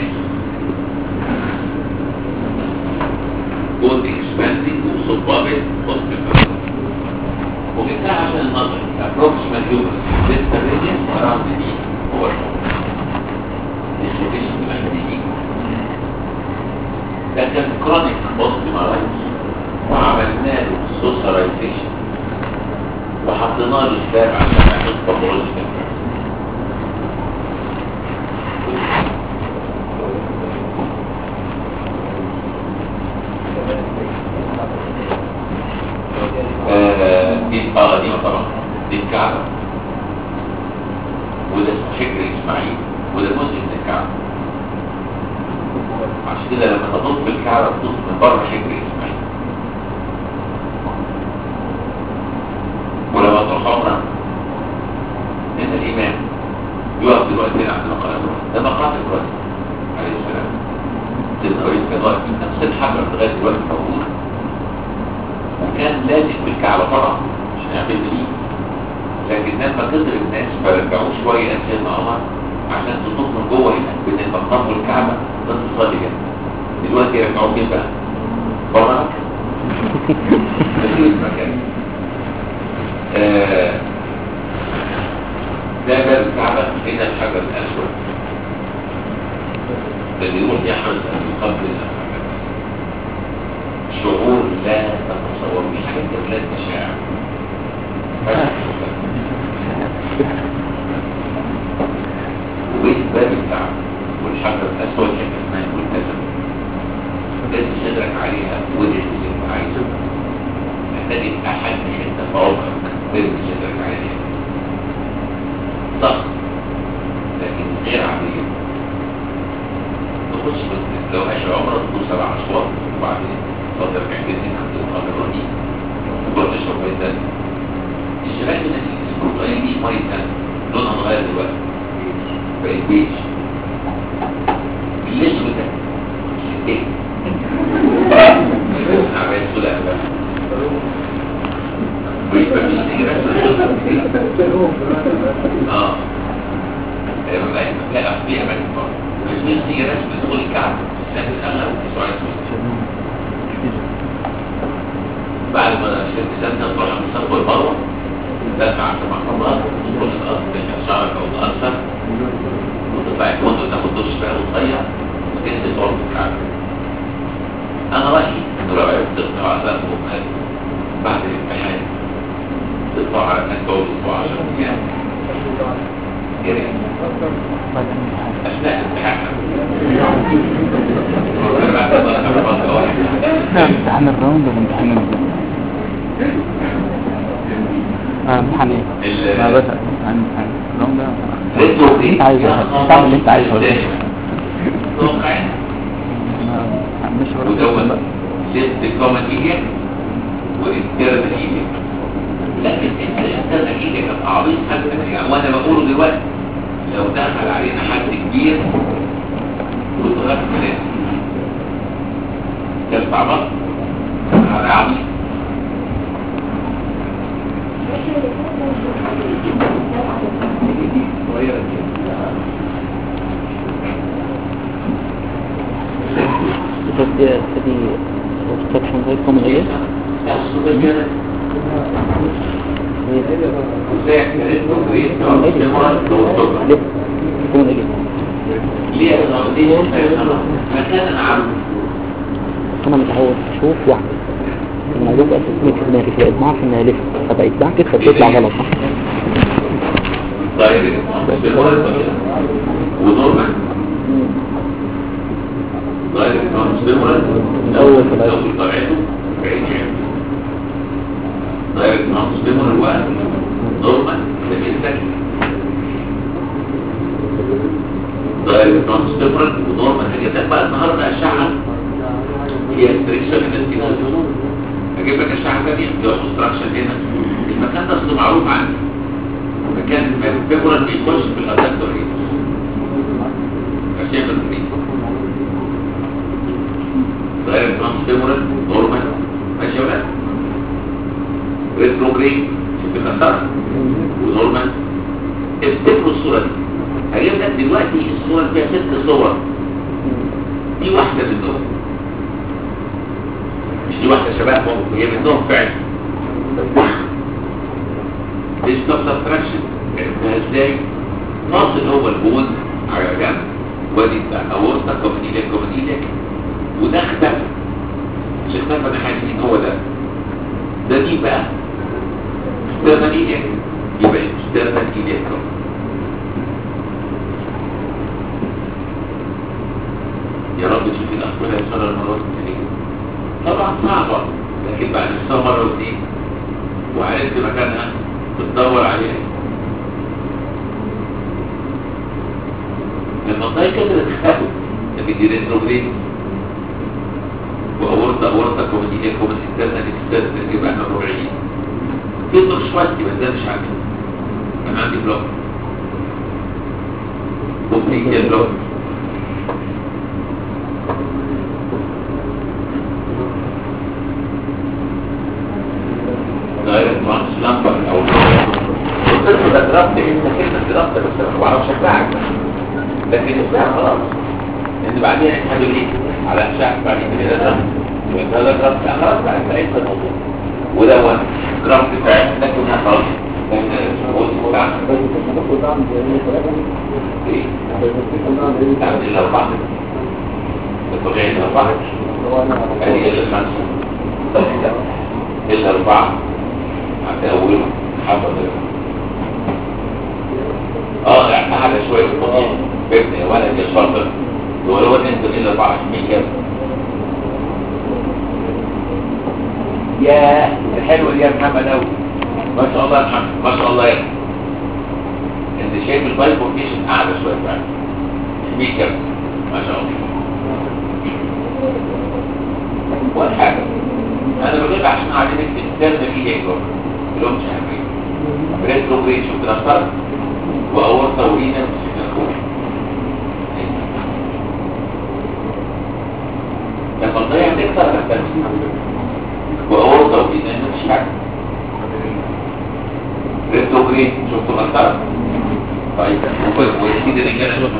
جود اكسباندنج وصبابت hospital وجبتها عشان النظر approximate humor لسه radius around the knee هو dislocation behind the knee ده كان كرونيك اوستيمالايز وعملنا له سوس كاسترايزيشن وحطينا له سلاب عشان نعمل باثولوجيكال آه، دي اه دي طبعا دي الكعبة وده اسمه حجر اسماعيل وده جزء من الكعبة عشان كده لما تطوف بالكعبة تطوف من بره حجر اسماعيل ولما تروح عمرة ان الامام يقف دلوقتي هنا عند مقام ابراهيم ده مقام ابراهيم عليه السلام سيدنا ابراهيم كان واقف في نفس الحجر لغايه دلوقتي موجود وكان لازم بالكعبة طبعا عشان يعمل ليه لكن لما كتر الناس فرجعوه شوية سيدنا عمر عشان تطوف من جوه هنا بين المقام والكعبة ده تصلي هنا دلوقتي يرجعوه فين بقى؟ بره مكة مفيش مكان آه، ده باب الكعبة هنا الحجر الأسود اللي يروح يحرز من قبل الحجر شعور لا تتصور دي حاجات لا تشاع وبيت باب الكعبة والحجر الأسود اللي اسمها ملتزم لازم صدرك عليها وجه اللي انت عايزه محتاج أحد حتة فوقك لازم صدرك عليها ضغط لكن غير عادية تخش بس- لو ماشي عمرة تدور سبع أشواط وبعدين تفضل كعبتين عند القبر الرهيب وتروح تشرب مية تانية الشباب اللي في الاسبوعية دي مية تانية لونها اتغير دلوقتي بقت بيج الاسود ده ايه؟ عمال سلاح بقى ويبقى في سيجارات اه ايوه بقى لا في اماكن برضه بس في سيجارات بتدخل الكعب لكن الاغلب في سؤال بعد ما شركة سنة تروح عند الصف والمروة تدفع عشان محفظات تدخل الأرض تحت شعرك أو تأثر وتطلع الفندق تاخد دش بقى وتغير وتنزل تقعد في الكعبة أنا رأيي إنه لو عرفت تقطع على أمهات بعد الامتحان تطلع على إنك تقعد أسبوع 10 أيام يا ريت أثناء الامتحان امتحان الراوند ولا امتحان ال اه امتحان ايه؟ ال- ما بس امتحان امتحان الراوند ده ريترو انت عايزه تعمل اللي انت عايزه توقعين ما- مش ودون ليست كومن ايديا وانترن ايديا لكن انت انترن ايديا كان عبيط حتى يعني وانا بقوله دلوقتي لو دخل علينا حد كبير وتغير كلام ده استعبط على عبيط بس دي دي obstruction زي الكوميدية ليه؟ الكوميدية ليه مكان عام انا متعود اشوف واحدة الموضوع بقى سيستمك في دماغي فبقيت بعرف انها لسه فبقيت بعكس فبتطلع غلط دايركت ونورمال دايركت ترانسفيرمال الأول في الأول. اول طلعته بعيد يعني دايركت ترانسفيرمال وقت نورمال لبنتك دايركت ترانسفيرمال ونورمال هجيب لك بقى النهارده اشعه هي استريكشن انستيتيوت هجيب لك اشعه ثانيه فيها كونستراكشن هنا المكان ده اصله معروف عندي مكان الفيبرال بيخش في الادكتور ايه عشان الريد غير الترانس فيبرال نورمال ماشي يا ولاد ريتروجريد شوف الخسارة ونورمال افتكروا الصورة دي هجيب لك دلوقتي الصورة فيها ست صور دي واحدة منهم مش دي واحدة شباب هي منهم فعلا ديجيتال سبتراكشن عرفتها ازاي فاصل هو البون على جنب وادي بتاع اورتا كوميديليا كوميديليا وده اختفى اللي اختفى ده حاسين هو ده ده مين بقى ستيرنال ايديك يبقى ستيرنال ايديك يا رب تشوف الأخبار يسأل المرات الثانية طبعا صعبة لكن بعد السنة مرة واثنين وعرفت مكانها بتدور عليها المنطقة كده تختفي لكن دي ريتروجريد وأورطة أورطة كوميدية كوميدية اكسترنال اكسترنال يبقى احنا ربعين في دور شوية بس ده مش عندي أنا عندي بلوك وفي بلوك دايركت مانش لامبر او قلت له ده درافت انت كلمه درافت بس انا ما بعرفش اشبعك لكن اسمها خلاص ان بعدين احنا ايه على اشعه بعدين كده درافت وده درافت انا خلاص بقى انت الموضوع وده هو درافت بتاعي لكن انا خلاص ايه تعمل الاربعه الطبيعي الاربعه هذه الخمسه الاربعه هتقوله حفظ اه يعني اعلى شويه في الطبيعي بابن ولد يا شاطر ولو انت الا 24 كام يا الحلوه دي يا محمد قوي ما شاء الله يا محمد ما شاء الله يا ابني. انت شايف البايفوركيشن اعلى شويه فعلا مين كام ما شاء الله ولا حاجه انا بجيب عشان اعلمك الترم فيه ايه جوه اللي هو مش عارفين ريتروجريد شوف كده صار واورطه ورينا لما تضيع تكسر هتنسى واورطه ورينا مش حاجه ريتروجريد شفت مسار طيب ويزيد الرجاله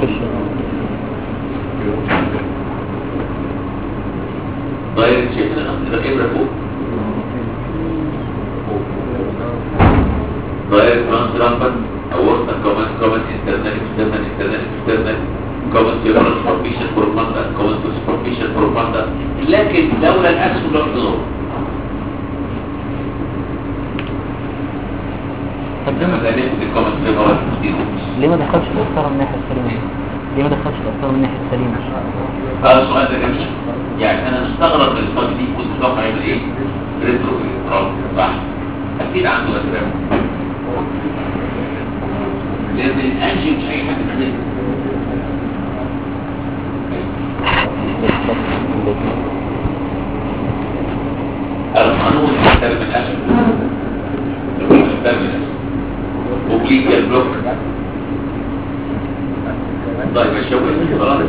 دايركت شايفين الابره فوق دايركت ترانس رامبر اورتا كومن كومن انترنال اكسترنال انترنال اكسترنال كومن سيرال سبوربيشن بروباندا كومن سبوربيشن بروباندا لكن لولا الاسهم لو تدور طب ليه لما ما- ده نفس الكومن سيرال ليه ما دخلش الأفكار من الناحية السليمة ليه ما دخلش الأفكار من الناحية السليمة هذا السؤال ده جميل يعني انا مستغرب من السؤال دي كنت متوقع يعمل ايه ريترو برافو صح اكيد عنده اسباب لان الانجي مش اي حد يعمل القانون يحترم الاسد يحترم الاسد اوبليجيا بلوك طيب يا شوقي خلاص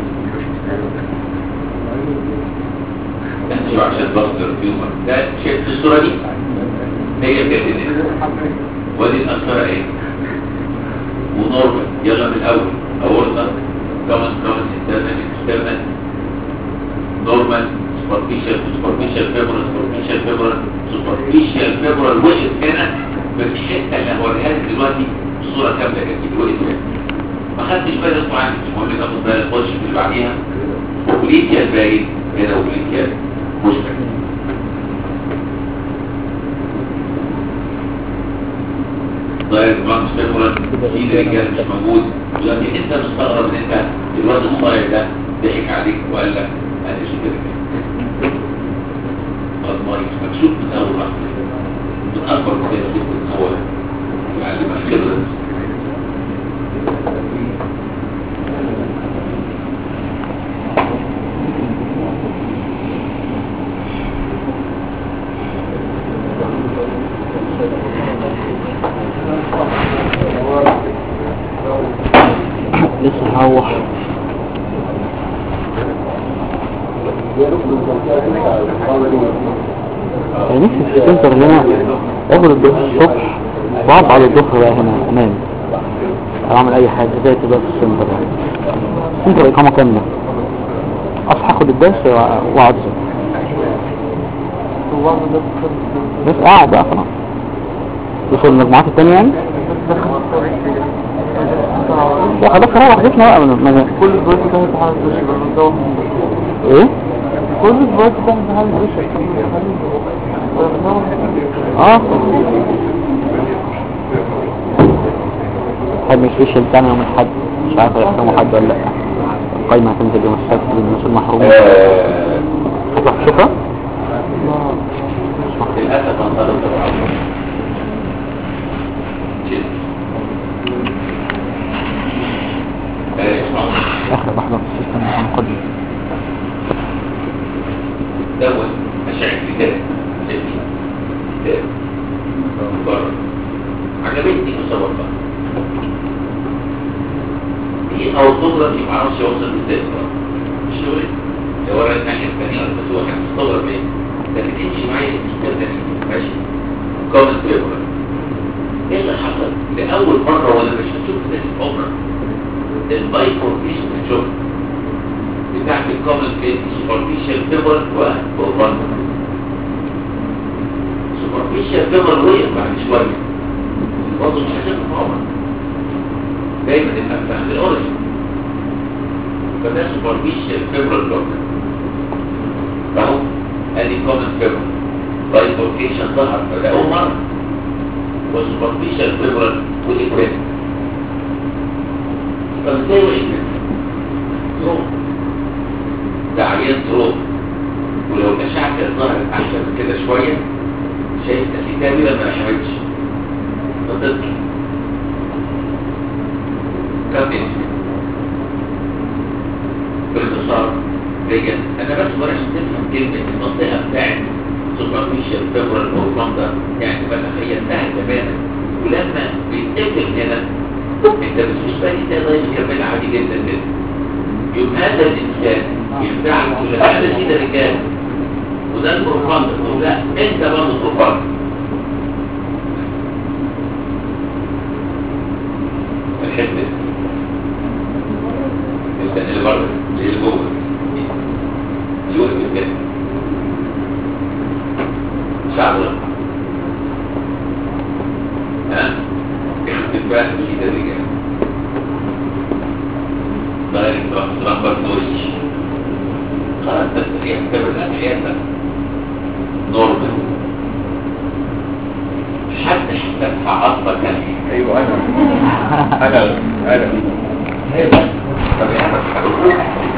انت عشان بصدر فيومر ده شايف الصورة دي هي بتبتدي ودي الأسفرة ايه ونورمال يلا من الأول أورطة كومن كومن انترنال اكسترنال نورمال سوبرفيشال سوبرفيشال فيبرال سوبرفيشال فيبرال سوبرفيشال فيبرال وقف هنا بس الحتة اللي هوريها لك دلوقتي الصورة كاملة كده وقف هنا ما خدتش بالي اصلا عنك مش مهم تاخد بالك خش في اللي بعديها اوبليكيا باين هنا اوبليكيا مشترك ضاير بانك فيبرال في رجال مش موجود ولكن انت مستغرب ان انت الواد الصغير ده ضحك عليك وقال لك انا مش كده الله مكشوف من اول واحده من اكبر مدرس من اول يعلمك خبره لسه هروح يعني نفسي في السنتر اللي انا اخد الظهر الصبح واقعد بعد الظهر بقى هنا انام او اعمل اي حاجه زي بقى في السنتر يعني السنتر اقامه كامله اصحى اخد الدرس وأ- واقعد أذاكر. بس قاعد بقى خلاص وصل المجموعات التانية يعني لا خلاص روح بيتنا بقى من من كل دلوقتي كان امتحان الدش بقى ايه كل دلوقتي كان امتحان الدش اه حد سبيشال بتاعنا يوم الاحد مش عارف هيحرموا حد ولا لا القايمة هتنزل يوم السبت للناس المحرومين آه، هتروح تشوفها؟ للأسف أنصار الطبع اخر واحدة في السيستم هناخد دوت مشاعر كتاب شايفين كتاب بره عجبتني مسابقة دي أو صغرى دي معرفش يوصل ازاي بقى مش شغل لو ورا الناحية الثانية بس هو كان مستغرب ايه لكن تمشي معايا الكتاب ده ماشي كومنت بيبر ايه اللي حصل لأول مرة وانا مش هشوف ده في عمرك البايفوركيشن هتشوف بتاعت الكومن في سوبرفيشال فيبر وبروفان سوبرفيشال فيبر وقف بعد شوية برضه مش هشوف عمرك دايما الأمثال عند الأوريجن فده سوبرفيشال فيبر بلوك فهو ادي كومن فيبر بايفوركيشن ظهر فده أول مرة وسوبرفيشال فيبر وإكويت طب ازاي وإكويت؟ روح ده عيان تروح ولو الأشعة كانت ظهرت أحسن من كده شوية شايف الكتابي لما ما حملتش فضلت كمل باختصار دي أنا بس ورش تفهم كلمة المنطقة بتاعت سوبرفيشال فيبرال اورفاندا يعني بتخيلتها تماما ولما بيتقفل هنا انت مش بالي ده ضيف يكمل عادي جدا جدا يوم هذا الإنسان ينفع كل هذا سيد الرجال وده البروفاند تقول لا انت برضه البروفاند الحته الثاني اللي بره اللي جوه اللي وقف كده شعب ها اختفاء سيد الرجال ذلك رغبة نورش خلاص تستطيع تعتبر الأدعية نورمال حتى تدفع أصلا كان ايوه انا انا انا هي بس طب يا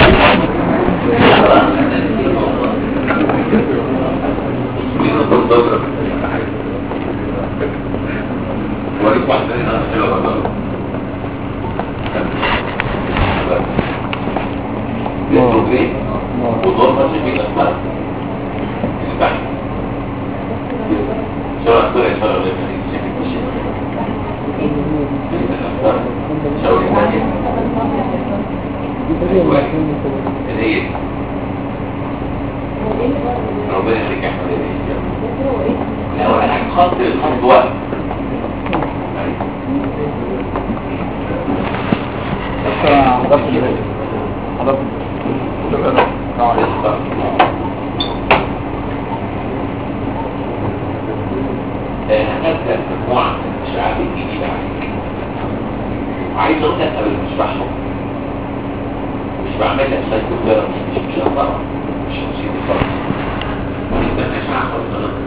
وريك واحد تاني انا حلوه برضه للبروجرين ودور في الأسماء البحث سواء كل إشارة ولا اللي هي ربنا يخليك يا احمد لا ولا حاجه خط خط وقت هنبدأ مجموعة من الإشعاعات الجديدة عليك عايز أقول لك قبل ما أشرحهم مش بعمل لك سايكوثيرابي مش مش طبعا مش هسيب خالص ده أشعة خالص أنا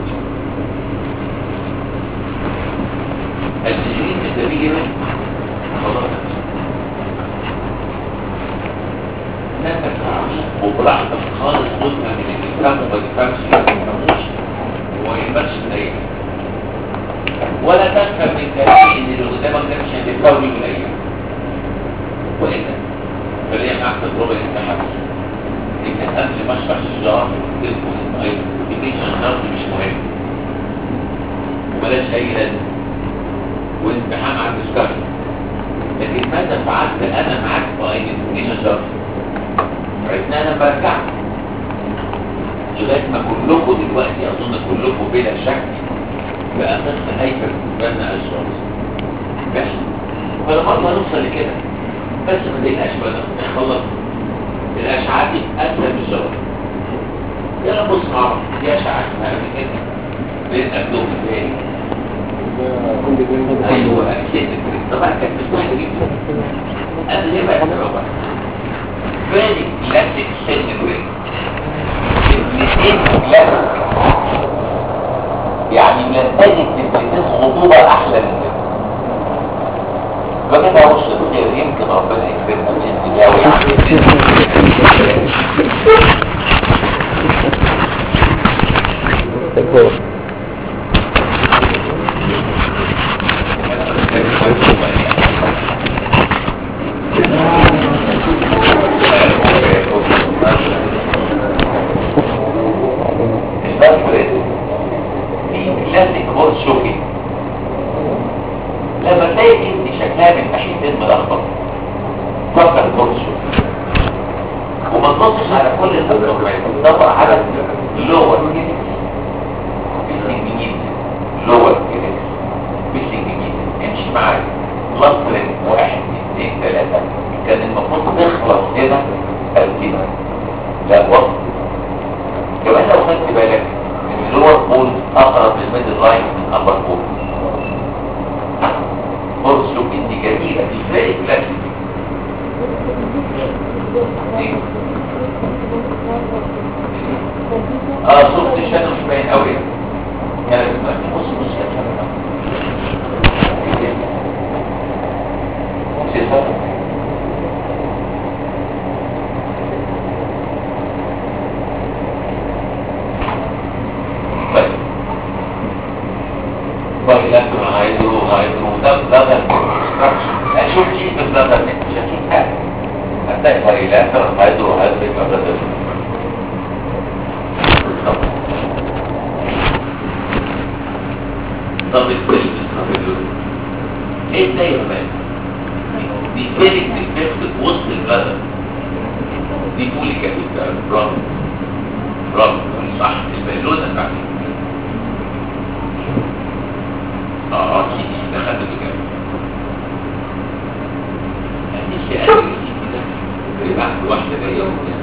التجريد الدبيجي ده خلاص لا تفهمش وبراحتك خالص جزء من اللي تفهمه ما تفهمش ما تفهموش وما يهمكش من أي حاجة ولا تفهم من كلامي ان اللي قدامك ده مش هتتكون من الايام والا فليه معك تجربه التحدث ان قبل ما اشرح الشجار تذكر الصغير يمين الشجار مش مهم وملاش اي لازمه والامتحان على الدسكشن لكن ماذا فعلت انا معاك في ايدنتيفيكيشن شرط عرفنا انا برجعك لغايه ما كلكم دلوقتي اظن كلكم بلا شك بقى قصة هيكل بنا أشخاص ماشي فلما نوصل لكده بس ما تقلقش بقى نخلص الأشعاعات دي أسهل من الشغل يلا بص معرف دي أشعاعات ما أنا كده بين أبدوم الثاني أيوة أكيد طبعا كانت مستحيل جدا قبل ليه بقى الرابع فاني كلاسيك سيل بريك الاثنين كلاسيك يعني بنتائج التلفزيون خطوبة أحلى من كده فكده وش الخير يمكن ربنا يكرمنا بإذن الله ويعمل تجربة الباسبريد في كلاسيك هورس شوكي لما تلاقي انت شكلها من ناحيتين ملخبط فكر هورس شوكي وما تبصش على كل الابنورماليتي تدور على لور كيدكس ميسنج جديد لور كيدكس ميسنج جديد امشي معايا لطر واحد اثنين ثلاثة كان المفروض تخلص هنا او كده لا وقت كمان لو خدت بالك ان اللور بول اقرب للميدل لاين من ابر بول هورس شوكي دي جميلة دي فيري كلاسيك اه صوت الشادو مش باين قوي يعني بص بص يا شباب شايفها؟ طيب بايلاتر هايدرو هايدرو ده بلادر اشوف شيء في البلادر مش هشوف حاجه هتلاقي بايلاتر هايدرو هايدرو يبقى بلادر طب الفيلم ايه ده يا مان دي فيلم الفيلم في وسط البلد دي بولي كابيتال برافو برافو صح البالونه بتاعتي اه اكيد دخلت بجد نفسي اقابل كده ربحت واحده جايه وبتاع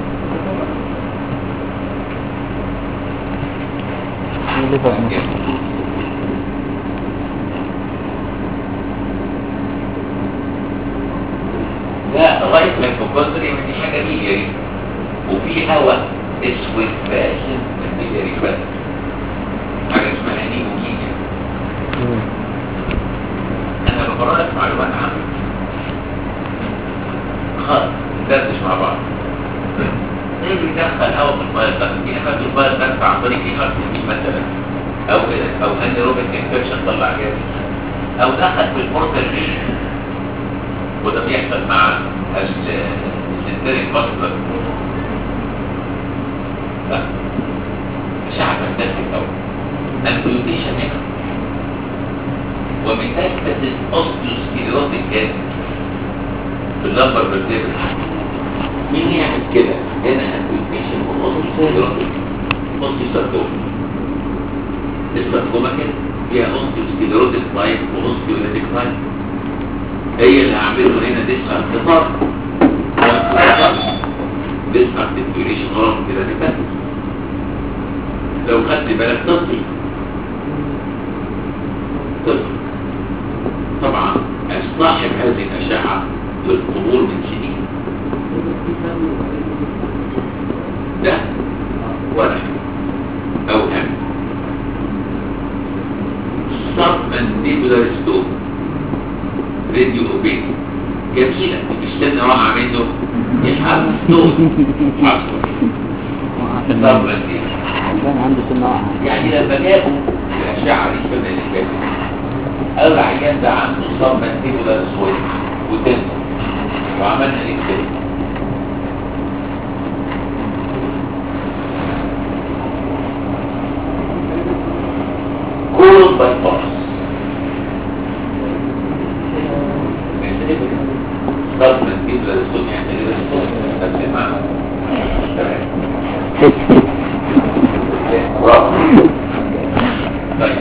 لا لغايه ما الفوكوندري دي حاجه ميلياري وفي هواء اسود فاسد من ميلياري بس حاجه اسمها نيموكينيا انا بقرأ لك معلومات عامه خالص ندردش مع بعض ايه بيدخل هواء في الفايل ده في اخذ الفايل ده عن طريق اي ار مثلا او او انيروبيك انفكشن طلع جاز او دخل في البورتال ريش وده بيحصل مع السنتريك فاسكولار اشعه فانتاستيك قوي البيوتيشن هنا وميتاستاسيس اوستيوسكليروتيك جاز في اللمبر فيرتيبرا مين يعمل كده؟ هنا البيوتيشن والاوستيوسكليروتيك اوستيوساركوما الساركوما كده فيها اوستيوسكليروتيك تايب واوستيوليتيك تايب هي اللي هعمله هنا ديسها انتظار ديسها ارتكيوليشن غلط كده نفس لو خدت بالك تصل تصل طبعا صاحب هذه الأشعة للقبول من سنين ده ولا حاجة أو هم سبمنديبولار ستون راديو اوبيك جميلة تستنى راحة منه يحب ستون عصر سبمنديبولار كان عنده سنة واحدة يعني لما جابوا الأشعة دي السنة اللي فاتت قال العيان ده عنده صاب مانتيبولار سويد وتنس وعملنا ايه كده كل باي باس صاب مانتيبولار سويد يعني تقريبا سويد بس معنا تمام برافو طيب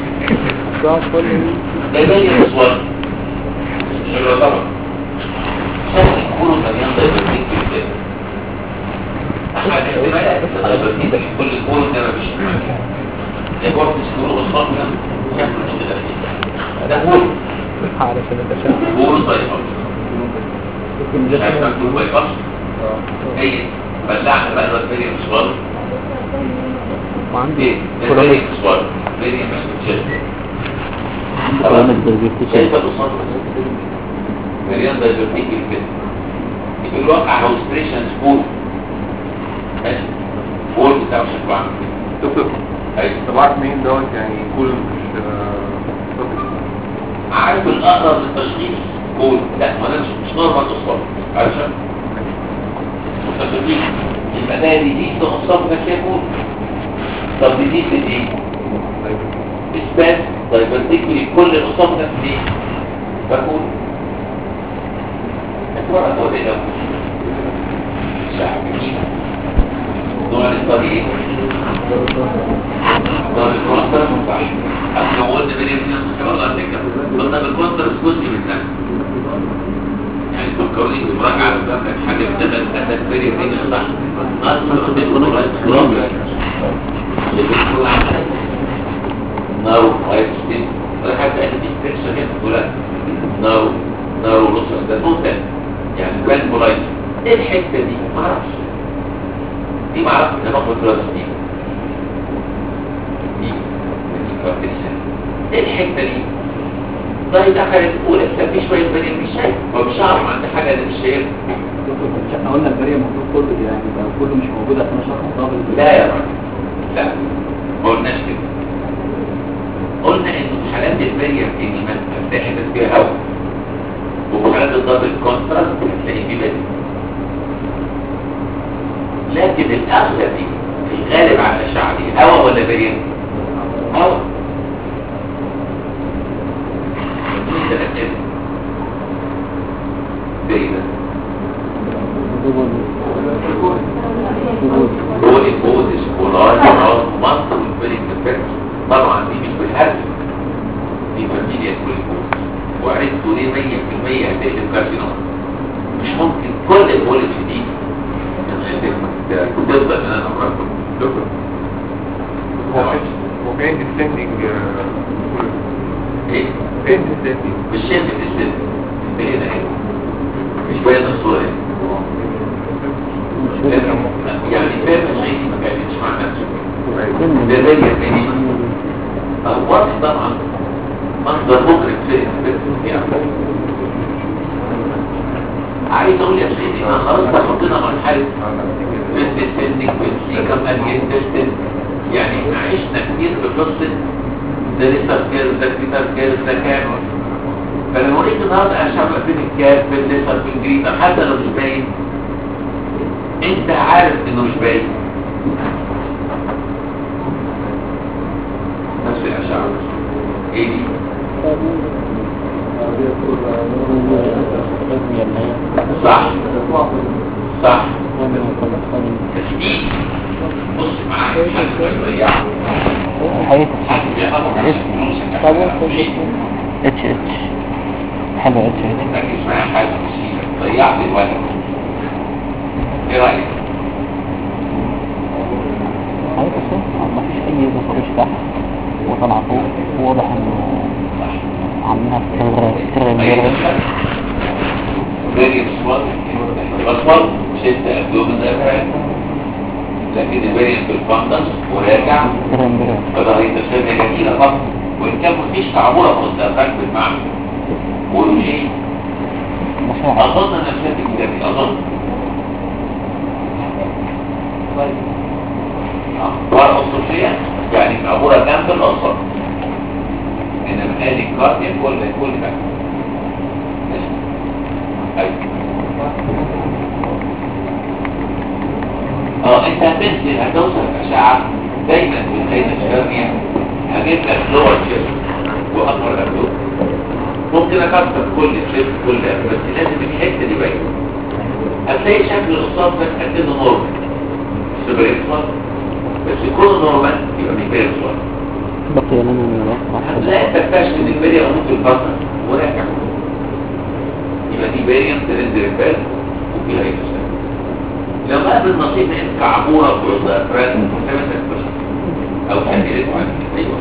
ده زي الاسوار شغل طبعا شكل يكونوا مليان دايبرتين في الكتاب احد احتمالات الدايبرتين في كل كون ده مفيش ده برضه سكور اصفار ده شكله مش كده فيه ده كون علشان التشاؤم كون بايباس مش عارف مكتوب بايباس هي بلعنا بقى الفيريوم سوار وعندي ايه ده كولوميك فيريوم سوار فيريوم شايفه كلام الدايفرتيشن شايفه القصاد مليان دايفرتيك كده في الواقع هو ستريشن سبول ماشي فول بتاعه شكله عامل كده دكتور ايوه طب عارف مين دوت يعني يكون مش آه، عارف الاقرب للتشخيص قول لا ما انا مش مش نورمال اصلا عشان متفقين يبقى ده دي اصلا ده شيء قول طب دي دي ايه اثبات دايفرتيكلي كل الاصابه ده في ايه بقول اتورا تقول ايه لو شعب مين نوع الطريق نوع الكونتر صح احنا قلنا بين الاثنين ان شاء الله هنتكلم قلنا بالكونتر جزء من ده يعني فكروني بمراجعه كانت حاجه بتدخل اسد بين الاثنين صح نارو رايت ستيم ولا حتى قال دي تكسر كده ولا نارو نارو نص ده توتال يعني بان بولايت ايه الحته دي ما اعرفش دي ما اعرفش انا باخد كلاس دي دي دي كوارتيشن. ايه الحته دي طيب دخلت الاولى كان في شويه بني مش شايف هو مش عارف عند حاجه انا مش شايف احنا قلنا البريه المفروض كله يعني يبقى كله مش موجود عشان اشخص ضابط لا يا راجل لا ما قلناش كده قلنا ان في حالات البريم اللي ما تفتح فيها هواء وفي حالات الضغط الكونتراست هتلاقيه فيه بدري لكن الاغلب دي في الغالب على الاشعه دي هواء ولا بريم؟ هواء دي ثلاث اسم بريم هو البودس والار راس منطق الفريق الفرق طبعا دي مش بالحرف دي فاميليا كل البودس وعرفتوا ليه 100% هتقلب كارسينوما مش ممكن كل البولس دي تفضل ان انا امركم دكتور هو فين هو فين ديستندنج ايه فين ديستندنج مش شايف السن هنا هنا مش باين الصوره هنا يعني فاهم الشيء ما كانتش مع نفسه ده زي الثاني الوقت طبعا منظر مغرب في في يعني عايز اقول يا سيدي انا خلاص حطينا مرحله بنت السنك بنت كم الجين تستن يعني احنا عشنا كتير في قصه ده لسه كير ده كتاب كير ده كام فلما قلت النهارده اشعب بين الكاب بين لسه بين جريتا حتى لو مش باين انت عارف انه مش باين نفس الاشعه ايه دي صح صح تسديد بص معايا حقيقة اتش اتش حلو اتش اتش ركز معايا حاجه بسيطه ضيعت الولد ايه رايك؟ حقيقة صح مفيش اي دكتورش تحت وطلع فوق واضح انه عاملينها في سر فيري سمول بسمول ست ابدومن افراد لكن الفيري في الفندس وراجع فده هيتسمى جميلة طبعا وإن كان مفيش تعبورة في الزفاك بالمعنى قولوا ايه؟ أظن أنا مشاهد الكتابي أظن ورقة الصوفية يعني تعبورة جنب الأصل إنما قال الكارديان كل كل ده أيوة اه انت هتنزل هتوصل الاشعه دايما في الخيط الشرقيه هجيب لك لور شيست واكبر ابدو ممكن اكسر كل شيست كل أبدو، بس لازم الحته دي باينه هتلاقي شكل الصوت ده كأنه نورمال سوبريكسوال بس يكون نورمال يبقى ميكانيكسوال بقي لنا من الوقت هتلاقي تكتشف ان البريا موجود في البطن وراجع يبقى دي باريم ترند ريبال وفيها ايه لو ما قابل نصيب انت كعبوره في افراد مختلفه بس او تحديد ايوه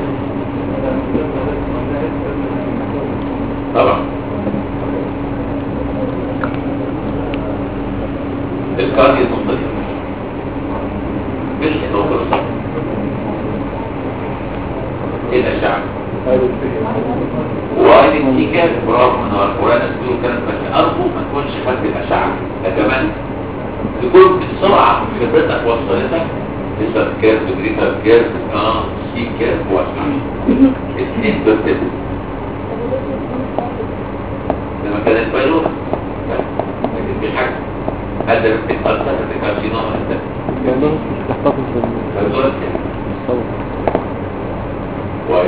طبعا الكارديو المنطقي بالإضافة ايه الأشعة وقال دي كانت برافو من القرآن أسبوع كانت بس أرجو ما تكونش خدت الأشعة ده كمان تكون بسرعة خبرتك وصلتك لسه كيرف جريتر كيرف اه سي كيرف واسمع اثنين بس لما كان البايلوت لكن في حاجة هذا الأكثر الكارسينوما ده كانوا تحتفظ فالدولة بالصوت وايد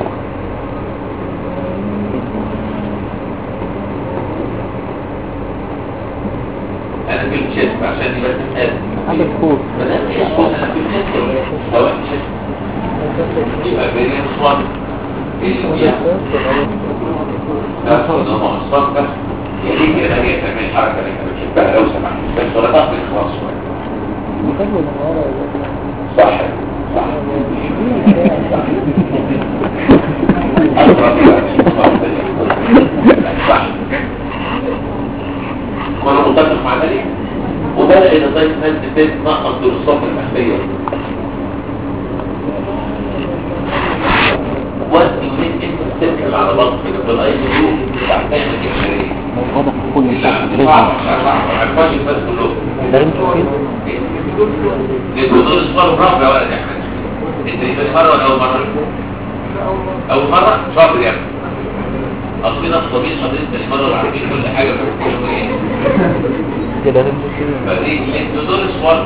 انا في الشيست عشان دي بس اسال هذا الكود ما دام مش اسكت انا في الشيست سواء شيست يبقى فيريانس 1 اللي لا ده معصب بس يا ريت يا ريت تعمل الحركه اللي انت بتحبها لو سمحت بس ولا تاخد خلاص شويه صح صح أقرب صح وانا متفق مع ذلك وبدأ ان طيب الناس تتنقص بالصف المحلية ودي وليد انت تركب على بطن كده في الاي سي يو تحتاج الكشرية واضح كل اللي لازم عارفاه ما عارفاش الناس كلهم لازم تشوفين للدكتور اسمه برافو يا ولد يا احمد انت دي مرة ولا اول مرة؟ اول مرة شاطر يا ابني اصلنا الطبيعي شاطرين تاني مرة وعارفين كل حاجة بس ايه كده لازم تشوفين فدي الدكتور اسمه